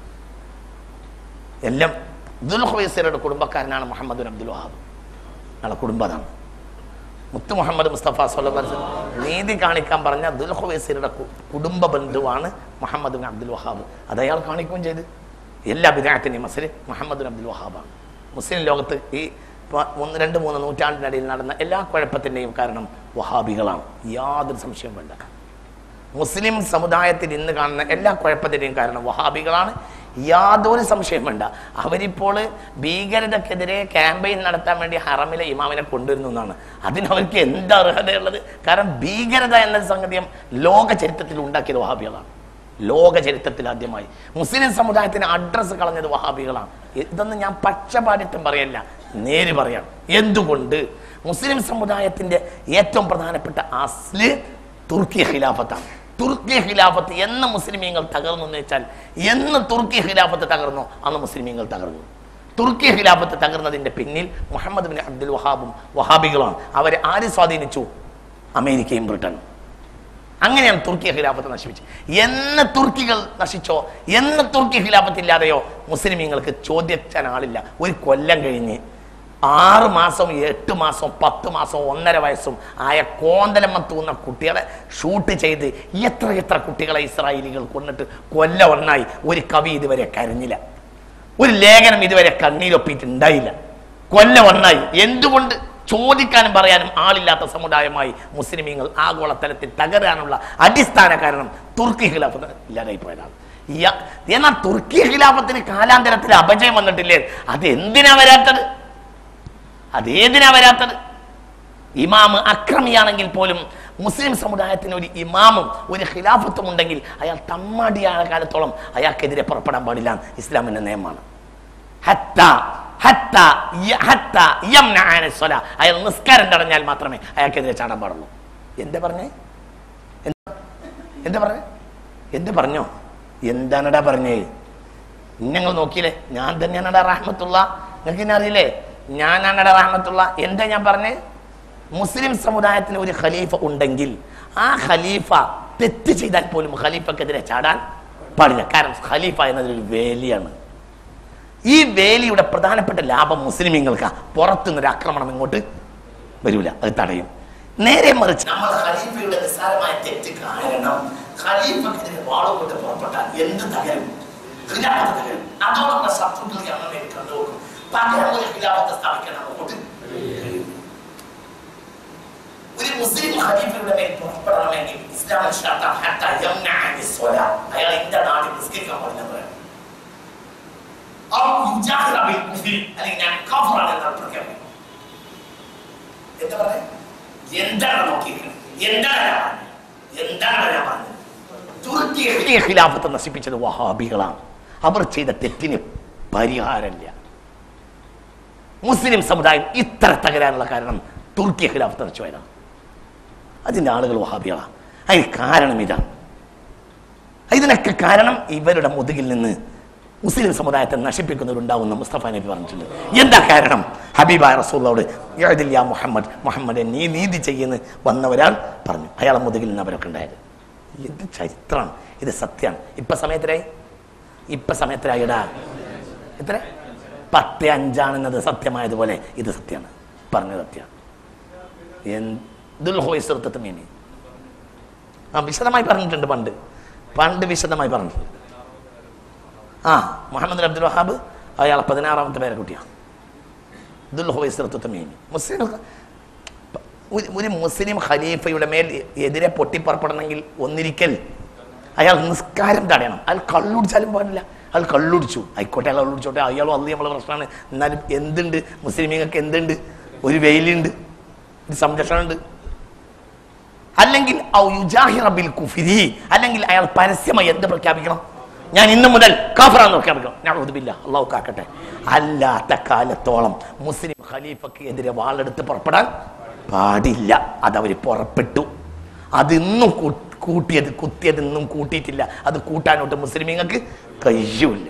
എല്ലാം ദുൽഹുസയുടെ കുടുംബക്കാരനാണ് മുഹമ്മദ് ബിൻ അബ്ദുൽ വഹാബ് അയാളെ കുടുംബം അതാണ് മുത്ത് മുഹമ്മദ് മുസ്തഫ സല്ലല്ലാഹു നീതി കാണിക്കാൻ പറഞ്ഞ ദുൽഹുവൈസിയുടെ കുടുംബ ബന്ധുവാണ് മുഹമ്മദ് ബിൻ അബ്ദുൽ വഹാബ് അത് അയാൾ കാണിക്കുകയും ചെയ്ത് എല്ലാ വിദേഹത്തിൻ്റെയും മസിൽ മുഹമ്മദ് ബിൻ അബ്ദുൽ വഹാബാണ് മുസ്ലിം ലോകത്ത് ഈ പ- മൂന്ന് രണ്ട് മൂന്ന് നൂറ്റാണ്ടിനിടയിൽ നടന്ന എല്ലാ കുഴപ്പത്തിൻ്റെയും കാരണം വഹാബികളാണ് യാതൊരു സംശയവും വേണ്ട മുസ്ലിം സമുദായത്തിൽ ഇന്ന് കാണുന്ന എല്ലാ കുഴപ്പത്തിൻ്റെയും കാരണം വഹാബികളാണ് യാതൊരു സംശയം വേണ്ട അവരിപ്പോൾ ഭീകരതക്കെതിരെ ക്യാമ്പയിൻ നടത്താൻ വേണ്ടി ഹറമിലെ ഇമാമിനെ കൊണ്ടുവരുന്നു എന്നാണ് അതിന് അവർക്ക് എന്താ അർഹതയുള്ളത് കാരണം ഭീകരത എന്ന സംഗതിയും ലോക ചരിത്രത്തിൽ ഉണ്ടാക്കിയത് വഹാബികളാണ് ലോക ചരിത്രത്തിൽ ആദ്യമായി മുസ്ലിം സമുദായത്തിന് അഡ്രസ്സ് കളഞ്ഞത് വഹാബികളാണ് ഇതൊന്നും ഞാൻ പക്ഷപാതിത്വം പറയല്ല നേര് പറയാം എന്തുകൊണ്ട് മുസ്ലിം സമുദായത്തിന്റെ ഏറ്റവും പ്രധാനപ്പെട്ട അസ്ല് തുർക്കി ഖിലാഫത്താണ് തുർക്കി ഖിലാഫത്ത് എന്ന് മുസ്ലിമീങ്ങൾ തകർന്നു എന്ന് വെച്ചാൽ എന്ന് തുർക്കി ഖിലാഫത്ത് തകർന്നോ അന്ന് മുസ്ലിമീങ്ങൾ തകർന്നു തുർക്കി ഖിലാഫത്ത് തകർന്നതിന്റെ പിന്നിൽ മുഹമ്മദ് ബിൻ അബ്ദുൽ വഹാബും വഹാബികളാണ് അവരെ ആര് സ്വാധീനിച്ചു അമേരിക്കയും ബ്രിട്ടനും അങ്ങനെയാണ് തുർക്കി ഖിലാഫത്ത് നശിപ്പിച്ചത് എന്ന് തുർക്കികൾ നശിച്ചോ എന്ന് തുർക്കി ഖിലാഫത്ത് ഇല്ലാതെയോ മുസ്ലിമീങ്ങൾക്ക് ചോദ്യച്ചാൻ ആളില്ല ഒരു കൊല്ലം കഴിഞ്ഞ് ആറ് മാസം എട്ട് മാസം പത്ത് മാസം ഒന്നര വയസ്സും ആയ കോന്തലമ്മ തൂന്ന കുട്ടികളെ ഷൂട്ട് ചെയ്ത് എത്ര എത്ര കുട്ടികളെ ഇസ്രായേലികൾ കൊന്നിട്ട് കൊല്ല ഒന്നായി ഒരു കവി ഇതുവരെ കരഞ്ഞില്ല ഒരു ലേഖനം ഇതുവരെ കണ്ണീരൊപ്പിയിട്ടുണ്ടായില്ല കൊല്ല ഒന്നായി എന്തുകൊണ്ട് ചോദിക്കാനും പറയാനും ആളില്ലാത്ത സമുദായമായി മുസ്ലിമീങ്ങൾ ആഗോളതലത്തിൽ തകരാനുള്ള അടിസ്ഥാന കാരണം തുർക്കി ഖിലാഫത്ത് ഇല്ലാതായി പോയതാണ് യ- എന്നാൽ തുർക്കി ഖിലാഫത്തിന് കാലാന്തരത്തിൽ അപജയം വന്നിട്ടില്ലേ അത് എന്തിനാ വരാത്തത് അതേതിനാ വരാത്തത് ഇമാമ് അക്രമിയാണെങ്കിൽ പോലും മുസ്ലിം സമുദായത്തിന് ഒരു ഇമാമും ഒരു ഖിലാഫത്തും ഉണ്ടെങ്കിൽ അയാൾ തമ്മാടിയായ കാലത്തോളം അയാൾക്കെതിരെ പുറപ്പെടാൻ പാടില്ല ഇസ്ലാമിന്റെ നിയമമാണ് ഹത്ത ഹത്ത യ- ഹത്ത യംനഅ അനി സ്വലാ. അയാൾ നിസ്കാരം തടഞ്ഞാൽ മാത്രമേ അയാൾക്കെതിരെ ചാടാൻ പാടുള്ളൂ എന്താ പറഞ്ഞേ എന്താ- എന്താ പറഞ്ഞേ എന്താ പറഞ്ഞോ എന്താണടാ പറഞ്ഞേ നിങ്ങൾ നോക്കിയില്ലേ ഞാൻ തന്നെയാണടാ റഹ്മത്തുള്ള നിങ്ങൾക്ക് എന്നെ അറിയില്ലേ ഞാനാണടാ റഹ്മത്തുള്ള എന്താ ഞാൻ പറഞ്ഞേ മുസ്ലിം സമുദായത്തിന് ഒരു ഖലീഫ ഉണ്ടെങ്കിൽ ആ ഖലീഫ തെറ്റ് ചെയ്താൽ പോലും ഖലീഫക്കെതിരെ ചാടാൻ പാടില്ല കാരണം ഖലീഫ എന്നതൊരു വേലിയാണ് ഈ വേലിയുടെ പ്രധാനപ്പെട്ട ലാഭം മുസ്ലിമീങ്ങൾക്ക് പുറത്തുനിന്നൊരു ആക്രമണം ഇങ്ങോട്ട് വരൂല അത് തടയും നേരെ മറിച്ച് നമ്മൾ ഖലീഫയുടെ നിസ്സാരമായ തെറ്റ് കാരണം ഖലീഫക്കെതിരെ വാളുകൊണ്ട് പുറപ്പെട്ടാൽ എന്ത് തകരും ഖിലാഫത്ത് തകരും അതോടെ നമ്മുടെ ശത്രുക്കൾ നമ്മൾ വേണ്ടി കണ്ടുപോകും പകരം ഒരു ഖിലാഫത്ത് സ്ഥാപിക്കാൻ അങ്ങോട്ട് കഴിയും. ഒരു മുസ്ലിം ഖലീഫയുടെ മേൽ പുറപ്പെടണമെങ്കിൽ ഇസ്ലാം ഷർത്താം ഹത്താ യംനഅ അനി സ്വലാ. അയാൾ എന്റെ നാട്ടിൽ നിസ്കരിക്കാൻ പാടില്ല പറയാം ഔ യുജാഹിറ ബിൽ കുഫ്രി. അല്ലെങ്കിൽ ഞാൻ കഫറാണ് എന്നാണ് പ്രഖ്യാപിക്കുന്നത് എന്താ പറയാ എന്താണ് നോക്കിയിരിക്കുന്നത് എന്താണ് ഞാൻ പറഞ്ഞത്? എന്താണ് ഞാൻ പറഞ്ഞത് തുർക്കി ഈ ഖിലാഫത്ത് നശിപ്പിച്ചത് വഹാബികളാണ് അവർ ചെയ്ത തെറ്റിന് പരിഹാരമില്ല മുസ്ലിം സമുദായം ഇത്ര തകരാനുള്ള കാരണം തുർക്കി ഖിലാഫത്ത് നശിച്ചു പോയതാണ് അതിൻ്റെ ആളുകൾ വഹാബികളാണ് അതിന് കാരണം ഇതാണ് ഇതിനൊക്കെ കാരണം ഇവരുടെ മുതുകിൽ നിന്ന് മുസ്ലിം സമുദായത്തെ നശിപ്പിക്കുന്നവരുണ്ടാവുന്ന മുസ്തഫ നബി പറഞ്ഞിട്ടുണ്ട് എന്താ കാരണം ഹബീബായ റസൂള്ളോട് യഅദിൽ യാ മുഹമ്മദ് മുഹമ്മദ് നീ നീതി ചെയ്യുന്ന വന്നവരാൾ പറഞ്ഞു അയാളെ മുതുകിൽ നിന്ന് അവരൊക്കെ ഉണ്ടായത് ഇത് ചരിത്രമാണ് ഇത് സത്യമാണ് ഇപ്പൊ സമയത്തിലായി ഇപ്പൊ സമയത്തിലായിടാ എത്ര പത്ത് അഞ്ചാണെന്നത് സത്യമായതുപോലെ ഇത് സത്യമാണ് പറഞ്ഞത് സത്യമാണ് എന്തുൽ ഹോയ്സൃത്വത്തെ മീനി ആ വിശദമായി പറഞ്ഞിട്ടുണ്ട് പണ്ട് പണ്ട് വിശദമായി പറഞ്ഞിട്ടുണ്ട് ആ മുഹമ്മദ് അബ്ദുൽ വഹാബ് അയാളെ പതിനാറാമത്തെ പേരെ കുട്ടിയാണ് ദുൽ ഹോയ്സൃത്വത്തെ മീനി മുസ്ലിം ഒരു- ഒരു മുസ്ലിം ഖലീഫയുടെ മേൽ എതിരെ പൊട്ടിപ്പുറപ്പെടണമെങ്കിൽ ഒന്നിരിക്കൽ അയാൾ നിസ്കാരം തടയണം അയാൾ കള്ളുടിച്ചാലും പാടില്ല അയാൾ കള്ളുടിച്ചു ആയിക്കോട്ടെ അയാൾ കള്ളുടിച്ചോട്ടെ അയാളും അള്ളി നമ്മളെ പ്രശ്നമാണ് എന്നാലും എന്തുണ്ട് മുസ്ലിമീങ്ങൾക്ക് എന്തുണ്ട് ഒരു വെയിലുണ്ട് ഒരു സംരക്ഷണമുണ്ട് അല്ലെങ്കിൽ ഔ യുജാഹിറ ബിൽ കുഫിരി അല്ലെങ്കിൽ അയാൾ പരസ്യമായി എന്ത് പ്രഖ്യാപിക്കണം ഞാൻ ഇന്നു മുതൽ കാഫറാന്ന് പ്രഖ്യാപിക്കണം ഞാൻ ഒതുവില്ല അള്ളാഹു കാക്കട്ടെ അല്ലാത്ത കാലത്തോളം മുസ്ലിം ഖലീഫക്ക് എതിരെ വാളെടുത്ത് പുറപ്പെടാൻ പാടില്ല അതവർ പുറപ്പെട്ടു അതിന്നും കൂ- കൂട്ടിയത് കുത്തിയത് ഇന്നും കൂട്ടിയിട്ടില്ല അത് കൂട്ടാനോട്ട് മുസ്ലിമീങ്ങൾക്ക് കഴിയൂല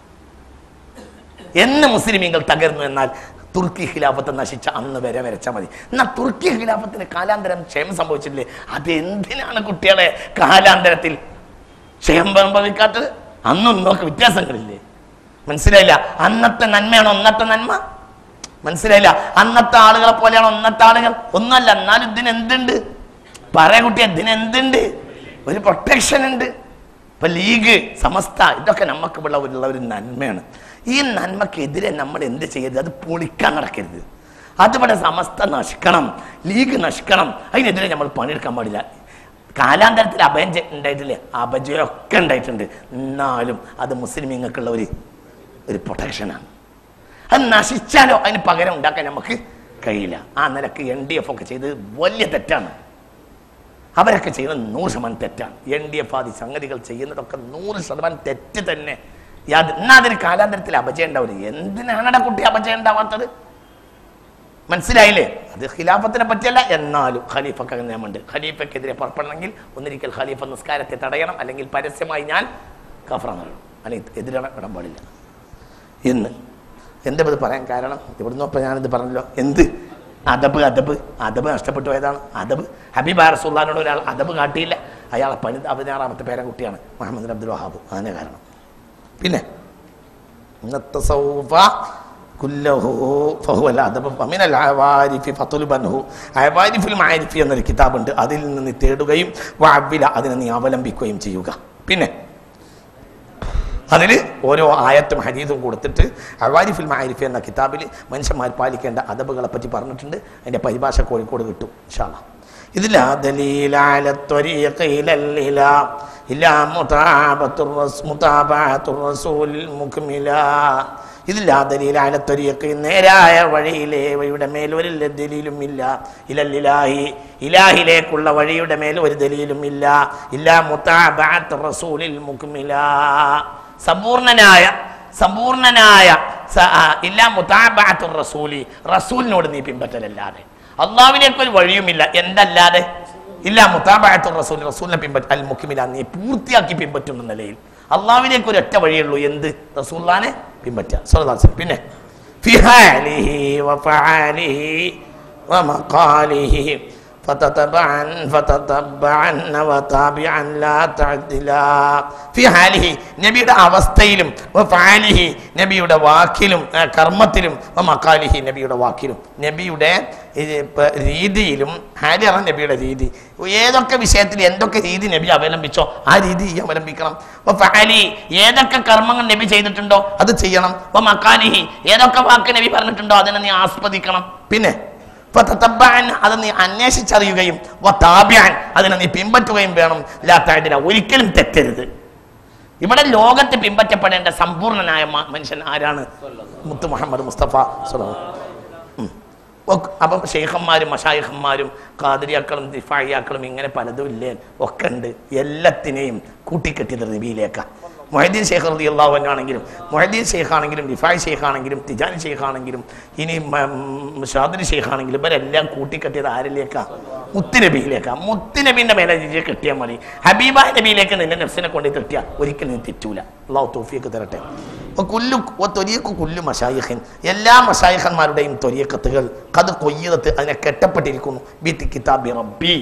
എന്ന് മുസ്ലിമീങ്ങൾ തകർന്നു എന്നാൽ തുർക്കി ഖിലാഫത്ത് നശിച്ച അന്ന് വരെ വരച്ചാൽ മതി എന്നാൽ തുർക്കി ഖിലാഫത്തിന് കാലാന്തരം ക്ഷയം സംഭവിച്ചില്ലേ അതെന്തിനാണ് കുട്ടികളെ കാലാന്തരത്തിൽ ക്ഷയം സംഭവിക്കാത്തത് അന്നും നോക്ക് വ്യത്യാസങ്ങളില്ലേ മനസ്സിലായില്ല അന്നത്തെ നന്മയാണോ അന്നത്തെ നന്മ മനസ്സിലായില്ല അന്നത്തെ ആളുകളെ പോലെയാണോ അന്നത്തെ ആളുകൾ ഒന്നല്ല എന്നാലും ഇതിന് എന്തുണ്ട് പറയാ കുട്ടി ഇതിന് എന്തുണ്ട് ഒരു പ്രൊട്ടക്ഷൻ ഉണ്ട് ഇപ്പൊ ലീഗ് സമസ്ത ഇതൊക്കെ നമുക്ക് ഉള്ള ഉള്ള ഒരു നന്മയാണ് ഈ നന്മക്കെതിരെ നമ്മൾ എന്ത് ചെയ്യരുത് അത് പൊളിക്കാൻ നടക്കരുത് അതിവിടെ സമസ്ത നശിക്കണം ലീഗ് നശിക്കണം അതിനെതിരെ നമ്മൾ പണിയെടുക്കാൻ പാടില്ല കാലാന്തരത്തിൽ അഭയം ചെ- ഉണ്ടായിട്ടില്ലേ അപജയമൊക്കെ ഉണ്ടായിട്ടുണ്ട് എന്നാലും അത് മുസ്ലിമീങ്ങൾക്കുള്ള ഒരു ഒരു പ്രൊട്ടക്ഷനാണ് അത് നശിച്ചാലോ അതിന് പകരം ഉണ്ടാക്കാൻ നമുക്ക് കഴിയില്ല ആ നിലക്ക് എൻ ഡി എഫ് ഒക്കെ ചെയ്ത് വലിയ തെറ്റാണ് അവരൊക്കെ ചെയ്യുന്നത് നൂറ് ശതമാനം തെറ്റാണ് എൻ ഡി എഫ് ആദി സംഗതികൾ ചെയ്യുന്നതൊക്കെ നൂറ് ശതമാനം തെറ്റ് തന്നെ യാത് എന്നാ അതിന് കാലാന്തരത്തിൽ അപജയം ഉണ്ടാവില്ല എന്തിനാണ് കുട്ടി അപജയം ഉണ്ടാവാത്തത് മനസ്സിലായില്ലേ അത് ഖിലാഫത്തിനെ പറ്റിയല്ല എന്നാലും ഖലീഫക്ക് അങ്ങനെ നിയമമുണ്ട് ഖലീഫക്കെതിരെ പുറപ്പെടണമെങ്കിൽ ഒന്നിരിക്കൽ ഖലീഫ നിസ്കാരത്തെ തടയണം അല്ലെങ്കിൽ പരസ്യമായി ഞാൻ കഫറാൻ പറയണം അല്ലെങ്കിൽ എതിരാണ് ഇടാൻ പാടില്ല എന്ന് എന്താ ഇത് പറയാൻ കാരണം ഇവിടുന്ന് ഇപ്പം ഞാനിത് പറഞ്ഞല്ലോ എന്ത് അദബ് അദബ് അദബ് നഷ്ടപ്പെട്ടു പോയതാണ് അദബ് ഹബീബ് റസൂല്ലാനോട് ഒരാൾ അദബ് കാട്ടിയില്ല അയാളെ പണി പതിനാറാമത്തെ പേരക്കുട്ടിയാണ് മുഹമ്മദ് അബ്ദുൽ വഹാബ് അതിനെ കാരണം പിന്നെ ഇന്നത്തെ സൗഫ കുല്ലഹു ഫഹുവൽ അദബ് ഫമിൻ അൽ അവാരിഫി ഫതുൽബൻഹു അവാരിഫുൽ മാരിഫി എന്നൊരു കിതാബുണ്ട് അതിൽ നിന്ന് നീ തേടുകയും വഅബ്ബില അതിനെ നീ അവലംബിക്കുകയും ചെയ്യുക പിന്നെ അതിൽ ഓരോ ആയത്തും ഹരീതും കൊടുത്തിട്ട് അവാരിഫുൽ മാരിഫി എന്ന കിതാബിൽ മനുഷ്യന്മാർ പാലിക്കേണ്ട അദബുകളെ പറ്റി പറഞ്ഞിട്ടുണ്ട് അതിൻ്റെ പരിഭാഷ കോഴിക്കോട് കിട്ടും ഇൻഷാല്ലാ ഇതിലാ ദലീലാല ത്വരീഖ ഇലൽ ഇലാ ഇലാ മുതാബത്തുർ റസ് മുതാബഅത്തുർ റസൂലിൽ മുക്മില ഇതിലാ ദലീലാല ത്വരീഖ നേരായ വഴിയിലെ വഴിയുടെ മേൽ ഒരു ദലീലും ഇല്ല ഇലൽ ഇലാഹി ഇലാഹിലേക്കുള്ള വഴിയുടെ മേൽ ഒരു ദലീലും ഇല്ല ഇല്ലാ മുതാബഅത്തുർ റസൂലിൽ മുക്മില സമ്പൂർണനായ സമ്പൂർണനായ സ- ആ, ഇല്ല മുതാബഅത്തുർ റസൂലി റസൂലിനോട് നീ പിൻപറ്റലല്ലാതെ അള്ളാവിലേക്ക് ഒരു വഴിയുമില്ല എന്തല്ലാതെ ഇല്ല മുതാബഅത്തുർ റസൂൽ റസൂലിനെ പിൻപറ്റ അൽ മുക്കിമില നീ പൂർത്തിയാക്കി പിൻപറ്റുന്ന നിലയിൽ അള്ളാവിലേക്ക് ഒരു ഒറ്റ വഴിയുള്ളൂ എന്ത് റസൂല്ലാനെ പിൻപറ്റുക സ്വല്ലല്ലാഹു അലൈഹി വസല്ലം. പിന്നെ ഫിഹാലിഹി വഫഅലിഹി വമഖാലിഹി فتتبعا فتتبعا وتابعا لا تعدلا في حاله നബിയുടെ അവസ്ഥയിലും ഫാലിഹി നബിയുടെ വാക്കിലും ആ, കർമ്മത്തിലും മക്കാലിഹി നബിയുടെ വാക്കിലും നബിയുടെ ഇത് ഇപ്പൊ രീതിയിലും ഹാലിയാണ് നബിയുടെ രീതി ഏതൊക്കെ വിഷയത്തിൽ എന്തൊക്കെ രീതി നബി അവലംബിച്ചോ ആ രീതി ഈ അവലംബിക്കണം ഫാലി ഏതൊക്കെ കർമ്മങ്ങൾ നബി ചെയ്തിട്ടുണ്ടോ അത് ചെയ്യണം മക്കാലിഹി ഏതൊക്കെ വാക്ക് നബി പറഞ്ഞിട്ടുണ്ടോ അതിനെ നീ ആസ്വദിക്കണം പിന്നെ ഫതതബ്ബഅൻ അത് നീ അന്വേഷിച്ചറിയുകയും വതാബിഅൻ അതിനെ നീ പിൻപറ്റുകയും വേണം ലാ തഅദില ഒരിക്കലും തെറ്റരുത് ഇവിടെ ലോകത്ത് പിൻപറ്റപ്പെടേണ്ട സമ്പൂർണനായ മ- മനുഷ്യൻ ആരാണ് മുത്തു മുഹമ്മദ് മുസ്തഫ സ്വല്ലല്ലാഹു ഉം. ഒക്കെ- അപ്പം ഷെയ്ഖന്മാരും മഷായിഖന്മാരും ഖാദിരിയാക്കളും ദിഫായിയാക്കളും ഇങ്ങനെ പലതും ഇല്ലേ ഒക്കെ ഉണ്ട് എല്ലാത്തിനെയും കൂട്ടിക്കെട്ടിയത് നബിയിലേക്കാണ് മൊഹദ്ദീൻ ഷെയ്ഖ് റതി അള്ളാഹുവിനാണെങ്കിലും മൊഹദ്ദീൻ ഷെയ്ഖ് ആണെങ്കിലും ദിഫായ് ഷെയ്ഖ് ആണെങ്കിലും തിജാനി ഷെയ്ഖ് ആണെങ്കിലും ഇനി ഷാദിരി ഷെയ്ഖ് ആണെങ്കിലും ഇവരെല്ലാം കൂട്ടിക്കെട്ടിയത് ആരിലേക്കാ മുത്തുനബിയിലേക്കാ മുത്തുനബീൻ്റെ മേലെ ഇതിനെ കെട്ടിയാൽ മതി ഹബീബായ് നബിയിലേക്ക് നിന്റെ നെഫ്സിനെ കൊണ്ട് തെറ്റിയാൽ ഒരിക്കലും നീ തെറ്റൂല അള്ളാഹു തോഫിയൊക്കെ തരട്ടെ അപ്പൊ കുല്ലു തൊരിയക്ക് കുല്ലു മഷായിഖൻ എല്ലാ മഷായിഖന്മാരുടെയും തൊരിയക്കത്തുകൾ കത് കൊയ്യത്ത് അതിനെ കെട്ടപ്പെട്ടിരിക്കുന്നു ബിത്തി കിതാബി റബ്ബി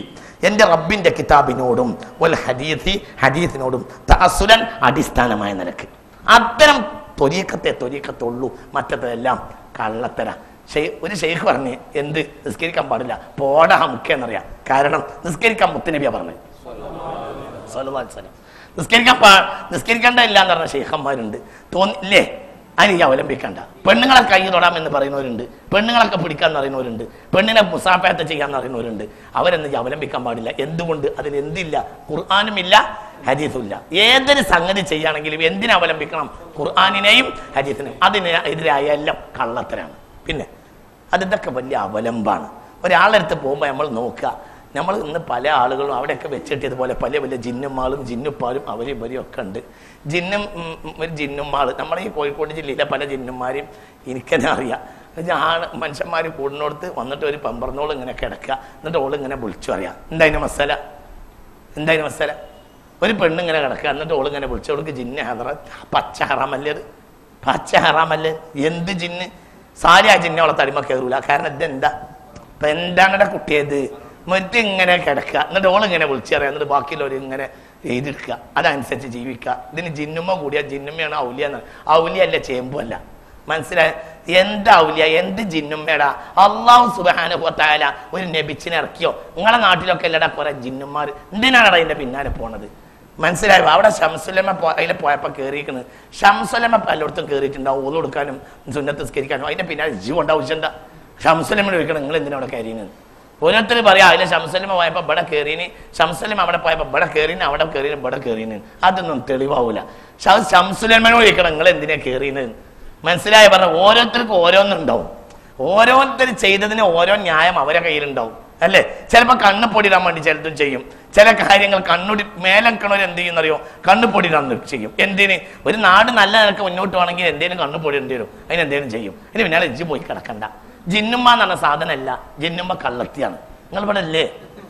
എൻ്റെ റബ്ബിൻ്റെ കിതാബിനോടും വൽ ഹദീസി ഹദീസിനോടും തഅസ്സുലൻ അടിസ്ഥാനമായ നിലക്ക് അത്തരം തൊരീക്കത്തെ തൊരീക്കത്തുള്ളൂ മറ്റതെല്ലാം കള്ളത്തര ഷെയ് ഒരു ഷെയ്ഖ് പറഞ്ഞ് എന്ത് നിസ്കരിക്കാൻ പാടില്ല പോട ഹമുക്കെന്നറിയാം കാരണം നിസ്കരിക്കാൻ മുത്തനബിയാ പറഞ്ഞത് സ്വല്ലല്ലാഹു അലൈഹി വസല്ലം. നിസ്കരിക്കാൻ പാ നിസ്കരിക്കണ്ട ഇല്ല എന്ന് പറഞ്ഞ ഷെയ്ഖന്മാരുണ്ട് തോന്നില്ലേ അതിന് ഈ അവലംബിക്കണ്ട പെണ്ണുങ്ങളെ കൈ തൊടാമെന്ന് പറയുന്നവരുണ്ട് പെണ്ണുങ്ങളൊക്കെ പിടിക്കാന്ന് പറയുന്നവരുണ്ട് പെണ്ണിനെ മുസാഫാത്ത ചെയ്യാന്ന് പറയുന്നവരുണ്ട് അവരെന്ന് ഈ അവലംബിക്കാൻ പാടില്ല എന്തുകൊണ്ട് അതിൽ എന്തില്ല ഖുർആാനുമില്ല ഹദീസുമില്ല ഏതൊരു സംഗതി ചെയ്യുകയാണെങ്കിലും എന്തിനെ അവലംബിക്കണം ഖുർആാനിനെയും ഹദീസിനെയും അതിന് എതിരായ എല്ലാം കള്ളത്തരാണ് പിന്നെ അതിതൊക്കെ വലിയ അവലംബാണ് ഒരാളടുത്ത് പോകുമ്പോൾ നമ്മൾ നോക്കുക നമ്മൾ ഇന്ന് പല ആളുകളും അവിടെയൊക്കെ വെച്ചിട്ട് ഇതുപോലെ പല വലിയ ജിന്നുമാളും ജിന്നുപ്പാലും അവരും ഇവരും ഒക്കെ ഉണ്ട് ജിന്നും ഉം, ഉം, ഒരു ജിന്നുമാള് നമ്മുടെ ഈ കോഴിക്കോട് ജില്ലയിലെ പല ജിന്നുമാരെയും എനിക്കെന്നെ അറിയാം ഞാൻ മനുഷ്യന്മാർ കൂടുന്നിടത്ത് വന്നിട്ട് ഒരു പമ്പറന്നോൾ ഇങ്ങനെ കിടക്കുക എന്നിട്ട് ഓൾ ഇങ്ങനെ വിളിച്ചു പറയാം എന്തായാലും മസാല എന്തായാലും മസാല ഒരു പെണ്ണിങ്ങനെ കിടക്കുക എന്നിട്ട് ഓൾ ഇങ്ങനെ വിളിച്ചു അവൾക്ക് ജിന്ന് ഹദറ പച്ച ഹറാമല്ലേ അത് പച്ച ഹറാമല്ലേ എന്ത് ജിന്ന് സാരി ആ ജിന്നെ അവളെ തടിമ കയറൂല കാരണം ഇതെന്താ ഇപ്പൊ എന്താണ് കുട്ടിയത് മറ്റ് ഇങ്ങനെ കിടക്കുക എന്നിട്ട് ഓൾ ഇങ്ങനെ വിളിച്ചു പറയാം എന്നിട്ട് ബാക്കിയുള്ളവർ ഇങ്ങനെ എഴുതിയെടുക്കുക അതനുസരിച്ച് ജീവിക്കുക ഇതിന് ജിന്നുമ്മ കൂടിയ ജിന്നുമ്മയാണ് ഔലിയ എന്ന് ഔലിയ അല്ല ചേമ്പുമല്ല മനസ്സിലായ എന്ത് ഔലിയ എന്ത് ജിന്നുമ്മേടാ അള്ളാഹു സുബാനുഭവത്തായാല ഒരു നബിച്ചിനെ ഇറക്കിയോ നിങ്ങളെ നാട്ടിലൊക്കെ അല്ലടാ കുറെ ജിന്നുമാർ എന്തിനാണ് അതിന്റെ പിന്നാലെ പോണത് മനസ്സിലായോ അവിടെ ഷംസുലമ അതിൽ പോയപ്പോൾ കയറിയിരിക്കുന്നത് ഷംസുലമ പലയിടത്തും കയറിയിട്ടുണ്ടാവും ഊത് കൊടുക്കാനും സുന്നത്ത് സ്കരിക്കാനും അതിന്റെ പിന്നാലെ ജീവ ഉണ്ടാവും എന്താ ഷംസുലമ ചോദിക്കണം നിങ്ങൾ എന്തിനാ അവിടെ കയറിയത് ഓരോരുത്തർ പറയാം അതിലെ ഷംസലിമ പോയപ്പോൾ ഇവിടെ കയറീന് ഷംസലിമ അവിടെ പോയപ്പോൾ ഇവിടെ കയറീന് അവിടെ കയറീന് ഇവിടെ കയറീന് അതൊന്നും തെളിവാവൂല ഷംസുലമനോട് ചോദിക്കണം നിങ്ങൾ എന്തിനാ കയറിയത് മനസ്സിലായ പറഞ്ഞ ഓരോരുത്തർക്കും ഓരോന്നുണ്ടാവും ഓരോരുത്തർ ചെയ്തതിന് ഓരോ ന്യായം അവരെ കയ്യിലുണ്ടാവും അല്ലേ ചിലപ്പോൾ കണ്ണ് പൊടിയിടാൻ വേണ്ടി ചിലതും ചെയ്യും ചില കാര്യങ്ങൾ കണ്ണുടി മേലക്കണവർ എന്ത് ചെയ്യുന്നറിയോ കണ്ണ് പൊടിയിടാൻ ചെയ്യും എന്തിന് ഒരു നാട് നല്ല നിലക്ക് മുന്നോട്ട് വേണമെങ്കിൽ എന്തേലും കണ്ണ് പൊടിയിടേണ്ടി വരും അതിന് എന്തേലും ചെയ്യും അതിന് പിന്നാലെ ഇജ്ജ് പോയി കിടക്കണ്ട ജിന്നുമ്മ എന്ന് പറഞ്ഞ സാധനമല്ല ജിന്നുമ്മ കള്ളത്തിയാണ് നിങ്ങൾ ഇവിടെ അല്ലേ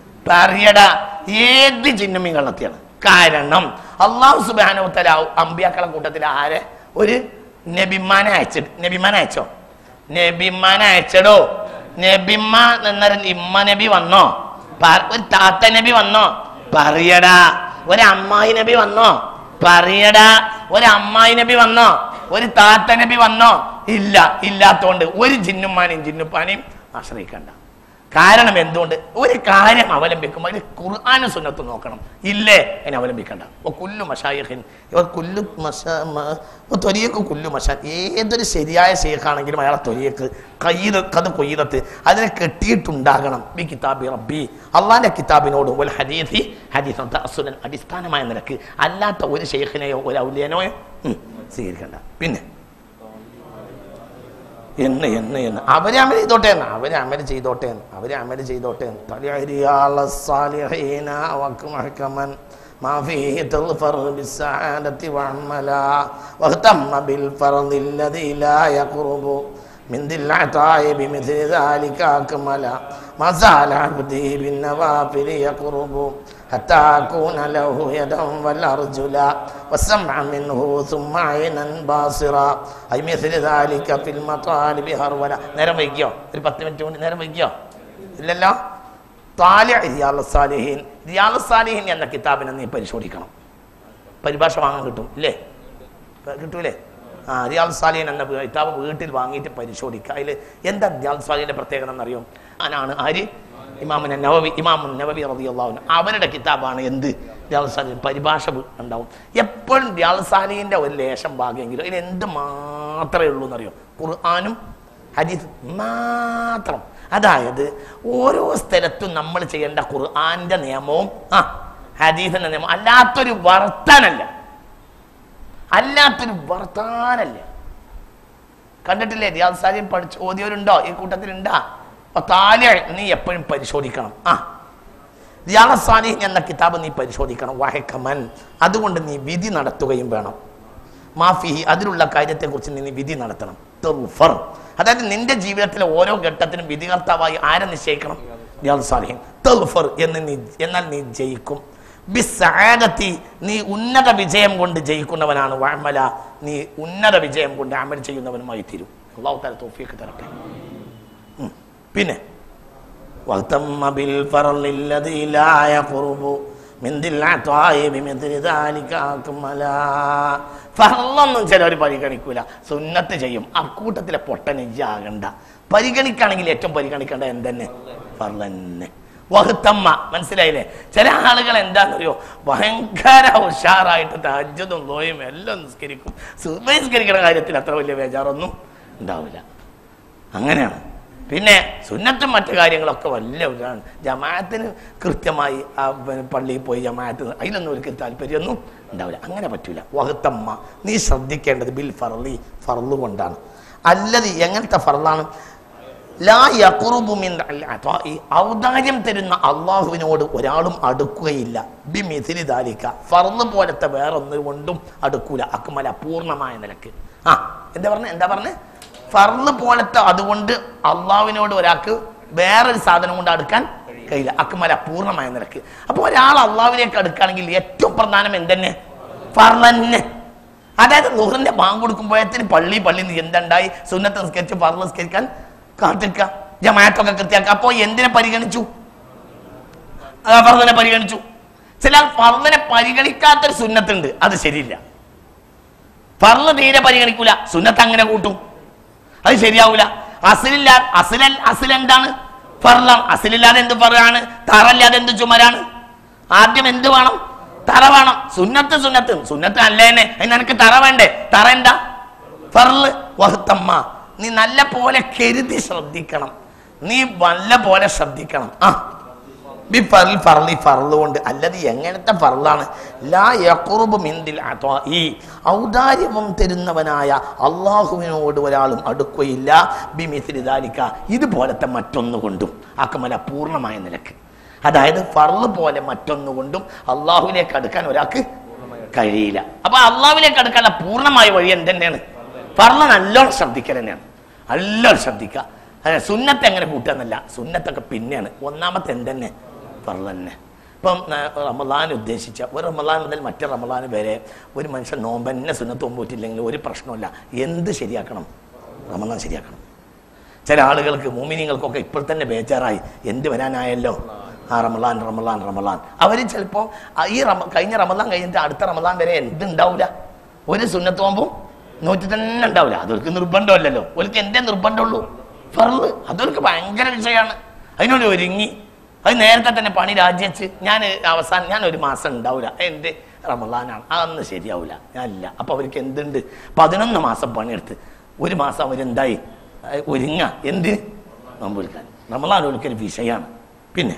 പറയടാ ഏത് ജിന്നുമ്മയും കള്ളത്തിയാണ് കാരണം അള്ളാഹു സുബാനുത്തല അമ്പിയാക്കളെ കൂട്ടത്തിൽ ആരെ ഒരു നബിമാനെ അയച്ചിട്ട് നബിമാനെ അയച്ചോ നബിമാനെ അയച്ചടോ നബിമ്മ എന്നൊരു ഇമ്മ നബി വന്നോ പ- ഒരു താത്ത നബി വന്നോ പറയടാ ഒരു അമ്മായി നബി വന്നോ പറയടാ ഒരു അമ്മായി നബി വന്നോ ഒരു താത്ത നബി വന്നോ ഇല്ല ഇല്ലാത്തോണ്ട് ഒരു ജിന്നുമാനെയും ജിന്നുപ്പാനെയും ആശ്രയിക്കണ്ട കാരണം എന്തുകൊണ്ട് ഒരു കാര്യം അവലംബിക്കുമ്പോൾ അതിൽ ഖുർആാനും സുന്നത്ത് നോക്കണം ഇല്ലേ അതിനെ അവലംബിക്കണ്ട ഓ കുല്ലു മഷായിഖിൻ ഇവർ കുല്ലു മഷാ മ- ഓ തൊരിയക്ക് കുല്ലു മഷാ ഏതൊരു ശരിയായ ഷെയ്ഖാണെങ്കിലും അയാളെ തൊരിയക്ക് കയ്യത് കത് കൊയ്യത്ത് അതിനെ കെട്ടിയിട്ടുണ്ടാകണം ബി കിതാബി റബ്ബി അള്ളാന്റെ കിതാബിനോടും ഒരു ഹദീസി ഹദീസ് തഅസ്സുലൻ അടിസ്ഥാനമായ നിലക്ക് അല്ലാത്ത ഒരു ഷെയ്ഖിനെയോ ഒരു ഔലിയനോയോ ഉം, സ്വീകരിക്കണ്ട പിന്നെ എന്ന് എന്ന് എന്ന് അവരെ അമൽ ചെയ്തോട്ടെ എന്ന് അവരെ അമൽ ചെയ്തോട്ടെ എന്ന് അവരെ അമൽ ചെയ്തോട്ടെ എന്ന് തലിഅരിയാള സാലിഹീന വക്മഹ്കമൻ ما فيه تظفر بالسعادة وعملا واهتم بالفرض الذي لا يقرب من ذي العطاء بمثل ذلك أكملا ما زال عبدي بالنوافل يقرب حتى أكون له يدا والأرجلا والسمع منه ثم عينا باصرا أي مثل ذلك في المطالب هرولا നേരം വൈകിയോ ഒരു പത്ത് മിനിറ്റ് കൊണ്ട് നേരം വൈകിയോ ഇല്ലല്ലോ താലിഅ റിയാദ് സാലിഹീൻ റിയാദ് സാലിഹീൻ എന്ന കിതാബിനെ നീ പരിശോധിക്കണം പരിഭാഷ വാങ്ങാൻ കിട്ടും ഇല്ലേ ഇപ്പൊ കിട്ടൂലേ ആ റിയാദ് സാലിഹീൻ എന്ന കിതാബ് വീട്ടിൽ വാങ്ങിയിട്ട് പരിശോധിക്കുക അതിൽ എന്താ റിയാദ് സാലിഹിന്റെ പ്രത്യേകത എന്നറിയോ അനാണ് ആര് ഇമാമുന നവവി ഇമാമുൻ നവവി റളിയല്ലാഹു അവരുടെ കിതാബാണ് എന്ത് റിയാദ് സാലിഹിൻ പരിഭാഷ വ്- ഉണ്ടാവും എപ്പോഴും റിയാദ് സാലിഹിന്റെ ഒരു ലേശം ഭാഗ്യമെങ്കിലും അതിൽ എന്ത് മാത്രമേ ഉള്ളൂ എന്നറിയോ ഖുർആാനും ഹദീസ് മാത്രം അതായത് ഓരോ സ്ഥലത്തും നമ്മൾ ചെയ്യേണ്ട ഖുർആന്റെ നിയമവും ആ ഹദീസിന്റെ നിയമം അല്ലാത്തൊരു വർത്താനല്ല അല്ലാത്തൊരു വർത്താനല്ല കണ്ടിട്ടില്ലേ റിയാദ് സാലിം പഠിച്ച് ഓതിയവരുണ്ടോ ഈ കൂട്ടത്തിലുണ്ടാ അപ്പൊ താലിയ നീ എപ്പോഴും പരിശോധിക്കണം ആ റിയാദ് സാലിഹ് എന്ന കിതാബ് നീ പരിശോധിക്കണം വാഹക്കമൻ അതുകൊണ്ട് നീ വിധി നടത്തുകയും വേണം മാഫിഹി അതിലുള്ള കാര്യത്തെക്കുറിച്ച് നീ വിധി നടത്തണം തെർഫർ അതായത് നിന്റെ ജീവിതത്തിലെ ഓരോ ഘട്ടത്തിനും വിധികർത്താവായി ആരെ നിശ്ചയിക്കണം റിയാദ് സാലിഹിൻ തെർഫർ എന്ന് നീ എന്നാൽ നീ ജയിക്കും ബിസ്സാദത്തി നീ ഉന്നത വിജയം കൊണ്ട് ജയിക്കുന്നവനാണ് വഅമല നീ ഉന്നത വിജയം കൊണ്ട് അമൽ ചെയ്യുന്നവനുമായി തീരും അള്ളാഹു താല തോഫിയൊക്കെ തരട്ടെ ഉം. പിന്നെ واهتم بالفرل الذي لا يقرب من ذي العطاء بمثل ذلك أكملا ഫറലൊന്നും ചിലവർ പരിഗണിക്കൂല സുന്നത്ത് ചെയ്യും അക്കൂട്ടത്തിലെ പൊട്ടനിജാകണ്ട പരിഗണിക്കുകയാണെങ്കിൽ ഏറ്റവും പരിഗണിക്കേണ്ട എന്തെന്നെ ഫർലന്നെ വഹുത്തമ്മ മനസ്സിലായില്ലേ ചില ആളുകൾ എന്താണെന്നറിയോ ഭയങ്കര ഉഷാറായിട്ട് തജ്ജതും നോയും എല്ലാം നിസ്കരിക്കും സുബൈ നിസ്കരിക്കുന്ന കാര്യത്തിൽ അത്ര വലിയ ബേജാറൊന്നും ഉണ്ടാവില്ല അങ്ങനെയാണ് പിന്നെ സുന്നത്തും മറ്റു കാര്യങ്ങളൊക്കെ വലിയ ഇതാണ് ജമാഅത്തിന് കൃത്യമായി ആ പിന്നെ പള്ളിയിൽ പോയി ജമാഅത്ത് അതിലൊന്നും ഒരു താല്പര്യമൊന്നും ഉണ്ടാവില്ല അങ്ങനെ പറ്റൂല വഹത്തമ്മ നീ ശ്രദ്ധിക്കേണ്ടത് ബിൽ ഫർലി ഫർള് കൊണ്ടാണ് അല്ലത് എങ്ങനത്തെ ഫർളാണ് ലാ യഖ്റുബു മിൻ അൽ അതാഇ ഔദാര്യം തരുന്ന അള്ളാഹുവിനോട് ഒരാളും അടുക്കുകയില്ല ബി മിഥിലി ദാലിക ഫർള് പോലത്തെ വേറൊന്നു കൊണ്ടും അടുക്കൂല അക്മല പൂർണ്ണമായ നിലക്ക് ആ എന്താ പറഞ്ഞ എന്താ പറഞ്ഞ ഫർള് പോലത്തെ അതുകൊണ്ട് അള്ളാഹുവിനോട് ഒരാൾക്ക് വേറൊരു സാധനം കൊണ്ട് അടുക്കാൻ കഴിയില്ല അക്മല പൂർണ്ണമായ നിലക്ക് അപ്പൊ ഒരാൾ അള്ളാഹുവിലേക്ക് അടുക്കുകയാണെങ്കിൽ ഏറ്റവും പ്രധാനം എന്തെന്നെ ഫർളന്നെ അതായത് ലുഹറിന്റെ ബാങ്ക് കൊടുക്കുമ്പോഴത്തിന് പള്ളി പള്ളി എന്തുണ്ടായി സുന്നത്ത് നിസ്കരിച്ച് ഫർള് നിസ്കരിക്കാൻ കാത്തിക്ക ജമാഅത്തൊക്കെ കൃത്യാക്കുക അപ്പോ എന്തിനെ പരിഗണിച്ചു ആ ഫർദിനെ പരിഗണിച്ചു ചില ഫർദിനെ പരിഗണിക്കാത്തൊരു സുന്നത്തുണ്ട് അത് ശരിയില്ല ഫർള് തീരെ പരിഗണിക്കൂല സുന്നത്ത് അങ്ങനെ കൂട്ടും അത് ശരിയാവൂല അസിലില്ല അസില അസിൽ എന്താണ് ഫർലാണ് അസിലില്ലാതെ എന്ത് ഫറാണ് തറല്ലാതെ എന്ത് ചുമരാണ് ആദ്യം എന്ത് വേണം തറ വേണം സുന്നത്ത് സുന്നത്ത് സുന്നത്ത് അല്ലേനെ അതിന് നിനക്ക് തറ വേണ്ടേ തറ എന്താ ഫർള് വഹുത്തമ്മ നീ നല്ല പോലെ കരുതി ശ്രദ്ധിക്കണം നീ നല്ല പോലെ ശ്രദ്ധിക്കണം ആ ബി ഫർൽ ഫർലി ഫർള് കൊണ്ട് അല്ലത് എങ്ങനത്തെ ഫർളാണ് ലാ യഖ്റുബു മിൻദിൽ അതാഇ ഔദാര്യവും തരുന്നവനായ അള്ളാഹുവിനോട് ഒരാളും അടുക്കുകയില്ല ബി മിസ്ലി ദാലിക ഇതുപോലത്തെ മറ്റൊന്നുകൊണ്ടും അക്കമല പൂർണ്ണമായ നിലക്ക് അതായത് ഫർള് പോലെ മറ്റൊന്നുകൊണ്ടും അള്ളാഹുവിലേക്ക് അടുക്കാൻ ഒരാൾക്ക് കഴിയില്ല അപ്പൊ അള്ളാഹുവിലേക്ക് അടുക്കാനുള്ള പൂർണ്ണമായ വഴി എന്തെന്നെയാണ് ഫർള് നല്ലോണം ശ്രദ്ധിക്കൽ തന്നെയാണ് നല്ലോണം ശ്രദ്ധിക്കുക അതെ സുന്നത്ത് എങ്ങനെ കൂട്ടുകയെന്നല്ല സുന്നത്തൊക്കെ പിന്നെയാണ് ഒന്നാമത്തെ എന്തെന്നെ ഫർള് തന്നെ ഇപ്പം ന- റമദാൻ ഉദ്ദേശിച്ച ഒരു റമദാൻ മുതൽ മറ്റേ റമദാൻ വരെ ഒരു മനുഷ്യൻ നോമ്പന്നെ സുന്നത്ത് പോയിട്ടില്ലെങ്കിൽ ഒരു പ്രശ്നമില്ല എന്ത് ശരിയാക്കണം റമദാൻ ശരിയാക്കണം ചില ആളുകൾക്ക് മോമിനിങ്ങൾക്കൊക്കെ ഇപ്പോൾ തന്നെ ബേജാറായി എന്ത് വരാനായല്ലോ ആ റമലാൻ റമലാൻ റമലാൻ അവർ ചിലപ്പോൾ ഈ റമ കഴിഞ്ഞ റമലാൻ കഴിഞ്ഞിട്ട് അടുത്ത റമലാൻ വരെ എന്തുണ്ടാവില്ല ഒരു സുന്നത്ത് പോകുമ്പോൾ നൂറ്റി തന്നെ ഉണ്ടാവില്ല അതൊരു നിർബന്ധമല്ലല്ലോ ഒരിക്കൽ എന്തേ നിർബന്ധമുള്ളൂ ഫർള് അതൊരു ഭയങ്കര വിഷയമാണ് അതിനോട് ഒരുങ്ങി അത് നേരത്തെ തന്നെ പണി രാജിവെച്ച് ഞാൻ അവസാനം ഞാൻ ഒരു മാസം ഉണ്ടാവില്ല എന്ത് റമലാനാണ് അതൊന്നും ശരിയാവില്ല ഞാനില്ല അപ്പോൾ അവർക്ക് എന്തുണ്ട് പതിനൊന്ന് മാസം പണിയെടുത്ത് ഒരു മാസം അവരെന്തായി ഏ, ഒരുങ്ങ എന്ത് നോമ്പൊരുക്കാൻ റമലാൻ ഒരിക്കൽ വിഷയമാണ് പിന്നെ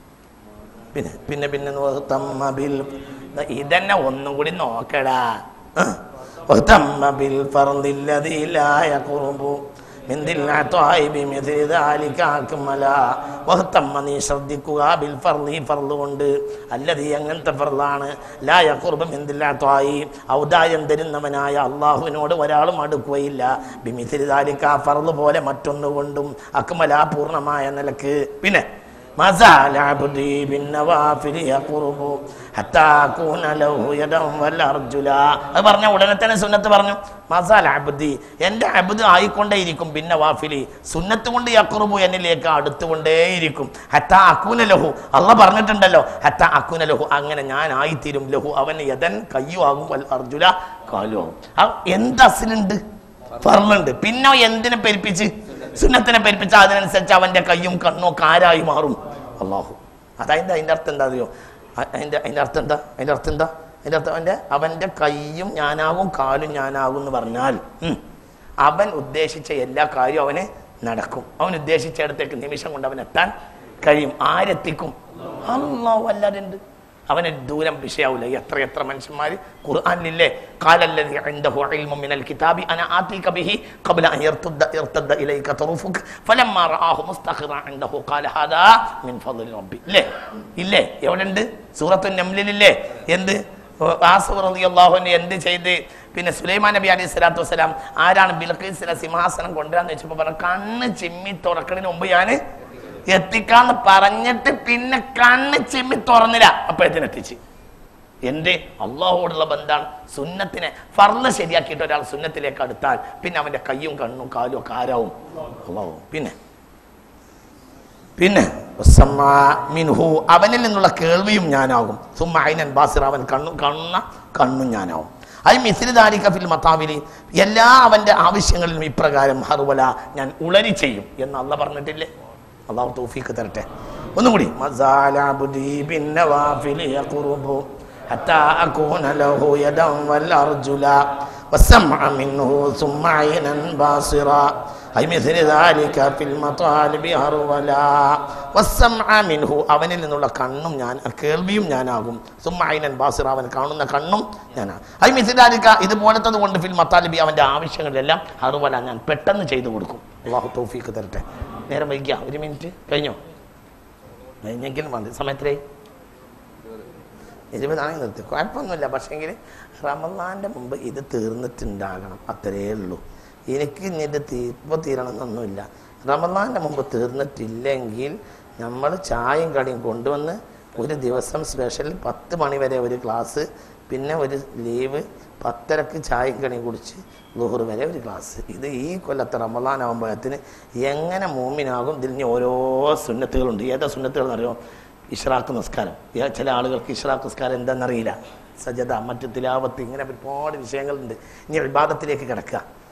പിന്നെ പിന്നെ പിന്നെ വഹ്തമ്മ ബിൽ- ദാ ഇതന്നെ ഒന്നും കൂടി നോക്കടാ ആ. വഹ്തമ്മ ബിൽ ഫർദില്ലദീ ലാ യഖ്റുബു മിൻ ദിൽ അത്വാഇ ബിമിഥ്ലി ദാലിക അക്മല. വഹ്തമ്മ നീ ശ്രദ്ധിക്കുക ബിൽ ഫർദി ഫർദ് കൊണ്ട് അല്ലതി അങ്ങനത്തെ ഫർദാണ് ലാ യഖ്റുബു മിൻ ദിൽ അത്വാഇ ഔദാര്യം തരുന്നവനായ അള്ളാഹുവിനോട് ഒരാളും അടുക്കുകയില്ല ബിമിഥ്ലി ദാലിക ഫർദ് പോലെ മറ്റൊന്നുകൊണ്ടും അക്മല പൂർണ്ണമായ നിലക്ക് പിന്നെ مازال عبدي بالنوافل يقرب حتى أكون له يدا والأرجلا അത് പറഞ്ഞ ഉടനെ തന്നെ സുന്നത്ത് പറഞ്ഞു മസാല അബ്ദി എൻ്റെ അബ്ദ് ആയിക്കൊണ്ടേയിരിക്കും പിന്നെ വാഫിലി സുന്നത്ത് കൊണ്ട് യക്കുറുബു എന്നിലേക്ക് അടുത്തുകൊണ്ടേയിരിക്കും ഹത്ത അക്കൂന ലഹു അള്ള പറഞ്ഞിട്ടുണ്ടല്ലോ ഹത്ത അക്കൂന ലഹു അങ്ങനെ ഞാൻ ആയിത്തീരും ലഹു അവൻ യദൻ കയ്യു ആകും വൽ അർജുല കാലു ആകും ആ എന്ത് അസിലുണ്ട് ഫർളുണ്ട് പിന്നെ എന്തിനെ പെരുപ്പിച്ച് സുന്നത്തിനെ പെരുപ്പിച്ച അതിനനുസരിച്ച് അവന്റെ കയ്യും കണ്ണും ഒക്കെ ആരായി മാറും അള്ളാഹു അതായത് അതിന്റെ അർത്ഥം എന്താ അറിയോ അ- അതിന്റെ അതിന്റെ അർത്ഥം എന്താ അതിന്റെ അർത്ഥം എന്താ അതിന്റെ അർത്ഥം അവന്റെ അവന്റെ കൈയും ഞാനാകും കാലും ഞാനാകും എന്ന് പറഞ്ഞാൽ ഉം, അവൻ ഉദ്ദേശിച്ച എല്ലാ കാര്യവും അവന് നടക്കും അവൻ ഉദ്ദേശിച്ചിടത്തേക്ക് നിമിഷം കൊണ്ട് അവൻ എത്താൻ കഴിയും ആരെത്തിക്കും അള്ളാഹു അല്ലാതെ ഉണ്ട് അവന് ദൂരം വിഷയാവില്ല എത്ര എത്ര മനുഷ്യന്മാർ ഖുർആനിലില്ലേ കാലല്ലതി ഇൻദഹു ഇൽമു മിനൽ കിതാബി അന ആതീക ബിഹി ഖബ്ല അൻ യർതദ്ദ യർതദ്ദ ഇലൈക തറുഫുക ഫലമ്മ റആഹു മുസ്തഖിറ ഇൻദഹു ഖാല ഹാദാ മിൻ ഫദ്ലി റബ്ബി ഇല്ലേ ഇല്ലേ എവിടെയുണ്ട് സൂറത്തുൻ നംലിലില്ലേ എന്ത് ആസഫ് റളിയല്ലാഹു അൻഹു എന്ത് ചെയ്ത് പിന്നെ സുലൈമാൻ നബി അലൈഹി സ്വലാത്തു വസ്സലാം ആരാണ് ബിൽഖീസിനെ സിംഹാസനം കൊണ്ടുവരാന്ന് വെച്ചപ്പോൾ പറഞ്ഞു കണ്ണ് ചിമ്മി തുറക്കണതിന് മുമ്പ് ഞാൻ എത്തിക്കാന്ന് പറഞ്ഞിട്ട് പിന്നെ കണ്ണ് ചിമ്മി തുറന്നില്ല അപ്പോഴത്തേന് എത്തിച്ച് എന്റെ അള്ളാഹുവോടുള്ള ബന്ധാണ് സുന്നത്തിനെ ഫർള് ശരിയാക്കിയിട്ട് ഒരാൾ സുന്നത്തിലേക്ക് അടുത്താൽ പിന്നെ അവന്റെ കയ്യും കണ്ണും കാലും ഒക്കെ ആരാവും അള്ളാഹു പിന്നെ പിന്നെ വസ്സമ്മാ മിൻഹു അവനിൽ നിന്നുള്ള കേൾവിയും ഞാനാകും സുമ്മ ഐനൻ ബാസിർ അവൻ കണ്ണു കാണുന്ന കണ്ണും ഞാനാവും ഐ മിസ്രിദാരിക ഫിൽ മത്താവിലി എല്ലാ അവന്റെ ആവശ്യങ്ങളിലും ഇപ്രകാരം ഹർവല ഞാൻ ഉളരി ചെയ്യും എന്ന് അല്ല പറഞ്ഞിട്ടില്ലേ അള്ളാഹു തൗഫീക്ക് തരട്ടെ ഒന്നും കൂടി മസാല ബുദി ബിന്നവാഫിലി യഖ്റുബു حتى أكون له يدا والأرجلا والسمع منه ثم عينا باصرا أي مثل ذلك في المطالب هرولا والسمع منه അവനിൽ നിന്നുള്ള കണ്ണും ഞാൻ കേൾവിയും ഞാനാകും സുമ്മ ഐനൻ ബാസിറ അവൻ കാണുന്ന കണ്ണും ഞാനാണ് ഐ മിസിലാലിക്ക ഇതുപോലത്തത് കൊണ്ട് ഫിൽ മത്താലിബി അവൻ്റെ ആവശ്യങ്ങളിലെല്ലാം ഹറുവല ഞാൻ പെട്ടെന്ന് ചെയ്തു കൊടുക്കും അള്ളാഹു തൗഫീക്ക് തരട്ടെ നേരം വൈകിയ ഒരു മിനിറ്റ് കഴിഞ്ഞോ കഴിഞ്ഞെങ്കിലും മതി സമയത്തിലേ ഇരുപതാണെങ്കിൽ നിർത്തി കുഴപ്പമൊന്നുമില്ല പക്ഷേങ്കിൽ റമദാൻ്റെ മുമ്പ് ഇത് തീർന്നിട്ടുണ്ടാകണം അത്രയേ ഉള്ളൂ എനിക്ക് ഇനി ഇത് തീ ഇപ്പോൾ തീരണമെന്നൊന്നുമില്ല റമദാൻ്റെ മുമ്പ് തീർന്നിട്ടില്ലെങ്കിൽ നമ്മൾ ചായയും കടിയും കൊണ്ടുവന്ന് ഒരു ദിവസം സ്പെഷ്യൽ പത്ത് മണി വരെ ഒരു ക്ലാസ് പിന്നെ ഒരു ലീവ് പത്തരക്ക് ചായയും കടിയും കുടിച്ച് ലുഹർ വരെ ഒരു ക്ലാസ് ഇത് ഈ കൊല്ലത്തെ റമദാൻ ആകുമ്പോഴത്തിന് എങ്ങനെ മൂമിനാകും ഇതിൽ ഇനി ഓരോ സുന്നത്തുകളുണ്ട് ഏതാ സുന്നത്തുകൾ എന്നറിയോ ഇഷ്റാഖ് നിസ്കാരം ഏ- ചില ആളുകൾക്ക് ഇഷ്റാഖ് നിസ്കാരം എന്താണെന്നറിയില്ല സജത മറ്റു തിലാവത്ത് ഇങ്ങനെ ഒരുപാട് വിഷയങ്ങളുണ്ട് ഇനി വിവാദത്തിലേക്ക് കിടക്കുക